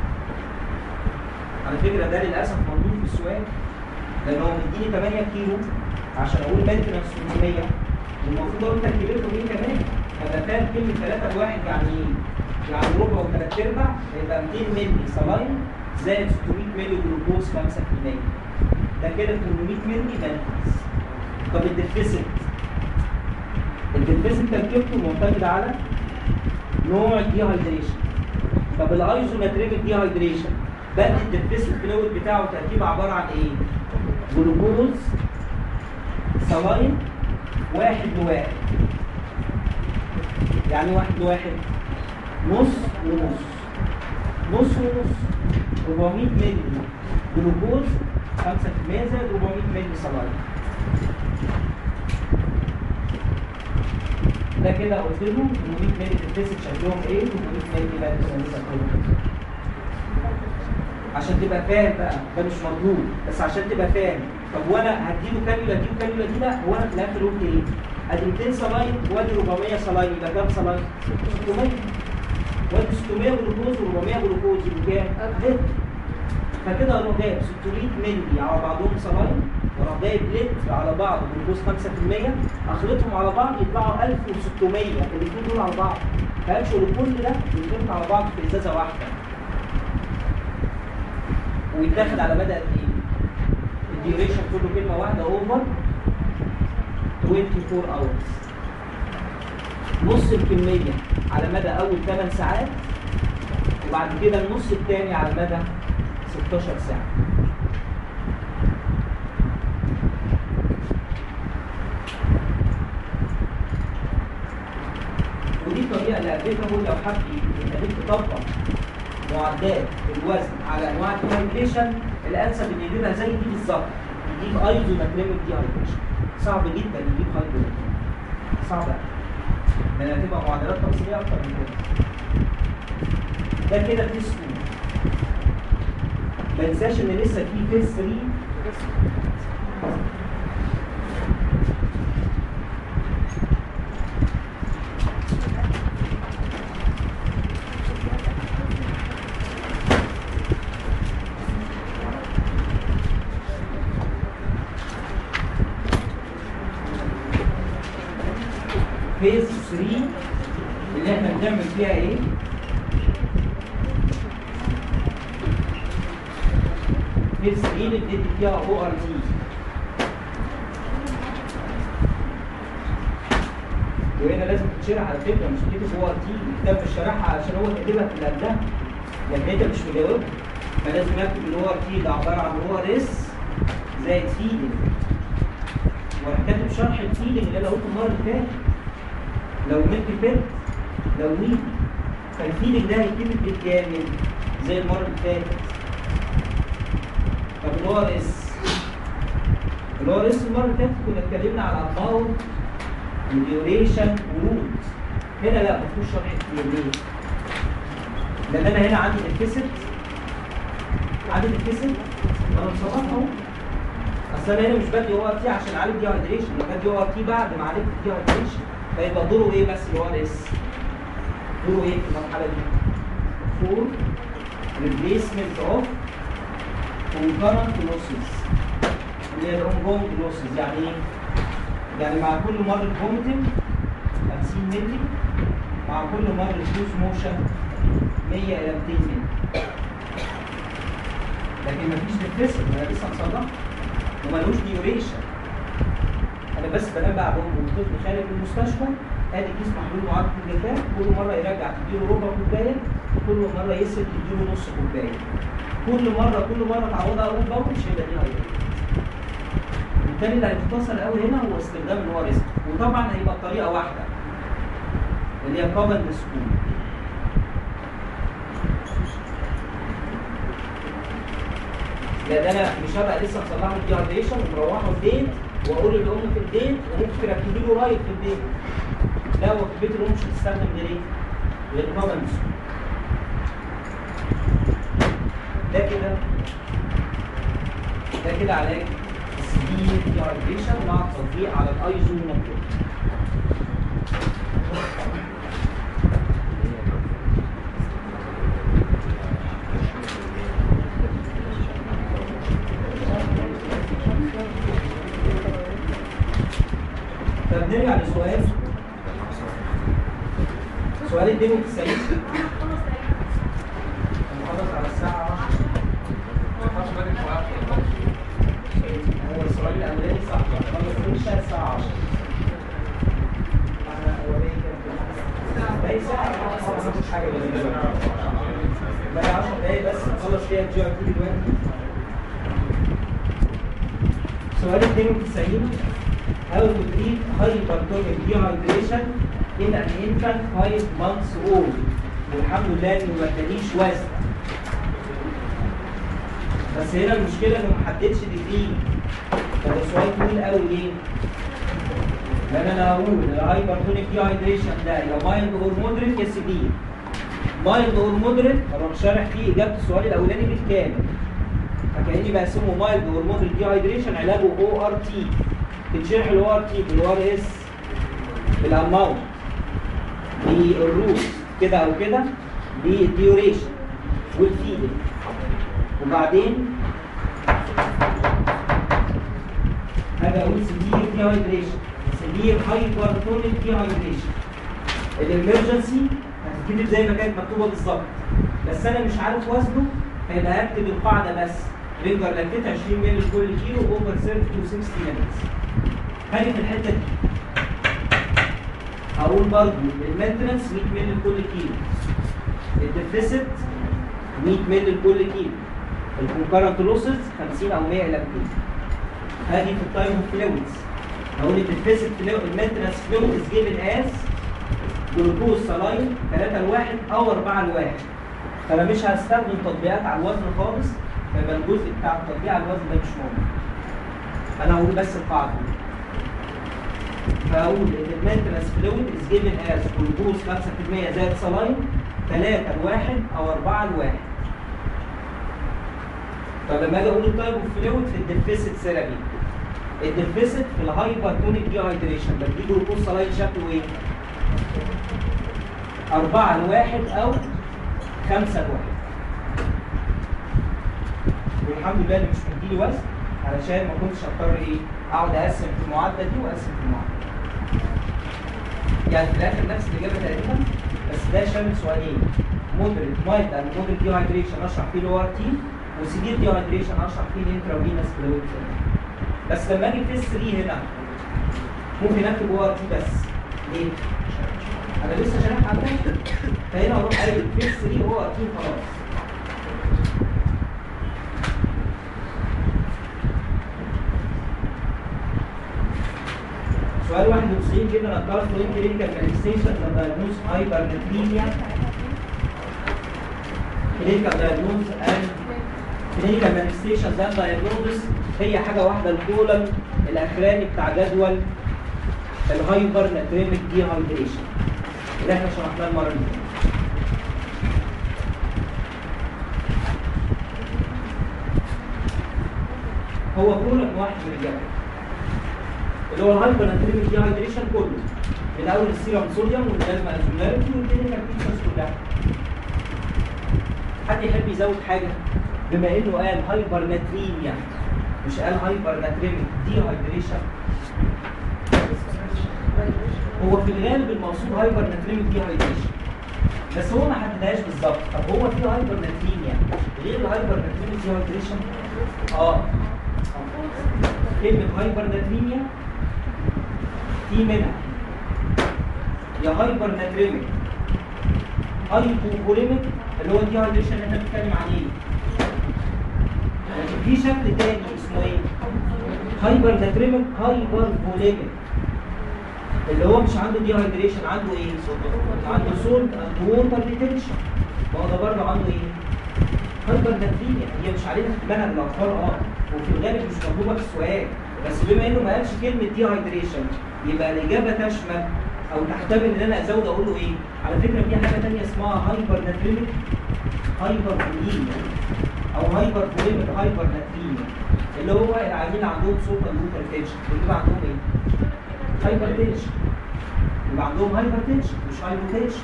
على فكره ده للاسف موجود في السؤال لان هو مديني 8 كيلو عشان اقول مينتنس 800 والمفروض اقول تركيبتهم ايه كمان فده فاهم كلمه 3 لواحد يعني ايه؟ يعني ربع وثلاث ارباع يبقى 200 مللي صلاين زائد 600 مللي جلوكوز 5% ده كده 800 مللي مينتنس طب الديفيسيت الديفيسيت تركيبته معتمده على نوع الديهايدريشن طب الايزوناتريك ديهايدريشن بدي الديفيسيت فلويد بتاعه تركيبه عباره عن ايه؟ جلوكوز صلاين واحد لواحد يعني واحد لواحد نص ونص نص ونص 400 مللي جلوكوز 5% زائد 400 مللي صلاين ده كده قلت له 800 مللي تتسك شكلهم ايه 800 مللي بقى شكلهم عشان تبقى فاهم بقى ده مش مطلوب بس عشان تبقى فاهم طب وانا هديله كانيولا دي وكانيولا دي لا هو انا في الاخر قلت ايه؟ ادي 200 صلاين وادي 400 صلاين يبقى كام صلاين؟ 600 وادي 600 جلوكوز و400 جلوكوز يبقى كام؟ لتر فكده اروح جايب 600 مللي على بعضهم صلاين واروح جايب لتر على بعض جلوكوز 5% اخلطهم على بعض يطلعوا 1600 الاثنين دول على بعض فاكشولي كل ده بيتحط على بعض في ازازه واحده ويتاخد على مدى قد ايه؟ الديوريشن كله كلمه واحده اوفر 24 اورز نص الكميه على مدى اول 8 ساعات وبعد كده النص الثاني على مدى 16 ساعه ودي الطريقه اللي قدمتها لو حد يخليك تطبق معدات الوزن على انواع الديهايدريشن الانسب ان يجيبها زي دي بالظبط يجيب ايزوناتريميك ديهايدريشن صعب جدا يجيب هايدريشن صعب لان هتبقى معادلات تفصيليه اكتر من كده ده كده فيس 2 ما تنساش ان لسه في فيس 3 فيز 3 اللي احنا بنعمل فيها ايه؟ فيز 3 اللي بندي فيها او ار تي وهنا لازم تتشرح على فكره مش تكتب او ار تي الكتاب مش شارحها علشان هو كاتبها في اللي قبلها لكن انت مش مجاوبها فلازم اكتب الاو ار تي ده عباره عن او ار اس زائد فيدنج وانا كاتب شرح الفيدنج اللي انا قلته المره اللي فاتت لو ملك فت لو ميت فالفيلنج ده هيتم بالكامل زي المره اللي فاتت طب الاو ار اس الاو ار اس المره اللي فاتت كنا اتكلمنا على اماونت وديوريشن ورود هنا لا مفيهوش شرح كتير ليه؟ لان انا هنا عندي ديفيسيت عندي ديفيسيت انا مصطلح اهو اصل انا هنا مش بدي او ار تي عشان اعالج دي هايدريشن انا بدي او ار تي بعد ما عالجت دي هايدريشن فيبقى دوره ايه بس اللي هو الاس دوره ايه في المرحله دي فور ريبليسمنت اوف concurrent losses اللي هي الرونجونج losses يعني ايه؟ يعني مع كل مرة فوميتنج 50 مللي مع كل مرة ريديوس موشن 100 إلى 200 مللي لكن مفيش ديفيسل انا لسه مصلح وملوش ديوريشن انا بس بنبع بهم الطفل خارج المستشفى ادي كيس محلول معالج الجفاف كل مره يرجع تديله ربع كوبايه كل مره يسيب تديله نص كوبايه كل مره كل مره تعوضها اول باول مش هيبقى دي هايدريت وبالتالي اللي هيختصر قوي هنا هو استخدام اللي هو ريسك وطبعا هيبقى الطريقه واحده اللي هي كومن سكول لان انا مش هبقى لسه مصلحه الديهايدريشن ومروحه البيت واقول للام في البيت وممكن تركبي له رايد في البيت لا هو في البيت الام مش هتستخدم ده ليه؟ للكومن سكول ده كده ده كده علاج السبيل ديهايدريشن مع التطبيق على الايزو مطلوب طب نرجع لسؤال سؤال 92 هنخلص على الساعة 10 هو السؤال الأولاني صح هنخلص الورشة الساعة 10 أنا هو باقي كام باقي ساعة خلاص مفيش حاجة لازم باقي 10 دقايق بس نخلص فيها الجي ار تي دلوقتي سؤال 92 How to treat hypertonic dehydration in an infant 5 months old والحمد لله انه ما ادانيش وزن بس هنا المشكله انه ما حددش ديجري طب السؤال طويل قوي ليه؟ لان انا هقول الهايبرتونيك ديهايدريشن ده يا مايلد اور مودريت يا سيفير مايلد اور مودريت هروح شارح فيه اجابه السؤال الاولاني بالكامل فكاني بقسمه مايلد اور مودريت ديهايدريشن علاجه او ار تي تتشرح الاو ار تي بالار اس بالاماونت بالروت كده او كده بالديوريشن والفيدنج وبعدين هاجي اقول سيفير ديهايدريشن سيفير هايبرتونيك ديهايدريشن الامرجنسي هتتكتب زي ما كانت مكتوبه بالظبط بس انا مش عارف وزنه فيبقى هكتب القاعده بس رينجر لاكتيت 20 مللي كل كيلو اوفر 30 تو 60 مينتس هاجي في الحته دي هقول برضه المينتنس 100 مللي لكل كيلو الديفيسيت 100 مللي لكل كيلو الكونكرنت لوسز 50 او 100 الى 200 هاجي في التايم اوف فلويدز هقول الديفيسيت المينتنس فلويد از جيفن از جلوكوز سلاين 3 لواحد او 4 لواحد فانا مش هستخدم تطبيقات على الوزن خالص فيبقى الجزء بتاع التطبيق على الوزن ده مش موجود انا هقول بس القاعده فاقول ان المينتنس فلويد از جيفن از جلوكوز 5% زائد سلاين 3 لواحد او 4 لواحد طب لما اجي اقول التايب اوف فلويد في الديفيسيت ثيرابي الديفيسيت في الهايبرتونيك ديهايدريشن بدي جلوكوز سلاين شكله ايه؟ 4 لواحد او 5 لواحد والحمد لله اللي مش مديلي وزن علشان ما كنتش هضطر ايه اقعد اقسم في المعادله دي واقسم في المعادله يعني في الاخر نفس الاجابه تقريبا بس ده شامل سؤالين مودريت مايلد اند مودريت ديهايدريشن اشرح فيه الاو ار تي وسيفير ديهايدريشن اشرح فيه الانترافينس فلويد بس لما اجي في 3 هنا ممكن اكتب او ار تي بس ليه؟ انا لسه شارح عندها فهنا اروح قايل في 3 او ار تي خلاص سؤال 91 كده نقدر تو كلينيكال مانيفستيشن ذا دايجنوز هايبرنتريميا كلينيكال دايجنوز اند كلينيكال مانيفستيشن ذا دايجنوز هي حاجه واحده الكولم الاخراني بتاع جدول الهايبر نتريميك دي هايدريشن اللي احنا شرحناه المره اللي فاتت هو كولم واحد من الجبل اللي هو الهايبر نتريميك دي هايدريشن كله من اول السيرم صوديوم والبلازما ازولاريتي والكلينيكال فيتشرز كلها حد يحب يزود حاجه بما انه قال هايبر نتريميا مش قال هايبر نتريميك دي هايدريشن هو في الغالب المقصود هايبر نتريميك دي هايدريشن بس هو ما حددهاش بالظبط طب هو في هايبر نتريميا غير الهايبر نتريميك دي هايدريشن اه كلمه هايبر نتريميا في منها يا هايبر نتريميك هايبوكوليميك اللي هو الدي هايدريشن اللي احنا بنتكلم عليه لكن في شكل تاني اسمه ايه؟ هايبر ناتريميك هايبر فوليميك اللي هو مش عنده دي هايدريشن عنده ايه؟ عنده سولت اند ووتر ريتنشن ما هو ده برضه عنده ايه؟ هايبر ناتريميا هي مش علينا في منهج الاطفال اه وفي الغالب مش مطلوبه في السؤال بس بما انه ما قالش كلمه دي هايدريشن يبقى الاجابه تشمل او تحتمل ان انا ازود اقول له ايه؟ على فكره في حاجه ثانيه اسمها هايبر ناتريميك هايبر فوليميا او هايبر فوليميك هايبر ناتريميا اللي هو العيانين عندهم سولت اند ووتر ريتنشن بيبقى عندهم ايه؟ هايبر تنشن يبقى عندهم هايبر تنشن مش هايبر تنشن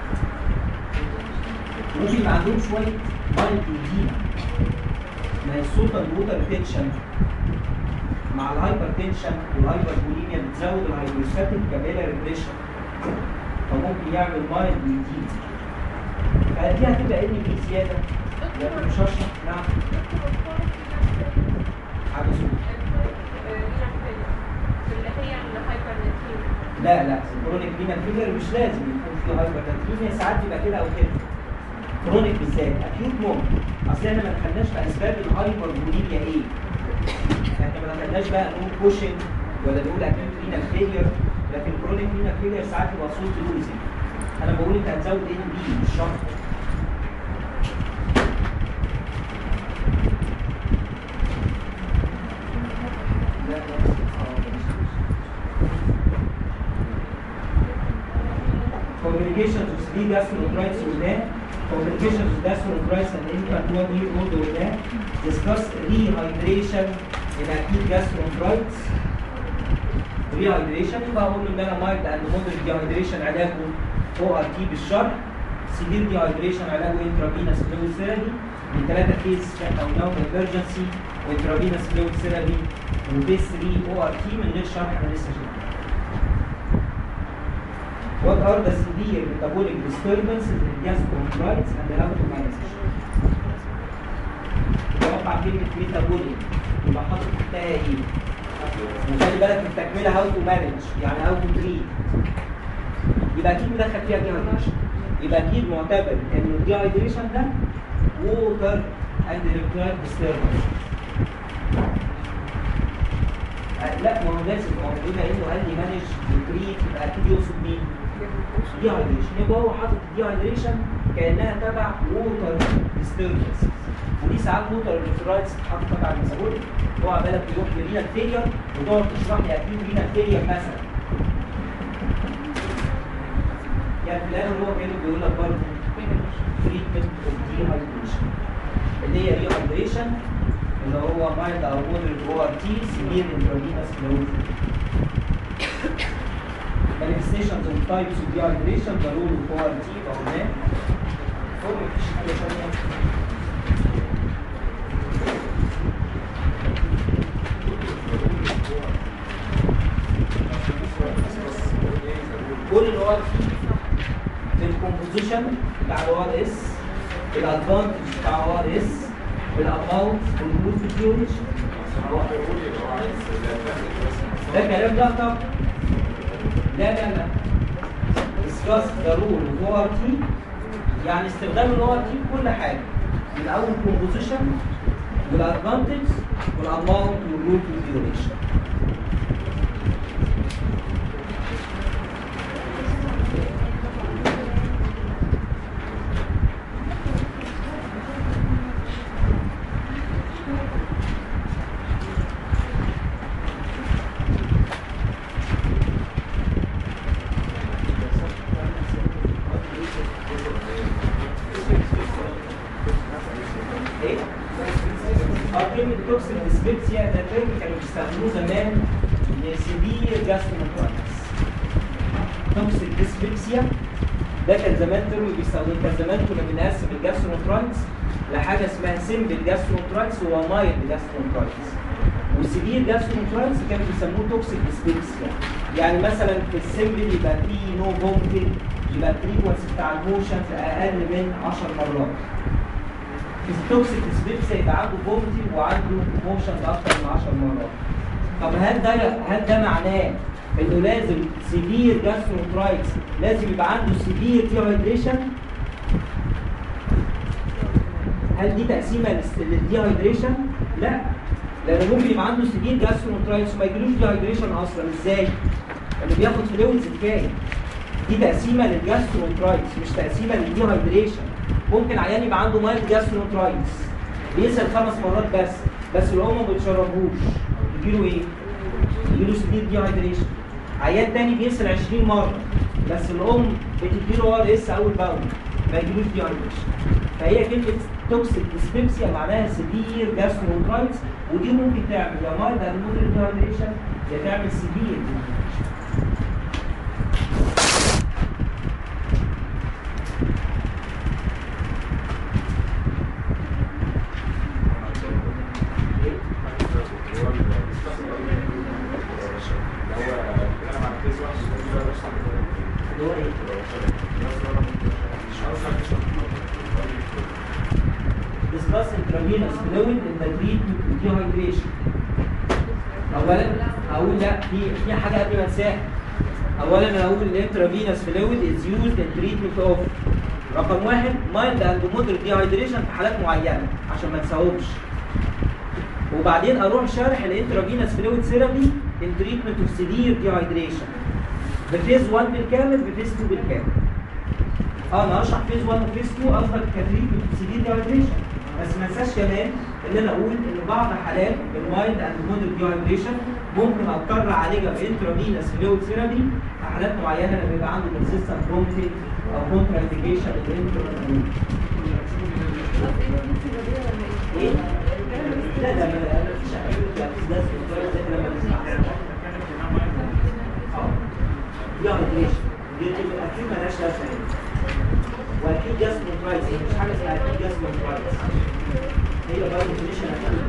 ممكن يبقى عندهم شويه مايلد ايديما ما هي السلطه الووتر تنشن مع الهايبر تنشن والهايبر بوليميا بتزود الهايدروستاتيك كابيلاري بريشر فممكن يعمل مايلد ايديما فدي هتبقى ان بي زياده لكن مش هشرح نعم حاجه سوء لا لا الكرونيك رينال فيلر مش لازم يكون فيه هايبر تنفيذ ساعات يبقى كده او كده كرونيك بالذات اكيوت ممكن اصل احنا ما دخلناش في اسباب الهايبر بوليميا ايه احنا ما دخلناش بقى نقول كوشن ولا نقول اكيوت رينال فيلر لكن كرونيك رينال فيلر ساعات يبقى صوت لوزي انا بقول انت هتزود ان بي مش شرط لا لا آه، complications with three gastroenteritis قلناه complications with gastroenteritis and infant one year old قلناه discuss rehydration in acute gastroenteritis rehydration يبقى اقول له ان انا mild and moderate dehydration علاجه او ار تي بالشرح severe dehydration علاجه intravenous fluid therapy من ثلاثة كيس احنا قلناهم emergency intravenous fluid therapy وبيس 3 او ار تي من غير شرح انا لسه شايفه What are the severe metabolic disturbances in gastroenteritis and how to manage? توقع كلمة metabolic يبقى حاطط تحتها ايه؟ وخلي بالك من التكملة how to manage يعني how to treat يبقى أكيد مدخل فيها dehydration يبقى أكيد معتبر إن الديهايدريشن ده water and electrolyte disturbance آه، لا ما هو لازم ما هو بما انه قال لي مانج وتريت يبقى اكيد يقصد مين؟ ديهايدريشن يبقى هو حاطط الديهايدريشن كانها تبع ووتر ديستربنس ودي ساعات ووتر الكترولايتس بتتحط تبع الميتابوليك هو عمالك يروح لرينا فيلير وتقعد تشرح لي اكيد رينا فيلير مثلا يعني في الاخر هو كانه بيقول لك برضه تريتمنت اوف ديهايدريشن اللي هي ريهايدريشن اللي هو مايلد او مودريت او ار تي سيفير انترفينوس فلويد manifestations and types of dehydration the role of ORT قلناه هو مفيش حاجة ثانية كل ال ORT بالكومبوزيشن بتاع ال ORS بالادفانتج بتاع ال ORS بالاماونت بالجلوز ديوريشن ده كلام لا طبعا لا لا لا discuss the role of ORT يعني استخدام ال ORT في كل حاجة من أول composition والادفانتج والاماونت والجروب والديوريشن ايه؟ اه كلمة توكسيك ديسبيبسيا ده ترم كانوا بيستخدموه زمان لسيفير جاسترونوترايتس توكسيك ديسبيبسيا ده كان زمان ترم بيستخدموه كان زمان كنا بنقسم الجاسترونوترايتس لحاجة اسمها سيمبل جاسترونوترايتس ومايلد جاسترونوترايتس والسيفير جاسترونوترايتس كانوا بيسموه توكسيك ديسبيبسيا يعني مثلا في السيمبل يبقى فيه نو فومتنج يبقى الفريكونسي بتاع الموشنز اقل من 10 مرات التوكسيك سبيبس يبقى عنده فومتنج وعنده موشنز اكتر من 10 مرات طب هل ده هل ده معناه انه لازم سيفير جاسترونترايتس لازم يبقى عنده سيفير ديهايدريشن هل دي تقسيمه للس- للديهايدريشن لا لان ممكن يبقى عنده سديد جاسترونترايتس وما يجيلوش ديهايدريشن اصلا ازاي؟ اللي بياخد فلويدز كفايه دي تقسيمه للجاسترونترايتس مش تقسيمه للديهايدريشن ممكن عيان يبقى عنده مايلد جاسترونترايتس بيسال خمس مرات بس بس الام ما بتشربهوش يجيله ايه؟ يجيله سديد ديهايدريشن عيان تاني بيسال 20 مره بس الام بتديله ار اس اول باول ما يجيلوش ديهايدريشن فهي كلمه توكسيك ديسبيبسيا معناها سيفير جاسترونترايتس ودي ممكن تعمل يا مايلد اند مودريت ديهايدريشن يا تعمل سيفير اللي هو ايه؟ discuss intravenous fluid in the treatment of dehydration. اولا هقول لا في في حاجه قبل ما انساها اولا انا هقول الانترافينوس فلويد از يوزد ان تريتمنت اوف رقم واحد مايلد اند مودريت ديهايدريشن في حالات معينه عشان ما انساهمش وبعدين اروح شارح الانترافينوس فلويد ثيرابي ان تريتمنت اوف سيفير ديهايدريشن بفيز 1 بالكامل بفيز 2 بالكامل اه انا هشرح فيز 1 وفيز 2 قصدك كتريتمنت اوف سيفير ديهايدريشن بس ما انساش كمان ان انا اقول ان بعض حالات المايلد اند مودريت ديهايدريشن ممكن اضطر اعالجها بانترافينوس فلويد ثيرابي في حالات معينه لما يبقى عنده كونسيستنت برومتنج او كونترا انديكيشن للانترافينوس ايه؟ لا لا ما لا مفيش اكيد ناس كويس زي لما تسمع ديهايدريشن دي اكيد مالهاش لازمه يعني. واكيد جاستروكرايتس هي مش حاجه اسمها اكيد جاستروكرايتس هي باي ديفينيشن اكيد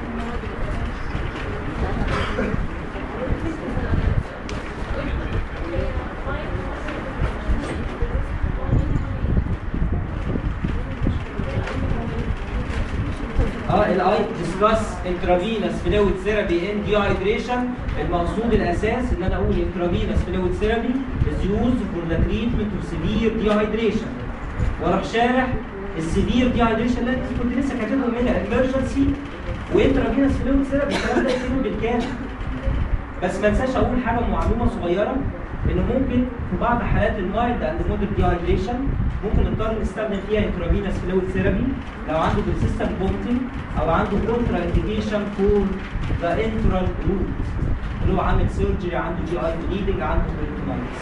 اه الاي ديسكاس انترافينوس فلويد ثيرابي ان ديهايدريشن المقصود الاساس ان انا اقول انترافينوس فلويد ثيرابي از يوز فور ذا تريتمنت اوف سيفير ديهايدريشن واروح شارح السيفير ديهايدريشن اللي انت كنت لسه كاتبهم هنا امرجنسي وانترافينوس فلويد ثيرابي الكلام ده يكتبه بالكامل بس ما انساش اقول حاجه معلومه صغيره ان ممكن في بعض حالات المايلد اند مودريت ديهايدريشن ممكن نضطر نستخدم فيها انترافينوس فلويد ثيرابي لو عنده persistent vomiting او عنده كونترا انديكيشن فور ذا انترال روت اللي هو عامل سيرجري عنده جي اي بليدنج عنده بريتونايتس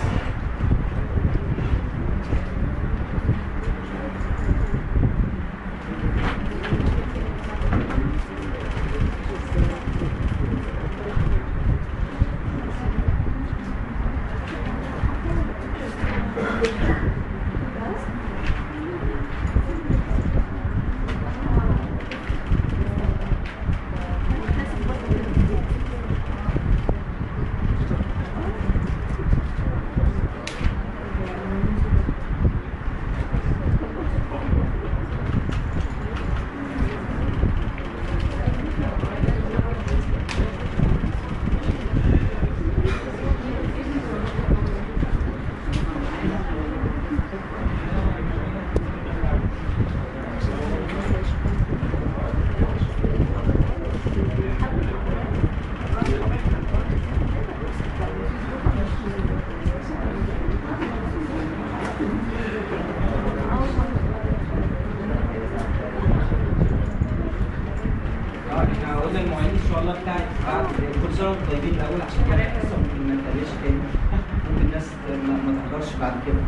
اه احنا قلنا المواعيد ان شاء الله بتاعت بعد كل سنه وانتم طيبين الاول عشان كده الحصه ممكن ما نتقابلش تاني ممكن الناس ما ما تحضرش بعد كده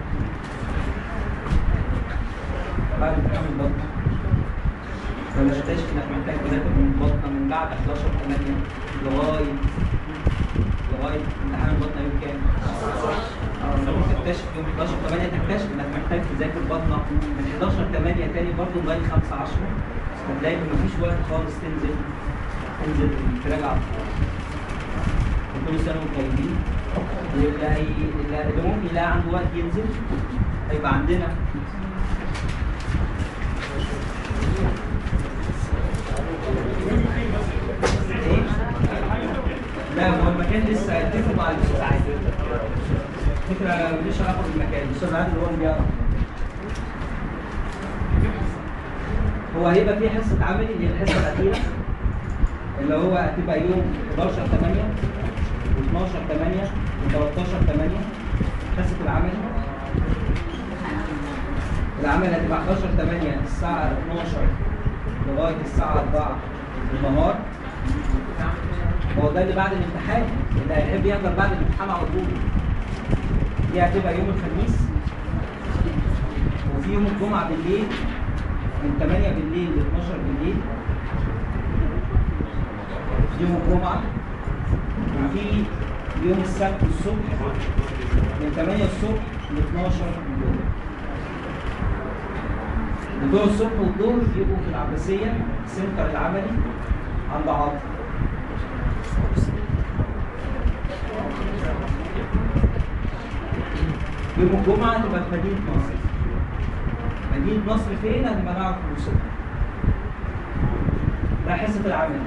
بعد امتحان البطنه ولا تكتشف انك محتاج تذاكر من البطنه من بعد 11 8 لغايه لغايه امتحان البطنه يوم كام؟ اه ممكن تكتشف يوم 11 8 تكتشف انك محتاج تذاكر بطنه من 11 8 تاني برضه لغايه 5 10 هتلاقي إن مفيش وقت خالص تنزل تنزل تراجع كل سنه وانتم طيبين واللي هي اللي اللي ممكن يلاقي عنده وقت ينزل هيبقى عندنا ايه؟ لا هو المكان لسه هيتفقوا مع الاستاذ عادل فكره ماليش علاقه بالمكان الاستاذ عادل هو اللي بيعرف هو هيبقى في حصه عملي اللي هي الحصه الاخيره اللي هو هتبقى يوم 11 8 و12 8 و13 8 حصه العمل العمل هتبقى 11 8 الساعه 12 لغايه الساعه 4 النهار هو ده اللي بعد الامتحان اللي هيحب يحضر بعد الامتحان على طول دي هتبقى يوم الخميس وفي يوم الجمعه بالليل من 8 بالليل ل 12 بالليل يوم الجمعه وفي يوم السبت الصبح من 8 الصبح ل 12 بالليل بتوع الصبح والظهر بيبقوا في العباسيه سنتر العملي عند عاطف يوم الجمعة تبقى في مدينة نصر. مدينة نصر فين؟ هنبقى نعرف نوصل. ده حصة العمل.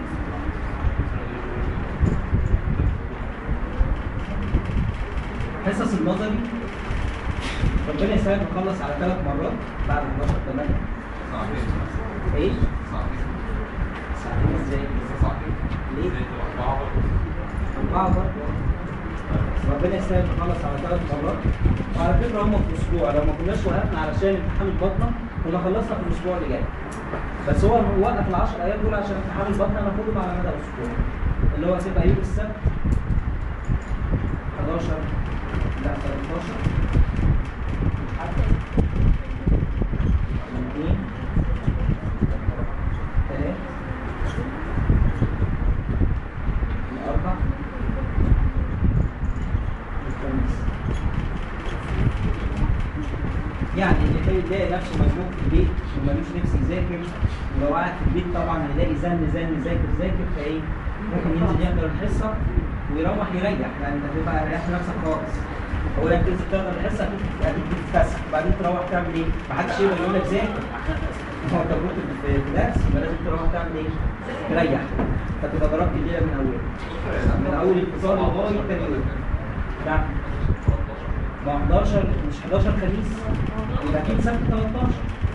حصص النظري ربنا يسهل نخلص على ثلاث مرات بعد 11 8 ايه؟ ساعتين ازاي؟ ليه؟ أربعة برضه ربنا يسهل نخلص على ثلاث مرات وعلى فكرة هم في أسبوع لو ما كناش وقفنا علشان امتحان البطنة كنا خلصنا في الأسبوع اللي جاي بس هو وقف ال 10 أيام دول عشان امتحان البطنة ناخدهم على مدى أسبوع اللي هو هتبقى يوم السبت 11 لا 13 اثنين ثلاث الأربع الخميس يعني اللي يلاقي نفسه مجنون في البيت ومالوش نفس يذاكر ولو قعد في البيت طبعا هيلاقي زن زن ذاكر ذاكر فايه ممكن ينزل يحضر الحصه ويروح يريح يعني انت هتبقى ريحت نفسك خالص هو لما تنزل تحضر الحصه هتيجي تتفسح وبعدين تروح تعمل ايه؟ محدش يقدر يقول لك ذاكر هو انت كنت في في درس يبقى لازم تروح تعمل ايه؟ تريح فتبقى ضربت الليله من اولها من اول الاتصال لغايه تاني يوم نعم ما 11 مش 11 خميس يبقى اكيد سبت 13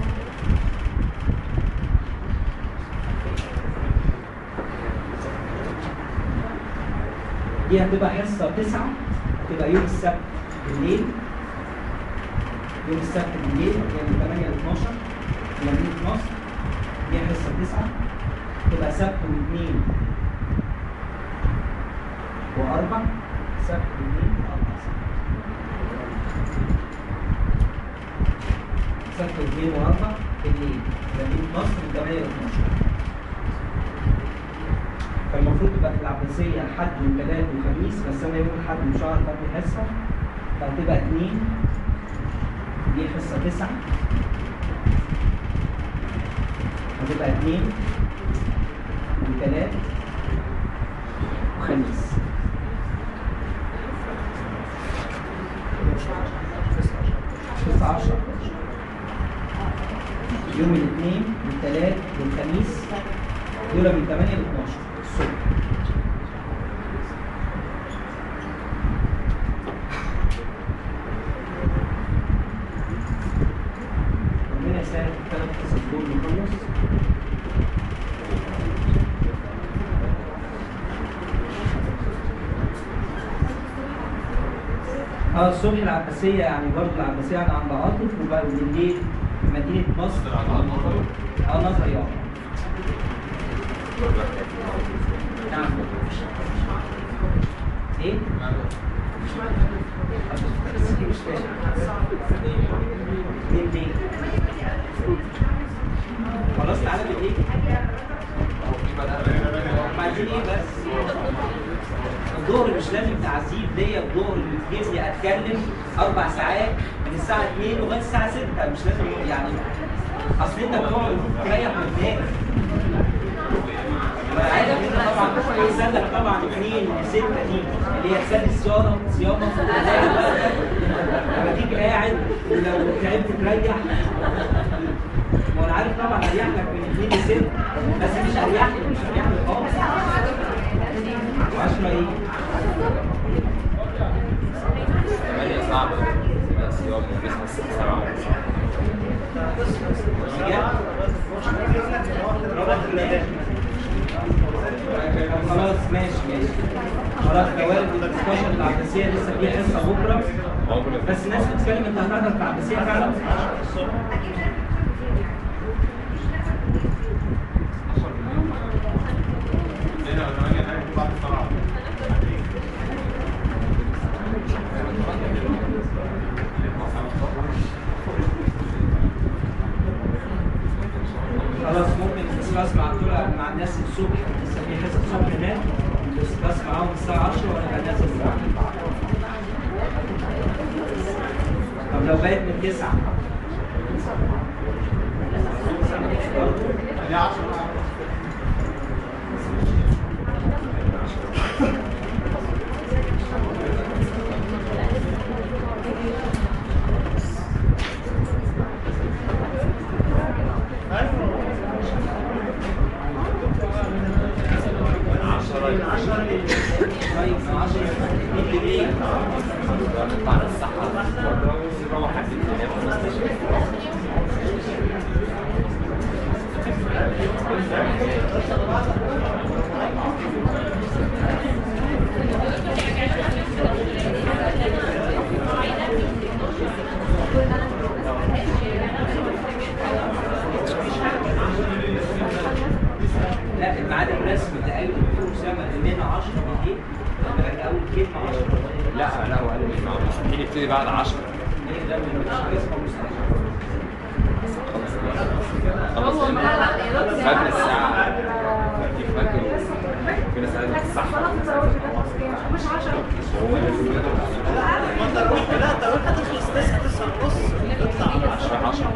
دي هتبقى حصه 9 هتبقى يوم السبت بالليل يوم السبت بالليل يعني من 8 ل 12 في مدينه نصر دي حصه 9 تبقى سبت واثنين واربع سبت واثنين واربع سبت واثنين واربع بالليل مدينه نصر من 8 ل 12 فالمفروض تبقى في العباسية الحد والثلاث والخميس بس أنا يوم الحد مش هعرف أدي حصة فهتبقى اتنين دي حصة تسعة هتبقى اتنين وثلاث وخميس تسعة عشر يوم الاثنين والثلاث والخميس دول من 8 ل 12 الصبح ربنا يسهل الثلاث قصص دول نخلص اه الصبح العباسية يعني برضه العباسية يعني عند عاطف وبقى بالليل مدينة مصر اه نظري اه نعم ايه؟ مين دي؟ خلاص تعالى بالليل عايزين ايه بس؟ الظهر مش لازم تعذيب ليا الظهر اللي تجيب لي اتكلم اربع ساعات من الساعه 2 لغايه الساعه 6 مش لازم يعني اصل انت بتقعد تريح وتنام عارف انت طبعا السنه طبعا 2 6 دي اللي هي سنه الصيانه صيانه لما تيجي قاعد ولو تعبت تريح وانا عارف طبعا اريح لك من 2 ل 6 بس مش اريح لك مش اريح لك خالص 10 ايه؟ ثمانية صعبة بس يوم بيصحى الساعة سبعة بجد؟ الدسكشن العباسيه لسه فيها حصه بكره بس الناس بتتكلم انت هتحضر في العباسيه فعلا خلاص ممكن تدسكاس مع كل مع الناس الصبح لسه في حصه الصبح هناك تدسكاس معاهم الساعه 10 وانا نازل الساعه طب لو بقت من 9 طيب من 10 مين اللي جاي؟ بعد الصحة نروح حد لا الميعاد الرسمي اللي قال الدكتور اسامه ان من 10 بالليل لما اول كلمه 10 لا لا هو قال لي مع مين يبتدي بعد 10 ليه ده من اسمه مستشفى خلاص فجر الساعة في فجر في ناس قالت الصحة مش 10 وهو لازم يضرب انت رحت لا انت رحت تخلص 9 9 ونص تطلع على 10 10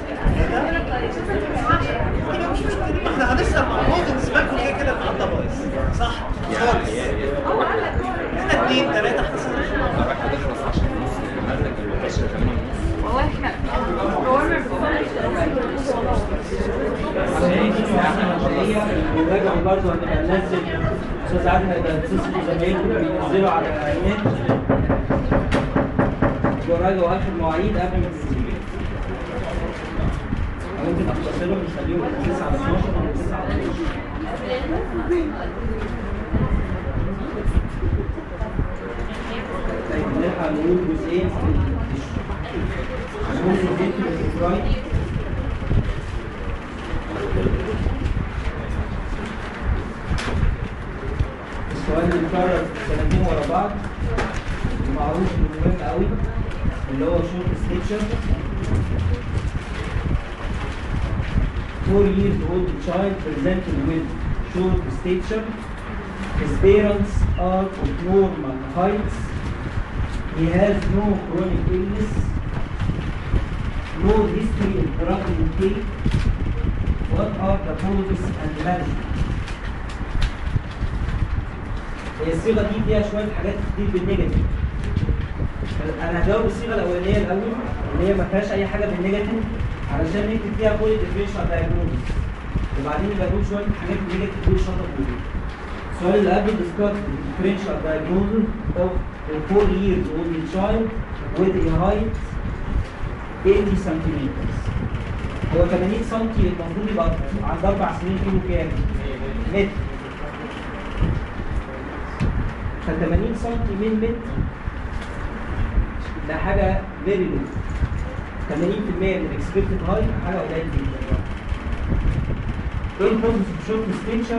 كده مش مشكله ما احنا هنسال مع بعض بالنسبه لكم كده كده النهارده بايظ صح خالص احنا اثنين ثلاثه هنسال الرايحة تخلص 10 ونص قال لك المباشر 8 ونص والله احنا حوارنا عشان دي ساعه مشاريع وراجعوا برضه هنبقى ننزل استاذ عادل هيبقى يتصل بزمايله بينزلوا على النت وراجعوا اخر مواعيد قبل ما تنزل أو ممكن اختصرهم نخليهم من 9 ل 12 ومن 9 ل 12 طيب نلحق نقول جزئين في التشريح هنقول جزئين في الفرايد السؤال اللي اتكرر سنتين ورا بعض ومعروف انه مهم قوي اللي هو شورت ستيتشر four years old child presented with short stature his parents are of normal height he has no chronic illness no history of drug intake what are the causes and management هي الصيغه دي فيها شويه حاجات كتير بالنيجاتيف انا هجاوب الصيغه الاولانيه الاول اللي هي ما فيهاش اي حاجه بالنيجاتيف علشان نكتب فيها كل الديفرنشال دايجنوز وبعدين نبقى نقول شويه حاجات بالنيجاتيف دول شاطر فيهم السؤال اللي قبله discuss the differential diagnosis of a 4 years old child with a height 80 centimeters هو 80 سم المفروض يبقى عند اربع سنين كيلو كام؟ متر ف 80 سم من متر ده حاجه فيري لو 80% من الاكسبكتد هاي حاجه قليله جدا ايه البوزيتيف شورت ستيتشر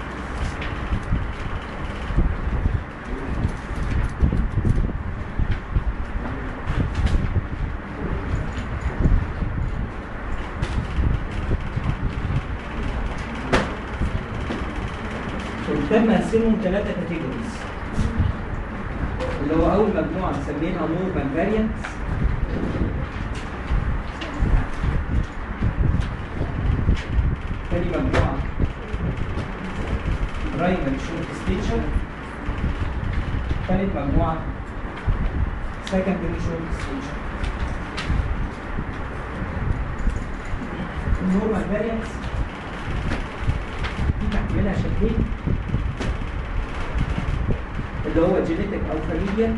الكتاب مقسمهم ثلاثة كاتيجوريز اللي هو أول مجموعة سميناها نورمال فاريانتس تاني مجموعة برايمري شورت ستيتشر تالت مجموعة سكندري شورت ستيتشر النورمال فاريانتس في تحت منها شكلين اللي هو جينيتك او فاميليا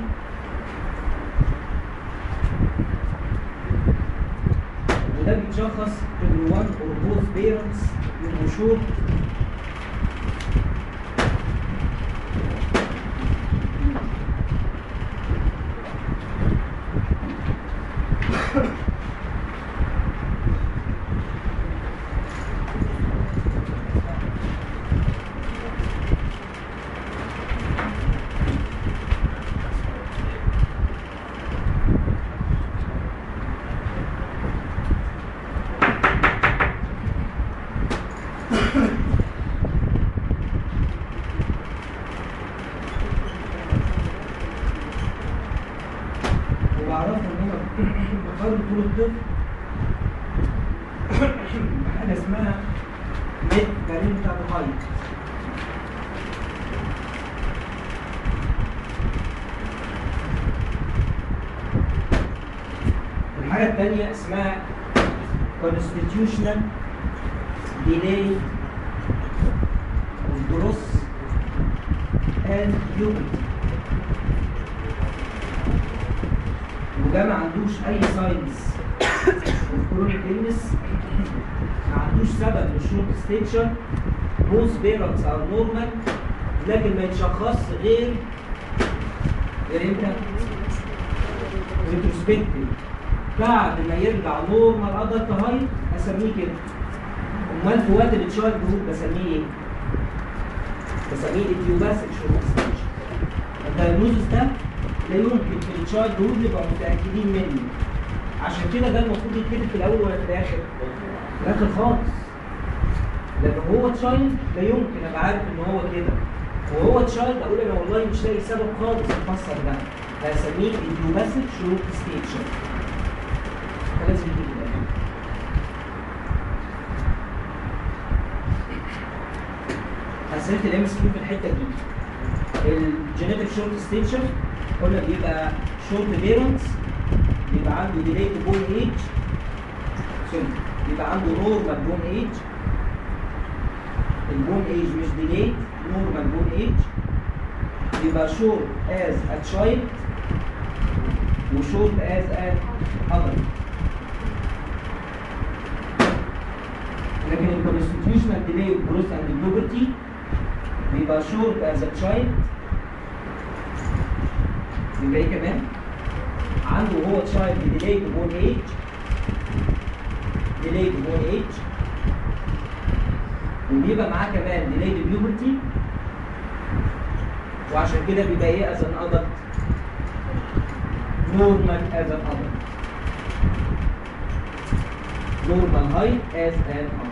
وده بيتشخص ان one or both parents يبقوا short بقارن طول الطفل حاجه اسمها ميد بارنتال هايت الحاجه الثانيه اسمها constitutional delay of growth and puberty وده ما عندوش اي ساينس كرونيك illness ما عندوش سبب للشورت ستيتشر بوز بيرنتس او نورمال لكن ما يتشخصش غير غير امتى؟ ريتروسبكتيف بعد ما يرجع نورمال ادلت هايت اسميه كده امال في وقت التشايلد هود بسميه ايه؟ بسميه ايديوباسيك شورت ستيتشر الدايجنوزس ده لا يمكن في التشايلد هود نبقى متاكدين منه عشان كده ده المفروض يتكتب في الاول ولا في الاخر؟ في الاخر خالص لكن هو تشايلد لا يمكن ابقى عارف ان هو كده وهو تشايلد اقول انا والله مش لاقي سبب خالص افسر ده هسميه ايديوباسيك شروط ستيتشر لازم يجي في الآخر. اسئله الام اس كيو في الحته دي الجينيتك شورت ستيتشر قلنا بيبقى شورت بيرنتس بيبقى عنده ديلي بون ايج سوري بيبقى عنده نورمال بون ايج البون ايج مش ديلي نورمال بون ايج يبقى شورت از ا تشايلد وشورت از ا adult لكن الكونستيتيوشنال ديلي جروث اند بيوبرتي بيبقى شورت از ا تشايلد يبقى ايه كمان؟ عنده هو تشايلد ديلي بون ايج ديلي بون ايج وبيبقى معاه كمان ديلي بيوبرتي وعشان كده بيبقى ايه از ان ادلت نورمال از ان ادلت normal height as an adult.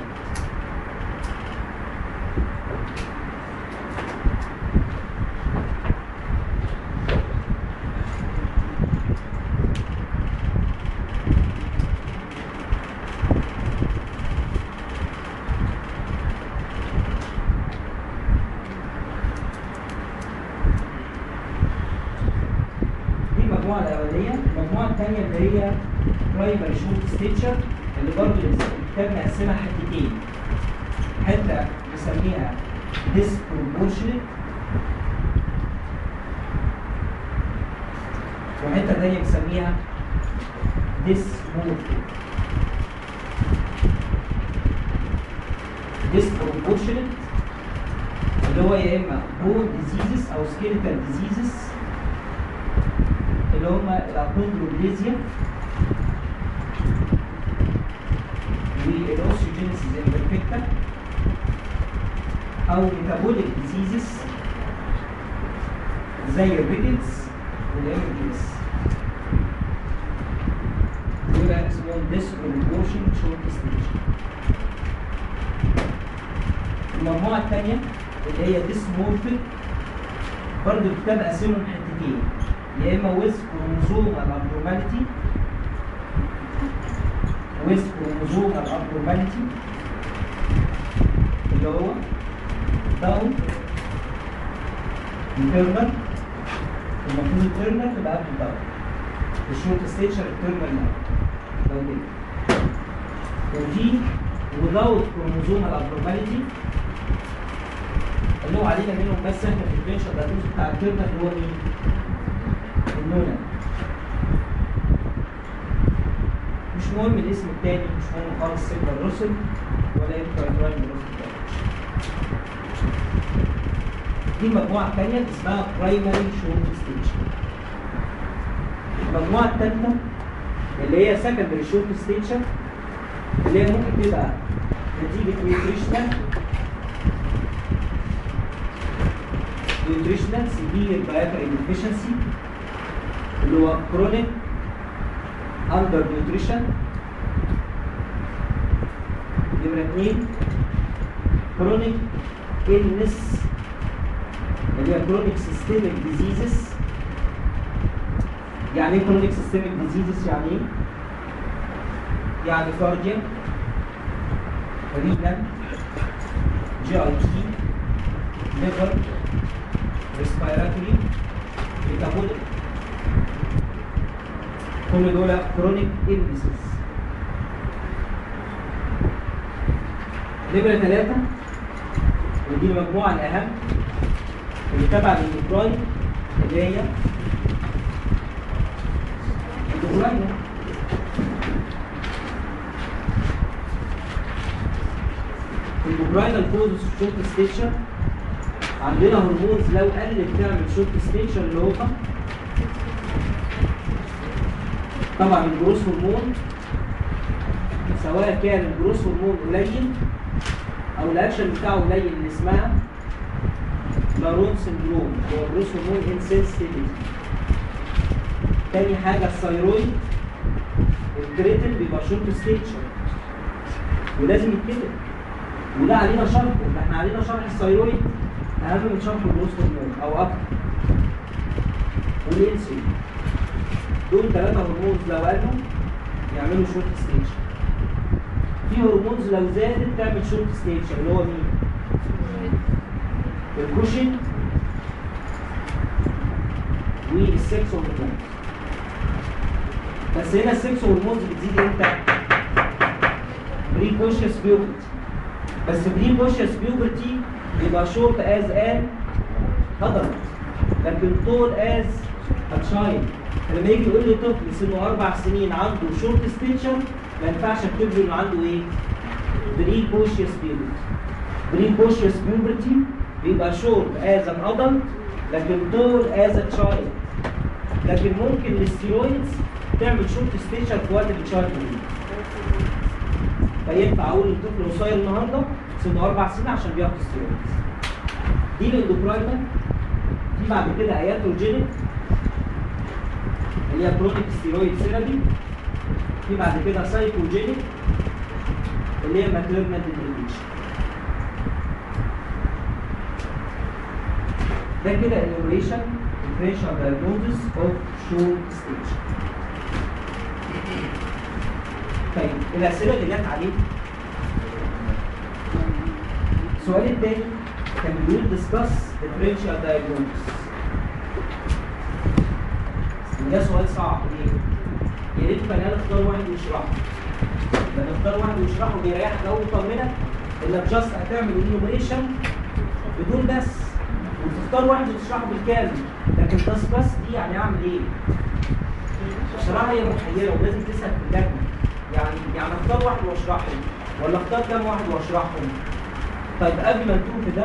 دي المجموعة الأولانية، المجموعة الثانية اللي هي برايمري شورت ستيتشر اللي برضه الكتاب مقسمها حتتين حته بنسميها disproportionate وحته تانية بنسميها dysmorphic disproportionate اللي هو يا اما bone diseases او skeletal diseases اللي هم الابوندروبليزيا والاوستيوجينيسيس imperfecta او ميتابوليك ديزيزز زي الريكتس والامجيز دول اسمهم disproportion short stage المجموعة الثانية اللي هي dysmorphic برضه الكتاب قسمهم حتتين يا اما with chromosomal abnormality with chromosomal abnormality اللي هو داون internal المفروض الترنال تبقى قبل الداون الشورت ستيتشر الترنال لو كده وفي without chromosomal abnormality اللي هو علينا منهم بس احنا في البنشر ده بتاع الترنال اللي هو مين؟ النونال مش مهم الاسم التاني مش مهم خالص سيلفر روسل ولا انترايتراين روسل دي المجموعة الثانية اللي اسمها برايمري شورت ستيج المجموعة الثالثة اللي هي سكندري شورت ستيتشر اللي هي ممكن تبقى نتيجة نيوتريشنال نيوتريشنال سيفير دايتري ديفيشنسي اللي هو كرونيك اندر نيوتريشن نمرة اتنين كرونيك illness اللي هي كرونيك سيستميك ديزيزز يعني يعني ايه كرونيك سيستميك ديزيزز يعني ايه؟ يعني كاردياك رينال جي اي تي ليفر ريسبيراتوري ميتابوليك كل دول كرونيك illnesses نمرة ثلاثة ودي المجموعة الأهم اللي تبع للميكروين اللي هي الدوبراين الدوبراين الكوزس شورت ستيشن عندنا هرمونز لو قل بتعمل شورت ستيشن اللي هو طبعا الجروس هرمون سواء كان الجروس هرمون قليل او الاكشن بتاعه قليل اللي اسمها لارون سندروم هو الجروس هرمون انسنسيتيفيتي تاني حاجه الثايرويد الكريتين بيبقى شورت ستيتشر ولازم يتكتب وده علينا شرح ده احنا علينا شرح الثايرويد اهم من شرح الجروس هرمون او اكتر والانسولين دول ثلاثة هرمونز لو قالوا يعملوا شورت ستيتشر في هرمونز لو زادت تعمل شورت ستيتشر اللي هو مين؟ الكوشن والسكس هرمونز بس هنا السكس هرمونز بتزيد امتى؟ بريكوشيوس بيوبرتي بس بريكوشيوس بيوبرتي بيبقى شورت از ان هدرت لكن طول از تشايلد لما يجي يقول لي طفل سنه اربع سنين عنده شورت ستيتشر ما ينفعش اكتب له انه عنده ايه؟ بريكوشيوس بيوبرتي بريكوشيوس بيوبرتي بيبقى شورت از ان ادلت لكن طول از تشايلد لكن ممكن الستيرويدز تعمل شورت ستيتشر في وقت التشايلد فينفع اقول للطفل قصير النهارده سنه اربع سنين عشان بياخد ستيرويدز دي الاندوكراينال في بعد كده اياتروجينيك اللي هي كرونيك ستيرويد ثيرابي في بعد كده سايكوجينيك اللي هي ماتيرنال ديبريشن ده كده enumeration differential diagnosis of short stage طيب الاسئله اللي جت عليه السؤال الثاني كان بيقول discuss differential diagnosis وده سؤال صعب ليه؟ يا ريت كان اختار واحد ويشرحه لما اختار واحد ويشرحه بيريحك قوي ويطمنك انك جاست هتعمل انيومريشن بدون بس وتختار واحد وتشرحه بالكامل لكن بس بس دي يعني اعمل ايه؟ بصراحه هي محيره ولازم تسال في اللجنه يعني يعني اختار واحد واشرحه ولا اختار كام واحد واشرحهم؟ طيب قبل ما نتوه في ده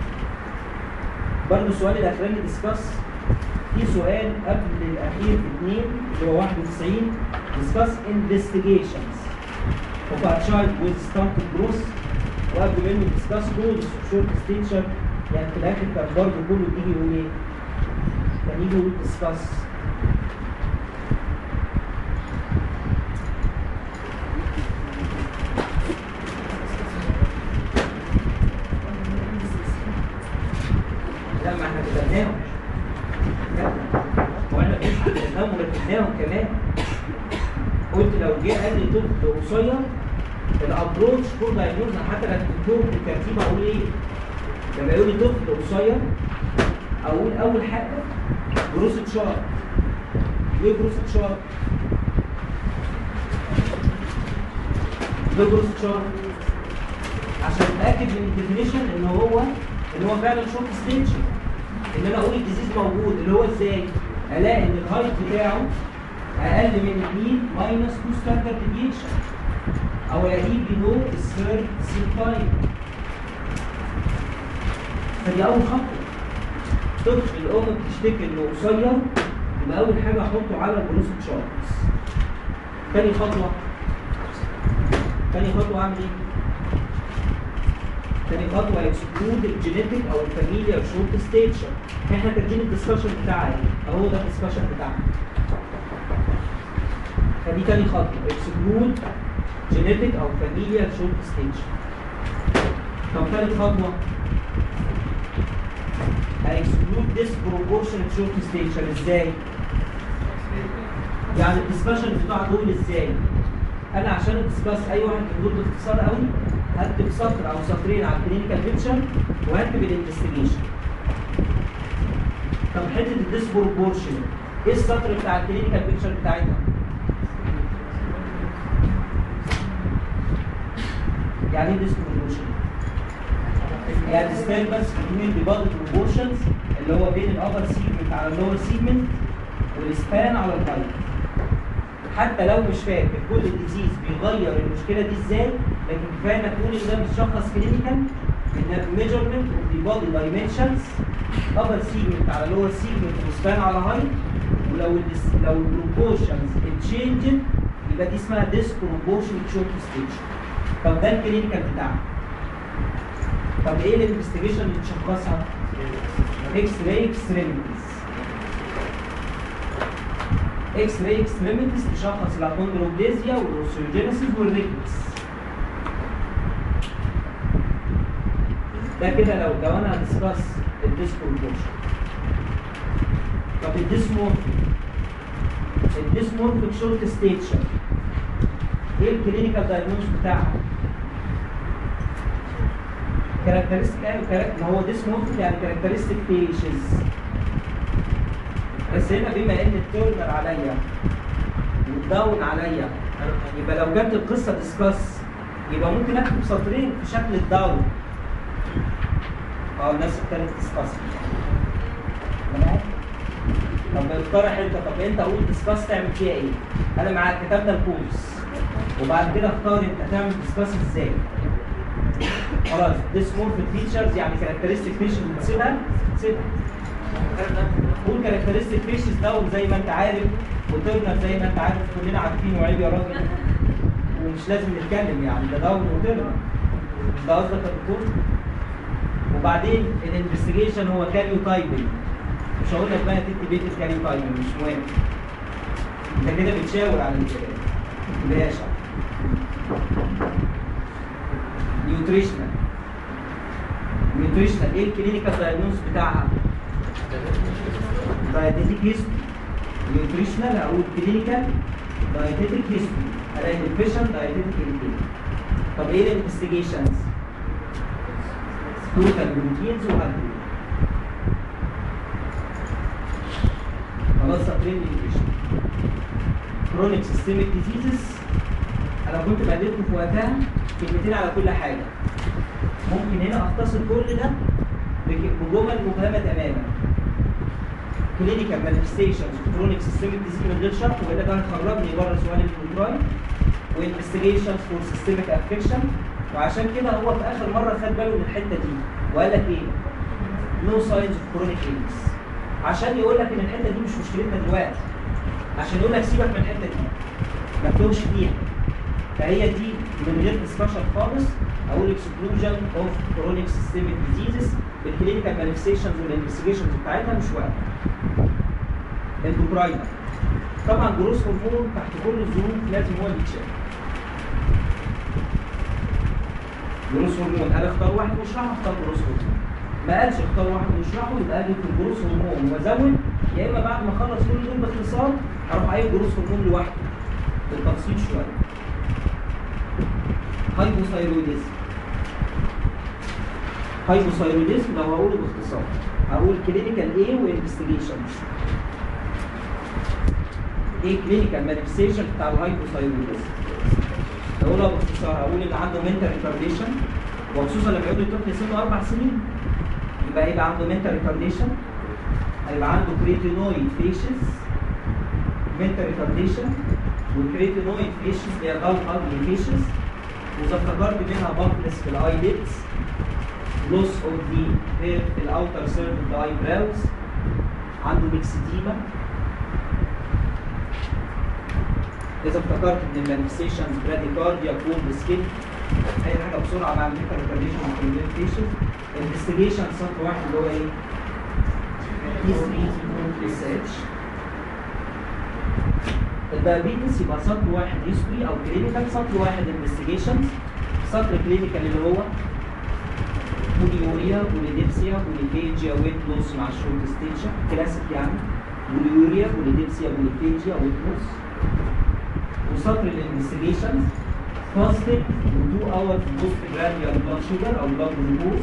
برضه السؤال الاخراني ديسكاس في سؤال قبل الاخير في اثنين اللي هو 91 discuss investigations of a child with stunted growth وقبل منه discuss causes of short stature يعني في الاخر كان برضه كله بيجي يقول ايه؟ كان يجي يقول discuss لا ما احنا كتبناهم واحنا كتبناهم ورتبناهم كمان قلت لو جه قال لي طفل قصير الابروتش فور دايجنوز حتى لو كتبتهم بالترتيب اقول ايه؟ لما يقول لي طفل قصير اقول اول حاجه جروس تشارت ليه جروس تشارت؟ ليه جروس تشارت؟ عشان اتاكد من الديفينيشن ان هو ان هو فعلا شورت ستيتش ان انا اقول الديزيز موجود اللي هو ازاي؟ الاقي ان الهايت بتاعه اقل من 2 ماينس 2 ستاندرد ديفيشن او الاقيه بلو الثيرد سيمتايم فدي اول خطوه طفل الام بتشتكي انه قصير يبقى اول حاجه احطه على الجلوس تشارتس تاني خطوه تاني خطوه اعمل ايه؟ تاني خطوه اكسكلود الجينيتك او الفاميليا شورت ستيتشر احنا كاتبين الدسكشن بتاعنا اهو ده الدسكشن بتاعنا فدي تاني خطوه اكسكلود جينيتك او فاميليا شورت ستيتشر طب تالت خطوه هيكسكلود disproportionate شورت ستيتشر ازاي؟ يعني الدسكشن بتوع دول ازاي؟ انا عشان ادسكاس اي واحد من دول باختصار قوي هكتب سطر او سطرين على الكلينيكال بيكتشر وهكتب الانفستيجيشن طب حته الديسبروبورشن ايه السطر بتاع الكلينيكال بيكتشر بتاعتها؟ يعني ايه ديسبروبورشن؟ يعني disturbance between the body proportions اللي هو بين الابر سيجمنت على اللور سيجمنت والسبان على الهايت حتى لو مش فاكر كل ديزيز بيغير المشكله دي ازاي لكن كفايه انك تقول ان ده بيتشخص كلينيكال انك ميجرمنت اوف ذا بودي دايمنشنز ابر سيجمنت على لور سيجمنت وسبان على هايت ولو الدس لو البروبورشنز اتشينجد يبقى دي اسمها ديسبروبورشن شورت ستيج طب ده الكلينيكال بتاعنا طب ايه الانفستيجيشن اللي تشخصها؟ اكس راي اكستريميتيز اكس راي اكستريميتيز تشخص الاكوندروبليزيا والاوسيوجينيسيس والريكتس ده كده لو لو انا هدسكاس الديسبروبورشن طب الديسمورفيك الديسمورفيك شورت ستيتشر ايه الكلينيكال دايجنوز بتاعها؟ كاركترستيك يعني كاركتر هو ديسمورفيك يعني كاركترستيك فيشز بس هنا بما ان التورنر عليا والداون عليا يبقى لو جت القصه ديسكاس يبقى ممكن اكتب سطرين في شكل الداون اه الناس ابتدت ديسكاس تمام طب اقترح انت طب انت قول ديسكاس تعمل فيها ايه؟ انا معاك كتبنا الكورس وبعد كده اختار انت تعمل ديسكاس ازاي؟ خلاص ديسمورفيك فيتشرز يعني كاركترستيك فيشز بتسيبها سيبها قول كاركترستيك فيشز داون زي ما انت عارف وترنر زي ما انت عارف كلنا عارفين وعيب يا راجل ومش لازم نتكلم يعني ده داون وترنر مش ده قصدك يا دكتور؟ وبعدين الانفستيجيشن هو كاريو تايبنج مش هقول لك بقى تكتب ايه في الكاريو تايبنج مش مهم انت كده بتشاور على الكلام باشا نيوتريشنال نيوتريشنال ايه الكلينيكال دايجنوز بتاعها؟ دايتيتيك هيستوري نيوتريشنال اقول كلينيكال دايتيتيك هيستوري الاقي ديفيشن دايتيتيك انتيك طب ايه الانفستيجيشنز؟ توتال بروتينز وهالبروتين خلاص سطرين نيوتريشن كرونيك سيستميك ديزيزز انا كنت بديتكم في وقتها كلمتين على كل حاجه ممكن هنا اختصر كل ده بج- بجمل مبهمه تماما كلينيكال مانيفستيشنز كرونيك سيستميك ديزيز من غير شرح والا ده هيخرجني بره سؤال الكنتراي وانفستيجيشنز فور سيستميك افكشن وعشان كده هو في اخر مره خد باله من الحته دي وقال لك ايه؟ نو ساينز اوف كرونيك ايدز عشان يقول لك ان الحته دي مش مشكلتنا دلوقتي عشان يقول لك سيبك من الحته دي ما تتوهش فيها فهي دي من غير ديسكشن خالص اقول اكسكلوجن اوف كرونيك سيستميك ديزيزز بالكلينيكال مانيفستيشنز والانفستيجيشنز بتاعتها مش وقت اندوكراين طبعا جروس هرمون تحت كل الظروف لازم هو اللي يتشاف جروس هرمون قال اختار واحد واشرحه اختار جروس هرمون ما قالش اختار واحد واشرحه يبقى قال لي في الجروس هرمون وازود يا اما بعد ما اخلص كل دول باختصار اروح قايل جروس هرمون لوحده بالتفصيل شويه هايبوثايرويدزم هايبوثايرويدزم لو هقوله باختصار هقول كلينيكال ايه وانفستيجيشنز ايه كلينيكال مانيفستيشن بتاع الهايبوثايرويدزم هقولها باختصار هقول اللي عنده منتال ريتارديشن وخصوصا لما يقول الطفل سنه اربع سنين يبقى هيبقى عنده منتال ريتارديشن هيبقى عنده كريتينويد فيشز منتال ريتارديشن والكريتينويد فيشز اللي هي دارك اجلي فيشز واذا افتكرت منها بامبلس في الاي ليدز لوس اوف دي هير في الاوتر سيرف اوف ذا اي براوز عنده ميكسيديما اذا افتكرت ان المانيفستيشنز براديكارديا كولد سكين اي حاجه بسرعه مع الميتال ريتارديشن والكريتيشن انفستيجيشن سطر واحد اللي هو ايه؟ تي 3 اس اتش الدايابيتس يبقى سطر واحد هيستوري او كلينيكال سطر واحد انفستيجيشنز سطر كلينيكال اللي هو بوليوريا بوليديبسيا بوليفيجيا ويت لوس مع الشورت ستيتشر كلاسيك يعني بوليوريا بوليديبسيا بوليفيجيا ويت لوس وسطر الانفستيجيشنز فاستنج و2 اور بوست جرانيولار بلاد شوجر او بلاد جلوكوز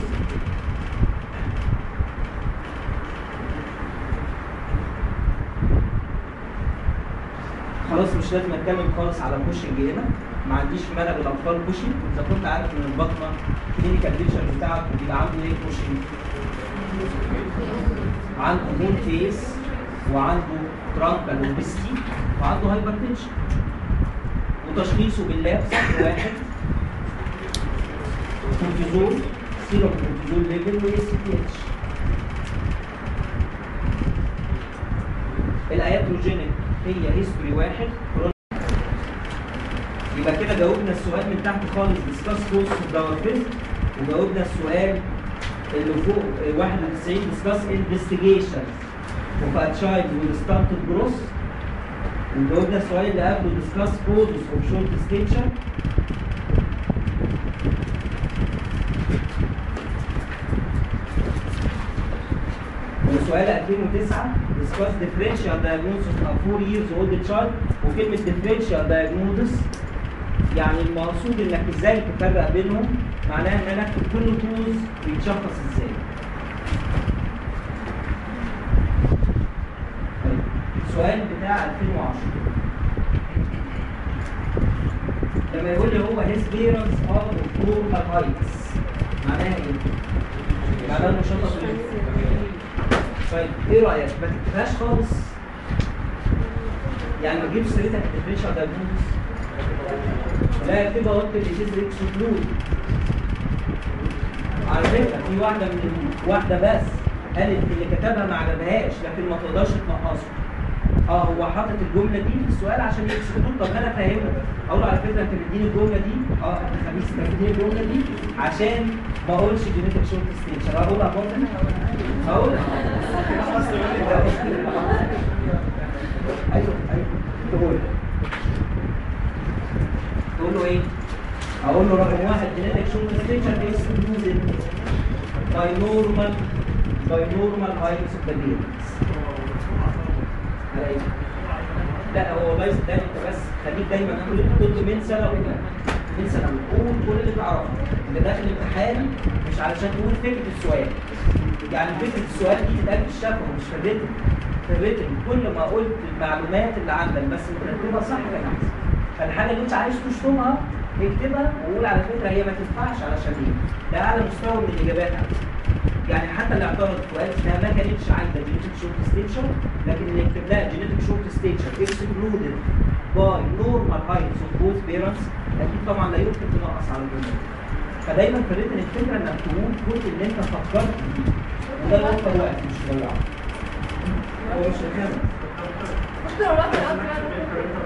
خلاص مش لازم اتكلم خالص على بوشنج هنا ما عنديش مانع بالاطفال بوشنج اذا كنت عارف ان البطنه كلينيكال بيكشر بتاعك بيبقى عنده ايه بوشنج عنده مون فيس وعنده ترانكال اوبستي وعنده هايبرتنشن وتشخيصه باللاب سطر واحد كورتيزول سيروم كورتيزول ليفل واس تي اتش الاياتروجينيك هي هيستوري واحد يبقى كده جاوبنا السؤال من تحت خالص ديسكاس كورس الدوافين وجاوبنا السؤال اللي فوق آه، 91 ديسكاس انفستيجيشن اوف ا تشايلد ويز ستارتد جروس وجاوبنا السؤال اللي قبله ديسكاس كودز اوف شورت ستيتشر وسؤال 2009 discuss differential diagnosis of 4 years old child وكلمة differential diagnosis يعني المقصود انك ازاي تفرق بينهم معناها ان انا اكتب كل توز بيتشخص ازاي. طيب السؤال بتاع 2010 لما يقول لي هو his parents are of normal heights معناها ايه؟ معناها انه شخص طيب ايه رايك ما تكتبهاش خالص يعني ما تجيبش سيرتها في الديفرنشال دايجنوستس لا اكتبها وقت الديزيز اكسكلود على فكره في واحده من ال- واحده بس قالت اللي كتبها ما عجبهاش لكن ما تقدرش تنقصه اه هو حاطط الجمله دي في السؤال عشان يكسكلود طب انا فاهمه اقول له على فكره انت بتديني الجمله دي اه انت خميس انت بتديني الجمله دي عشان ما اقولش جينيتك شورت ستيج هقولها باطن هقولها ايوه ايوه تقول تقول له ايه؟ اقول له رقم واحد جينيتك شورت ستيج اكسكلودد باي نورمال باي نورمال هايتس اوف ذا بيرنتس لا هو والله صدقني انت بس خليك دايما كل اللي كنت من سنه اولى من سنه اولى قول كل اللي تعرفه انت داخل امتحان مش علشان تقول فكره السؤال يعني فكره السؤال دي تتقال في الشفوي مش في الريتم في الريتم كل ما قلت المعلومات اللي عندك بس مترتبه صح كان احسن فالحاجه اللي انت عايز تشطبها اكتبها وقول على فكره هي ما تنفعش علشان ايه ده اعلى مستوى من الاجابات عندك يعني حتى اللي اعترضت وقالت انها ما كانتش عايزه جينيتك شورت ستيتشر لكن اللي يكتب لها جينيتك شورت ستيتشر اكسكلودد باي نورمال هايتس اوف بوث بيرنتس اكيد طبعا لا يمكن تنقص على الجمله فدايما في الريتن الفكره انك تقول كل اللي انت فكرت فيه وده يوفر وقت مش ضياع هو مش هيكمل ممكن لو الواحد أكبر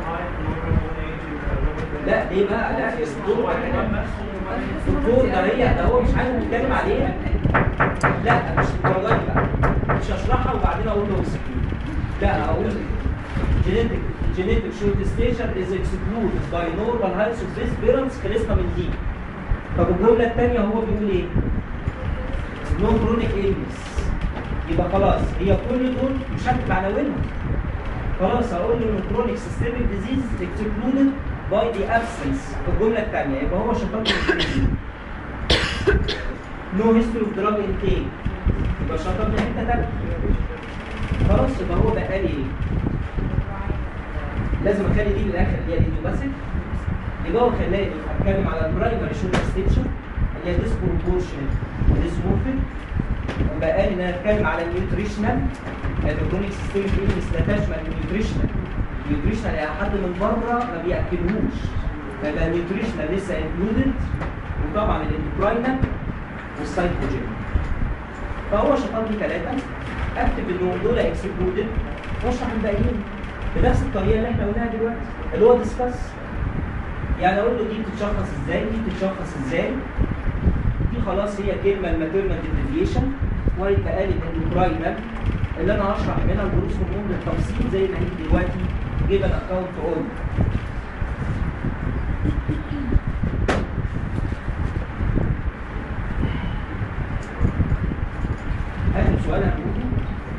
لا ليه بقى لا الدكتور بقى الدكتور ده هي ده هو مش عايز يتكلم عليها لا مش الدرجه دي بقى مش هشرحها وبعدين اقول له اكسكلود لا اقول جينيتك جينيتك شورت ستيشن از اكسكلود باي نورمال هايتس اوف ذيس بيرنتس خلصنا من دي طب الجمله الثانيه هو بيقول ايه؟ نو كرونيك ايلنس يبقى خلاص هي كل دول مش هكتب عناوينهم خلاص هقول له ان كرونيك سيستميك ديزيز اكسكلودد باي ذا ابسنس في الجمله الثانيه يبقى هو شطب نو هيستوري اوف دراج انتيك يبقى شطب لي حته ثانيه خلاص يبقى هو بقى لي ايه؟ لازم اخلي دي للاخر اللي هي الايديوباثيك يبقى هو خلاني اتكلم على البرايمري شورت ستيتشر اللي هي ديسبروبورشن ديسمورفيك وبقى لي ان انا اتكلم على النيوتريشنال الكرونيك سيستميك ايلنس لا تشمل النيوتريشنال النيوتريشنال يعني حد من بره ما بياكلهوش فيبقى النيوتريشنال لسه انكلودد وطبعا الاندوكراينال والسايكوجين فهو شطب لي ثلاثه اكتب انه دول اكسكلودد واشرح الباقيين بنفس الطريقه اللي احنا قلناها دلوقتي اللي هو ديسكاس يعني اقول له دي بتتشخص ازاي دي بتتشخص ازاي دي خلاص هي كلمه الماتيرنال ديفيشن وهيبقى قال الاندوكراينال اللي انا هشرح منها الجروس هرمون بالتفصيل زي ما هي دلوقتي جيفن اكونت اون اخر سؤال هنقوله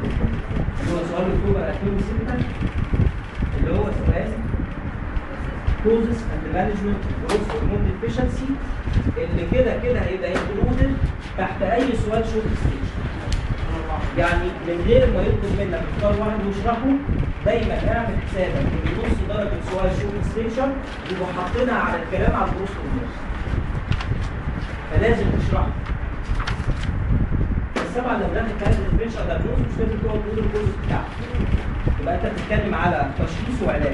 اللي هو سؤال اكتوبر 2006 اللي هو سؤال كوزز اند مانجمنت جروث هرمون ديفيشنسي اللي كده كده هيبقى انكلودد تحت اي سؤال شورت ستيج يعني من غير ما يطلب منك تختار واحد واشرحه دايما اعمل حسابك ان نص درجه سؤال شورت ستيشن يبقوا حاطينها على الكلام على الجروث هرمون فلازم تشرحه بس طبعا لو دخل كلام الديفرنشال دايجنوز مش لازم تقعد تقول الكوز بتاعه يبقى انت بتتكلم على تشخيص وعلاج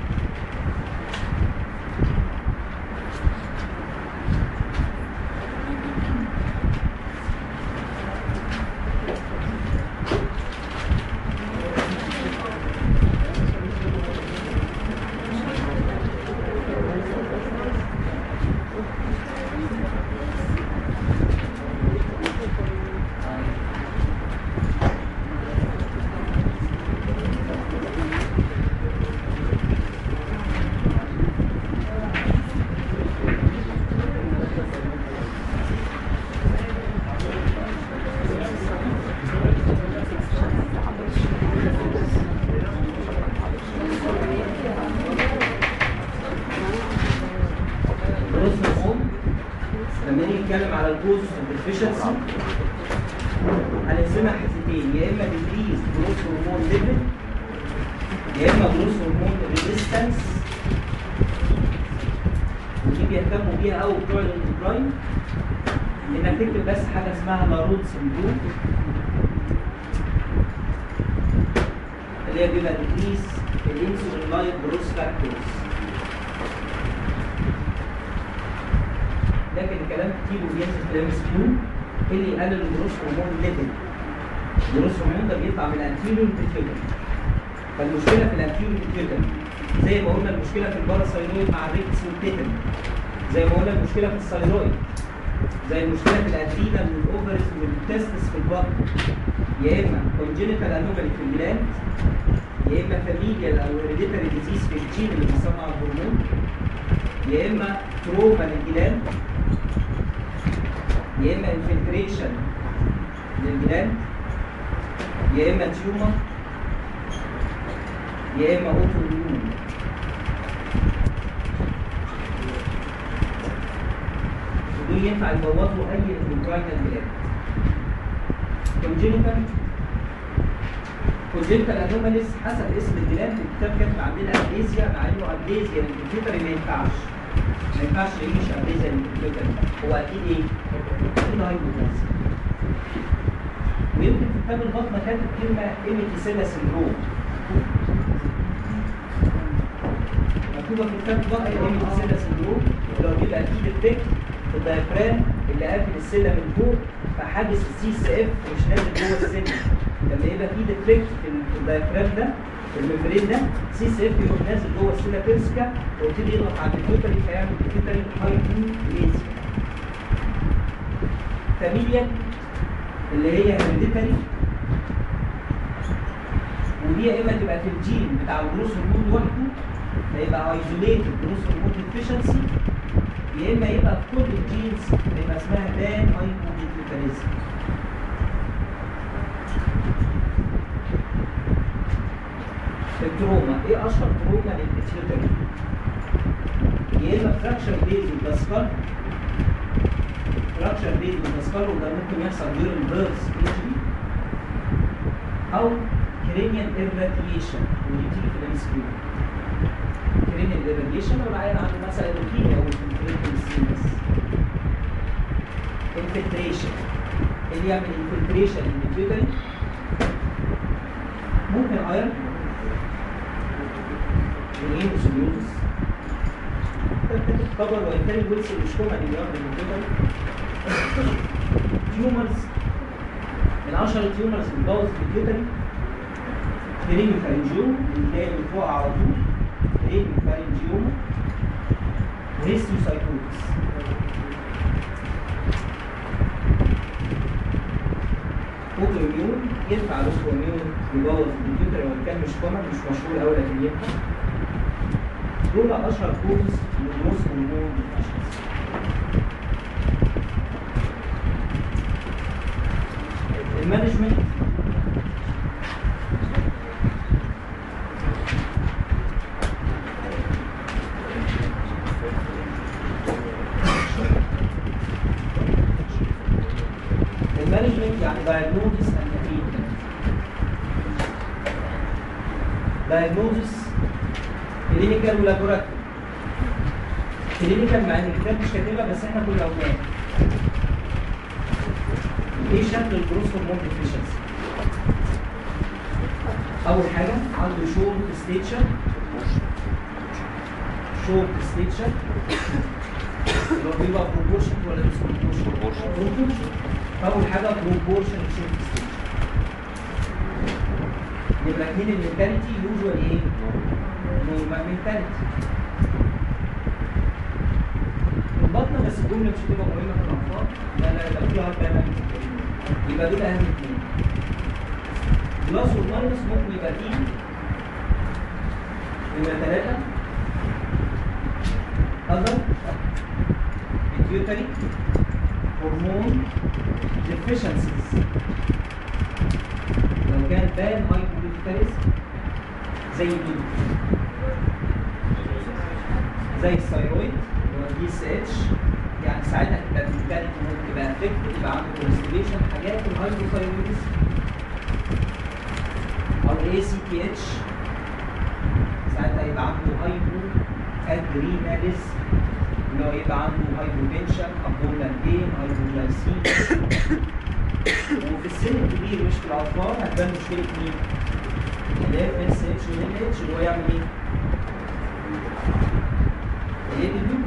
جروث هرمون لما نيجي نتكلم على الكوز ديفيشنسي هنقسمها حتتين يا اما ديكريز جروث هرمون ليفل يا اما جروث هرمون ريزيستنس ودي بيهتموا بيها قوي بتوع الاندوكراين انك تكتب بس حاجه اسمها لارود سندروم اللي هي بيبقى ديكريز الانسولين لايك جروث فاكتورز لكن الكلام كتير وبينزل في الام اس كيو اللي يقلل الجروس هرمون ليفل الجروس هرمون ده بيطلع من الانتيريور بيتيوتري فالمشكله في الانتيريور بيتيوتري زي ما قلنا المشكله في الباراسايرويد مع الريكس والتيتن زي ما قلنا المشكله في الثايرويد زي المشكله في الادرينال والاوفرز والتستس في البطن يا اما كونجينيتال انومالي في الجلاند يا اما فاميليال او هيريديتري ديزيز في الجين اللي بيصنع الهرمون يا اما تروما للجلاند يا اما انفلتريشن للجلاند يا اما تيومر يا اما اوتو اميون ودول ينفع يبوظوا اي اندوكراينال جلاند كونجينيتال كونجينيتال انوماليز حسب اسم الجلاند في الكتاب كاتب عندنا ابليزيا مع انه ابليزيا للكمبيوتر ما ينفعش ما ينفعش يعيش ابليزيا للكمبيوتر هو اكيد ايه؟ اكيد هايبوتنسي ويمكن في كتاب البطنه كاتب كلمه ايميتيسيلا سندروم مكتوبه في كتاب البطنه ايميتيسيلا سندروم اللي هو بيبقى فيه ديفكت في الدايفرام اللي قافل السله من فوق فحاجز السي اس اف مش نازل جوه السله لما يبقى فيه ديفكت في ال- في الدايفرام ده الممبرين ده سي اس اف يروح نازل جوه السله تمسكه ويبتدي يضغط على البيوتري فيعمل بيوتري هايبوتنسي فاميليا اللي هي هيريديتري ودي يا اما تبقى في الجين بتاع الجروس هرمون لوحده فيبقى ايزوليتد جروس هرمون ديفيشنسي يا اما يبقى في كل الجينز يبقى اسمها دان هايبوتنسي التروما ايه اشهر تروما للبيتيوتري يا اما فراكشر بيز والباسكال فراكشر بيز والباسكال وده ممكن يحصل غير البيرث انجري او كرينيال ايراديشن ودي بتيجي في الام اس كيو كرينيال ايراديشن لو العيان عنده مثلا لوكيميا او انفلتريشن سينس انفلتريشن اللي يعمل انفلتريشن للبيتيوتري ممكن ايرون الهيموسيليوزس خبر وان كان الويلسون مش كومن اللي بياخد الكمبيوتر تيومرز من اشهر التيومرز اللي بتبوظ الكمبيوتر كريم فارنجيوم اللي جاي من فوق على طول كريم فارنجيوم وهيستيوسايكوتس اوتو اميون ينفع الاوتو اميون يبوظ الكمبيوتر وان كان مش كومن مش مشهور قوي لكن ينفع دول اشهر كوز للجروس هرمون المانجمنت diagnosis and treatment diagnosis clinical ولابوراتوري clinical مع ان الكتاب مش كاتبها بس احنا كنا قلناها ايه شكل الجروس هرمون ديفيشنسي اول حاجه عنده شورت ستيتشر شورت ستيتشر اللي هو بيبقى بروبورشن ولا مش بروبورشن؟ بروبورشن اول حاجه بروبورشن شورت ستيتشر يبقى اتنين المنتاليتي يوجوال ايه؟ نورمال منتاليتي البطنه بس الجمله مش هتبقى مهمه في الاطفال لا لا يبقى فيها هايبر يبقى دول اهم اثنين بلس والماينس ممكن يبقى فيه نمرة ثلاثة other pituitary hormone deficiencies لو كان بان hypopituitarism زي مين؟ زي الثايرويد اللي هو الدي اس اتش يعني ساعتها تبقى بالتالي ممكن تبقى افكت يبقى عنده كونستيبيشن حاجات الهايبوثايرويدزم او الاي سي تي اتش ساعتها يبقى عنده هايبو ادريناليزم اللي هو يبقى عنده هايبوتنشن ابدومينال بين هايبوجلايسيميا وفي السن الكبير مش في الاطفال هتبان مشكله مين؟ الاف اس اتش والال اتش اللي هو يعمل ايه؟ ايه البيوت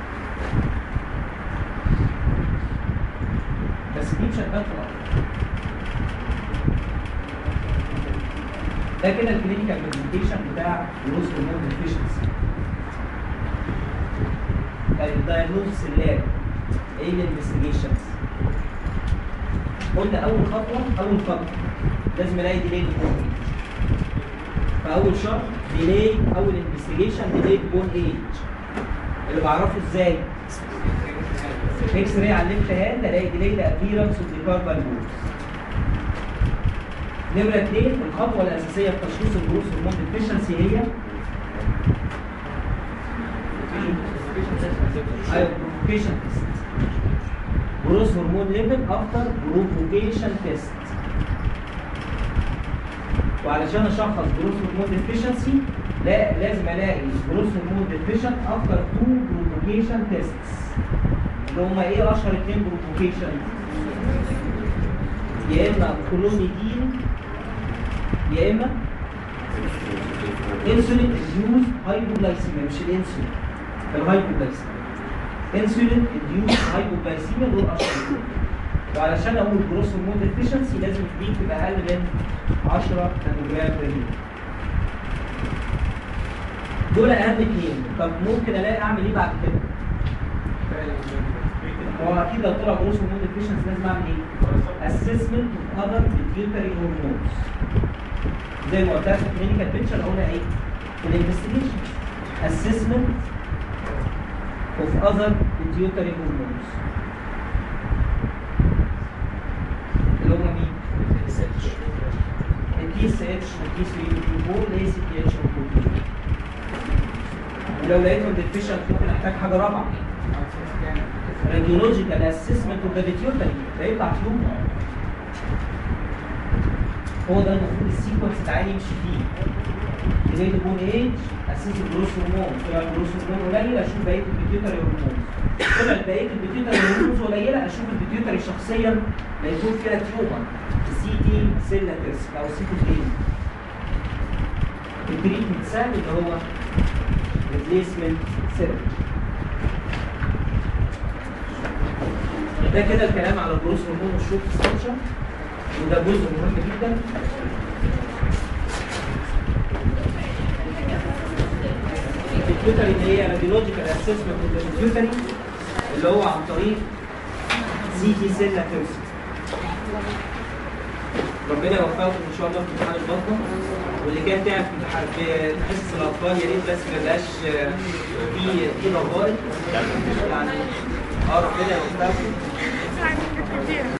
بس دي مش هتبان في الاطفال ده كده الكلينيكال برزنتيشن بتاع جروس هرمون ديفيشنسي طيب الدايجنوستس اللاب ايه الانفستيجيشنز قلنا اول خطوه اول خطوه لازم الاقي ديلي بون فاول شرط ديلي اول انفستيجيشن ديلي بون ايج اللي بعرفه ازاي اكس راي على الليفت هاند الاقي ديلي ابيرنس اوف ذا كاربال بولز نمرة اثنين الخطوة الأساسية في تشخيص الجروس هرمون ديفيشنسي هي ايوه بروفوكيشن تيست جروس هرمون ليفل افتر بروفوكيشن تيست وعلشان اشخص جروس هرمون ديفيشنسي لا لازم الاقي جروس هرمون ديفيشن افتر تو بروفوكيشن تيستس اللي هما ايه اشهر اثنين بروفوكيشن يا اما كلونيدين يا اما انسولين انديوز هايبوجلايسيميا مش الانسولين الهايبوجلايسيميا انسولين انديوز هايبوجلايسيميا دول اشهر اثنين وعلشان اقول جروس هرمون ديفيشنسي لازم دي تبقى اقل من 10 نانوجرام بير لتر دول اهم اثنين طب ممكن الاقي اعمل ايه بعد كده؟ هو اكيد لو طلع جروس هرمون ديفيشنسي لازم اعمل ايه؟ اسسمنت اوف اذر بيتيوتري هرمونز زي ما قلت لك في الكلينيكال بيكتشر قلنا ايه؟ في الانفستيجيشن اسسمنت اوف اذر بيتيوتري هرمونز اللي هم مين؟ التي اس اتش والتي 3 والتي 4 سي تي اتش والبروتين ولو لقيتهم ديفيشنت ممكن احتاج حاجه رابعه راديولوجيكال اسسمنت اوف ذا بيتيوتري ده يطلع تيومر هو ده المفروض السيكونس العالي يمشي فيه ازاي تكون ايج اساس الجروس هرمون طلع الجروس هرمون قليل اشوف بقيه البيتيوتري هرمونز طلعت بقيه البيتيوتري هرمونز قليله اشوف البيتيوتري شخصيا لا يكون فيها تيومر السي تي سيلا تيرس او سي تي بين التريتمنت سهل اللي هو ريبليسمنت ثيرابي ده كده الكلام على الجروس هرمون والشوك ستراكشر وده جزء مهم جدا البيتيوتري اللي هي راديولوجيكال اسسمنت البيتيوتري اللي هو عن طريق سي تي سيلا تيرس ربنا يوفقكم ان شاء الله في امتحان البطنه واللي كان تعب في امتحان في حصص الاطفال يا ريت بس ما يبقاش في في ضوابط يعني اه ربنا يوفقكم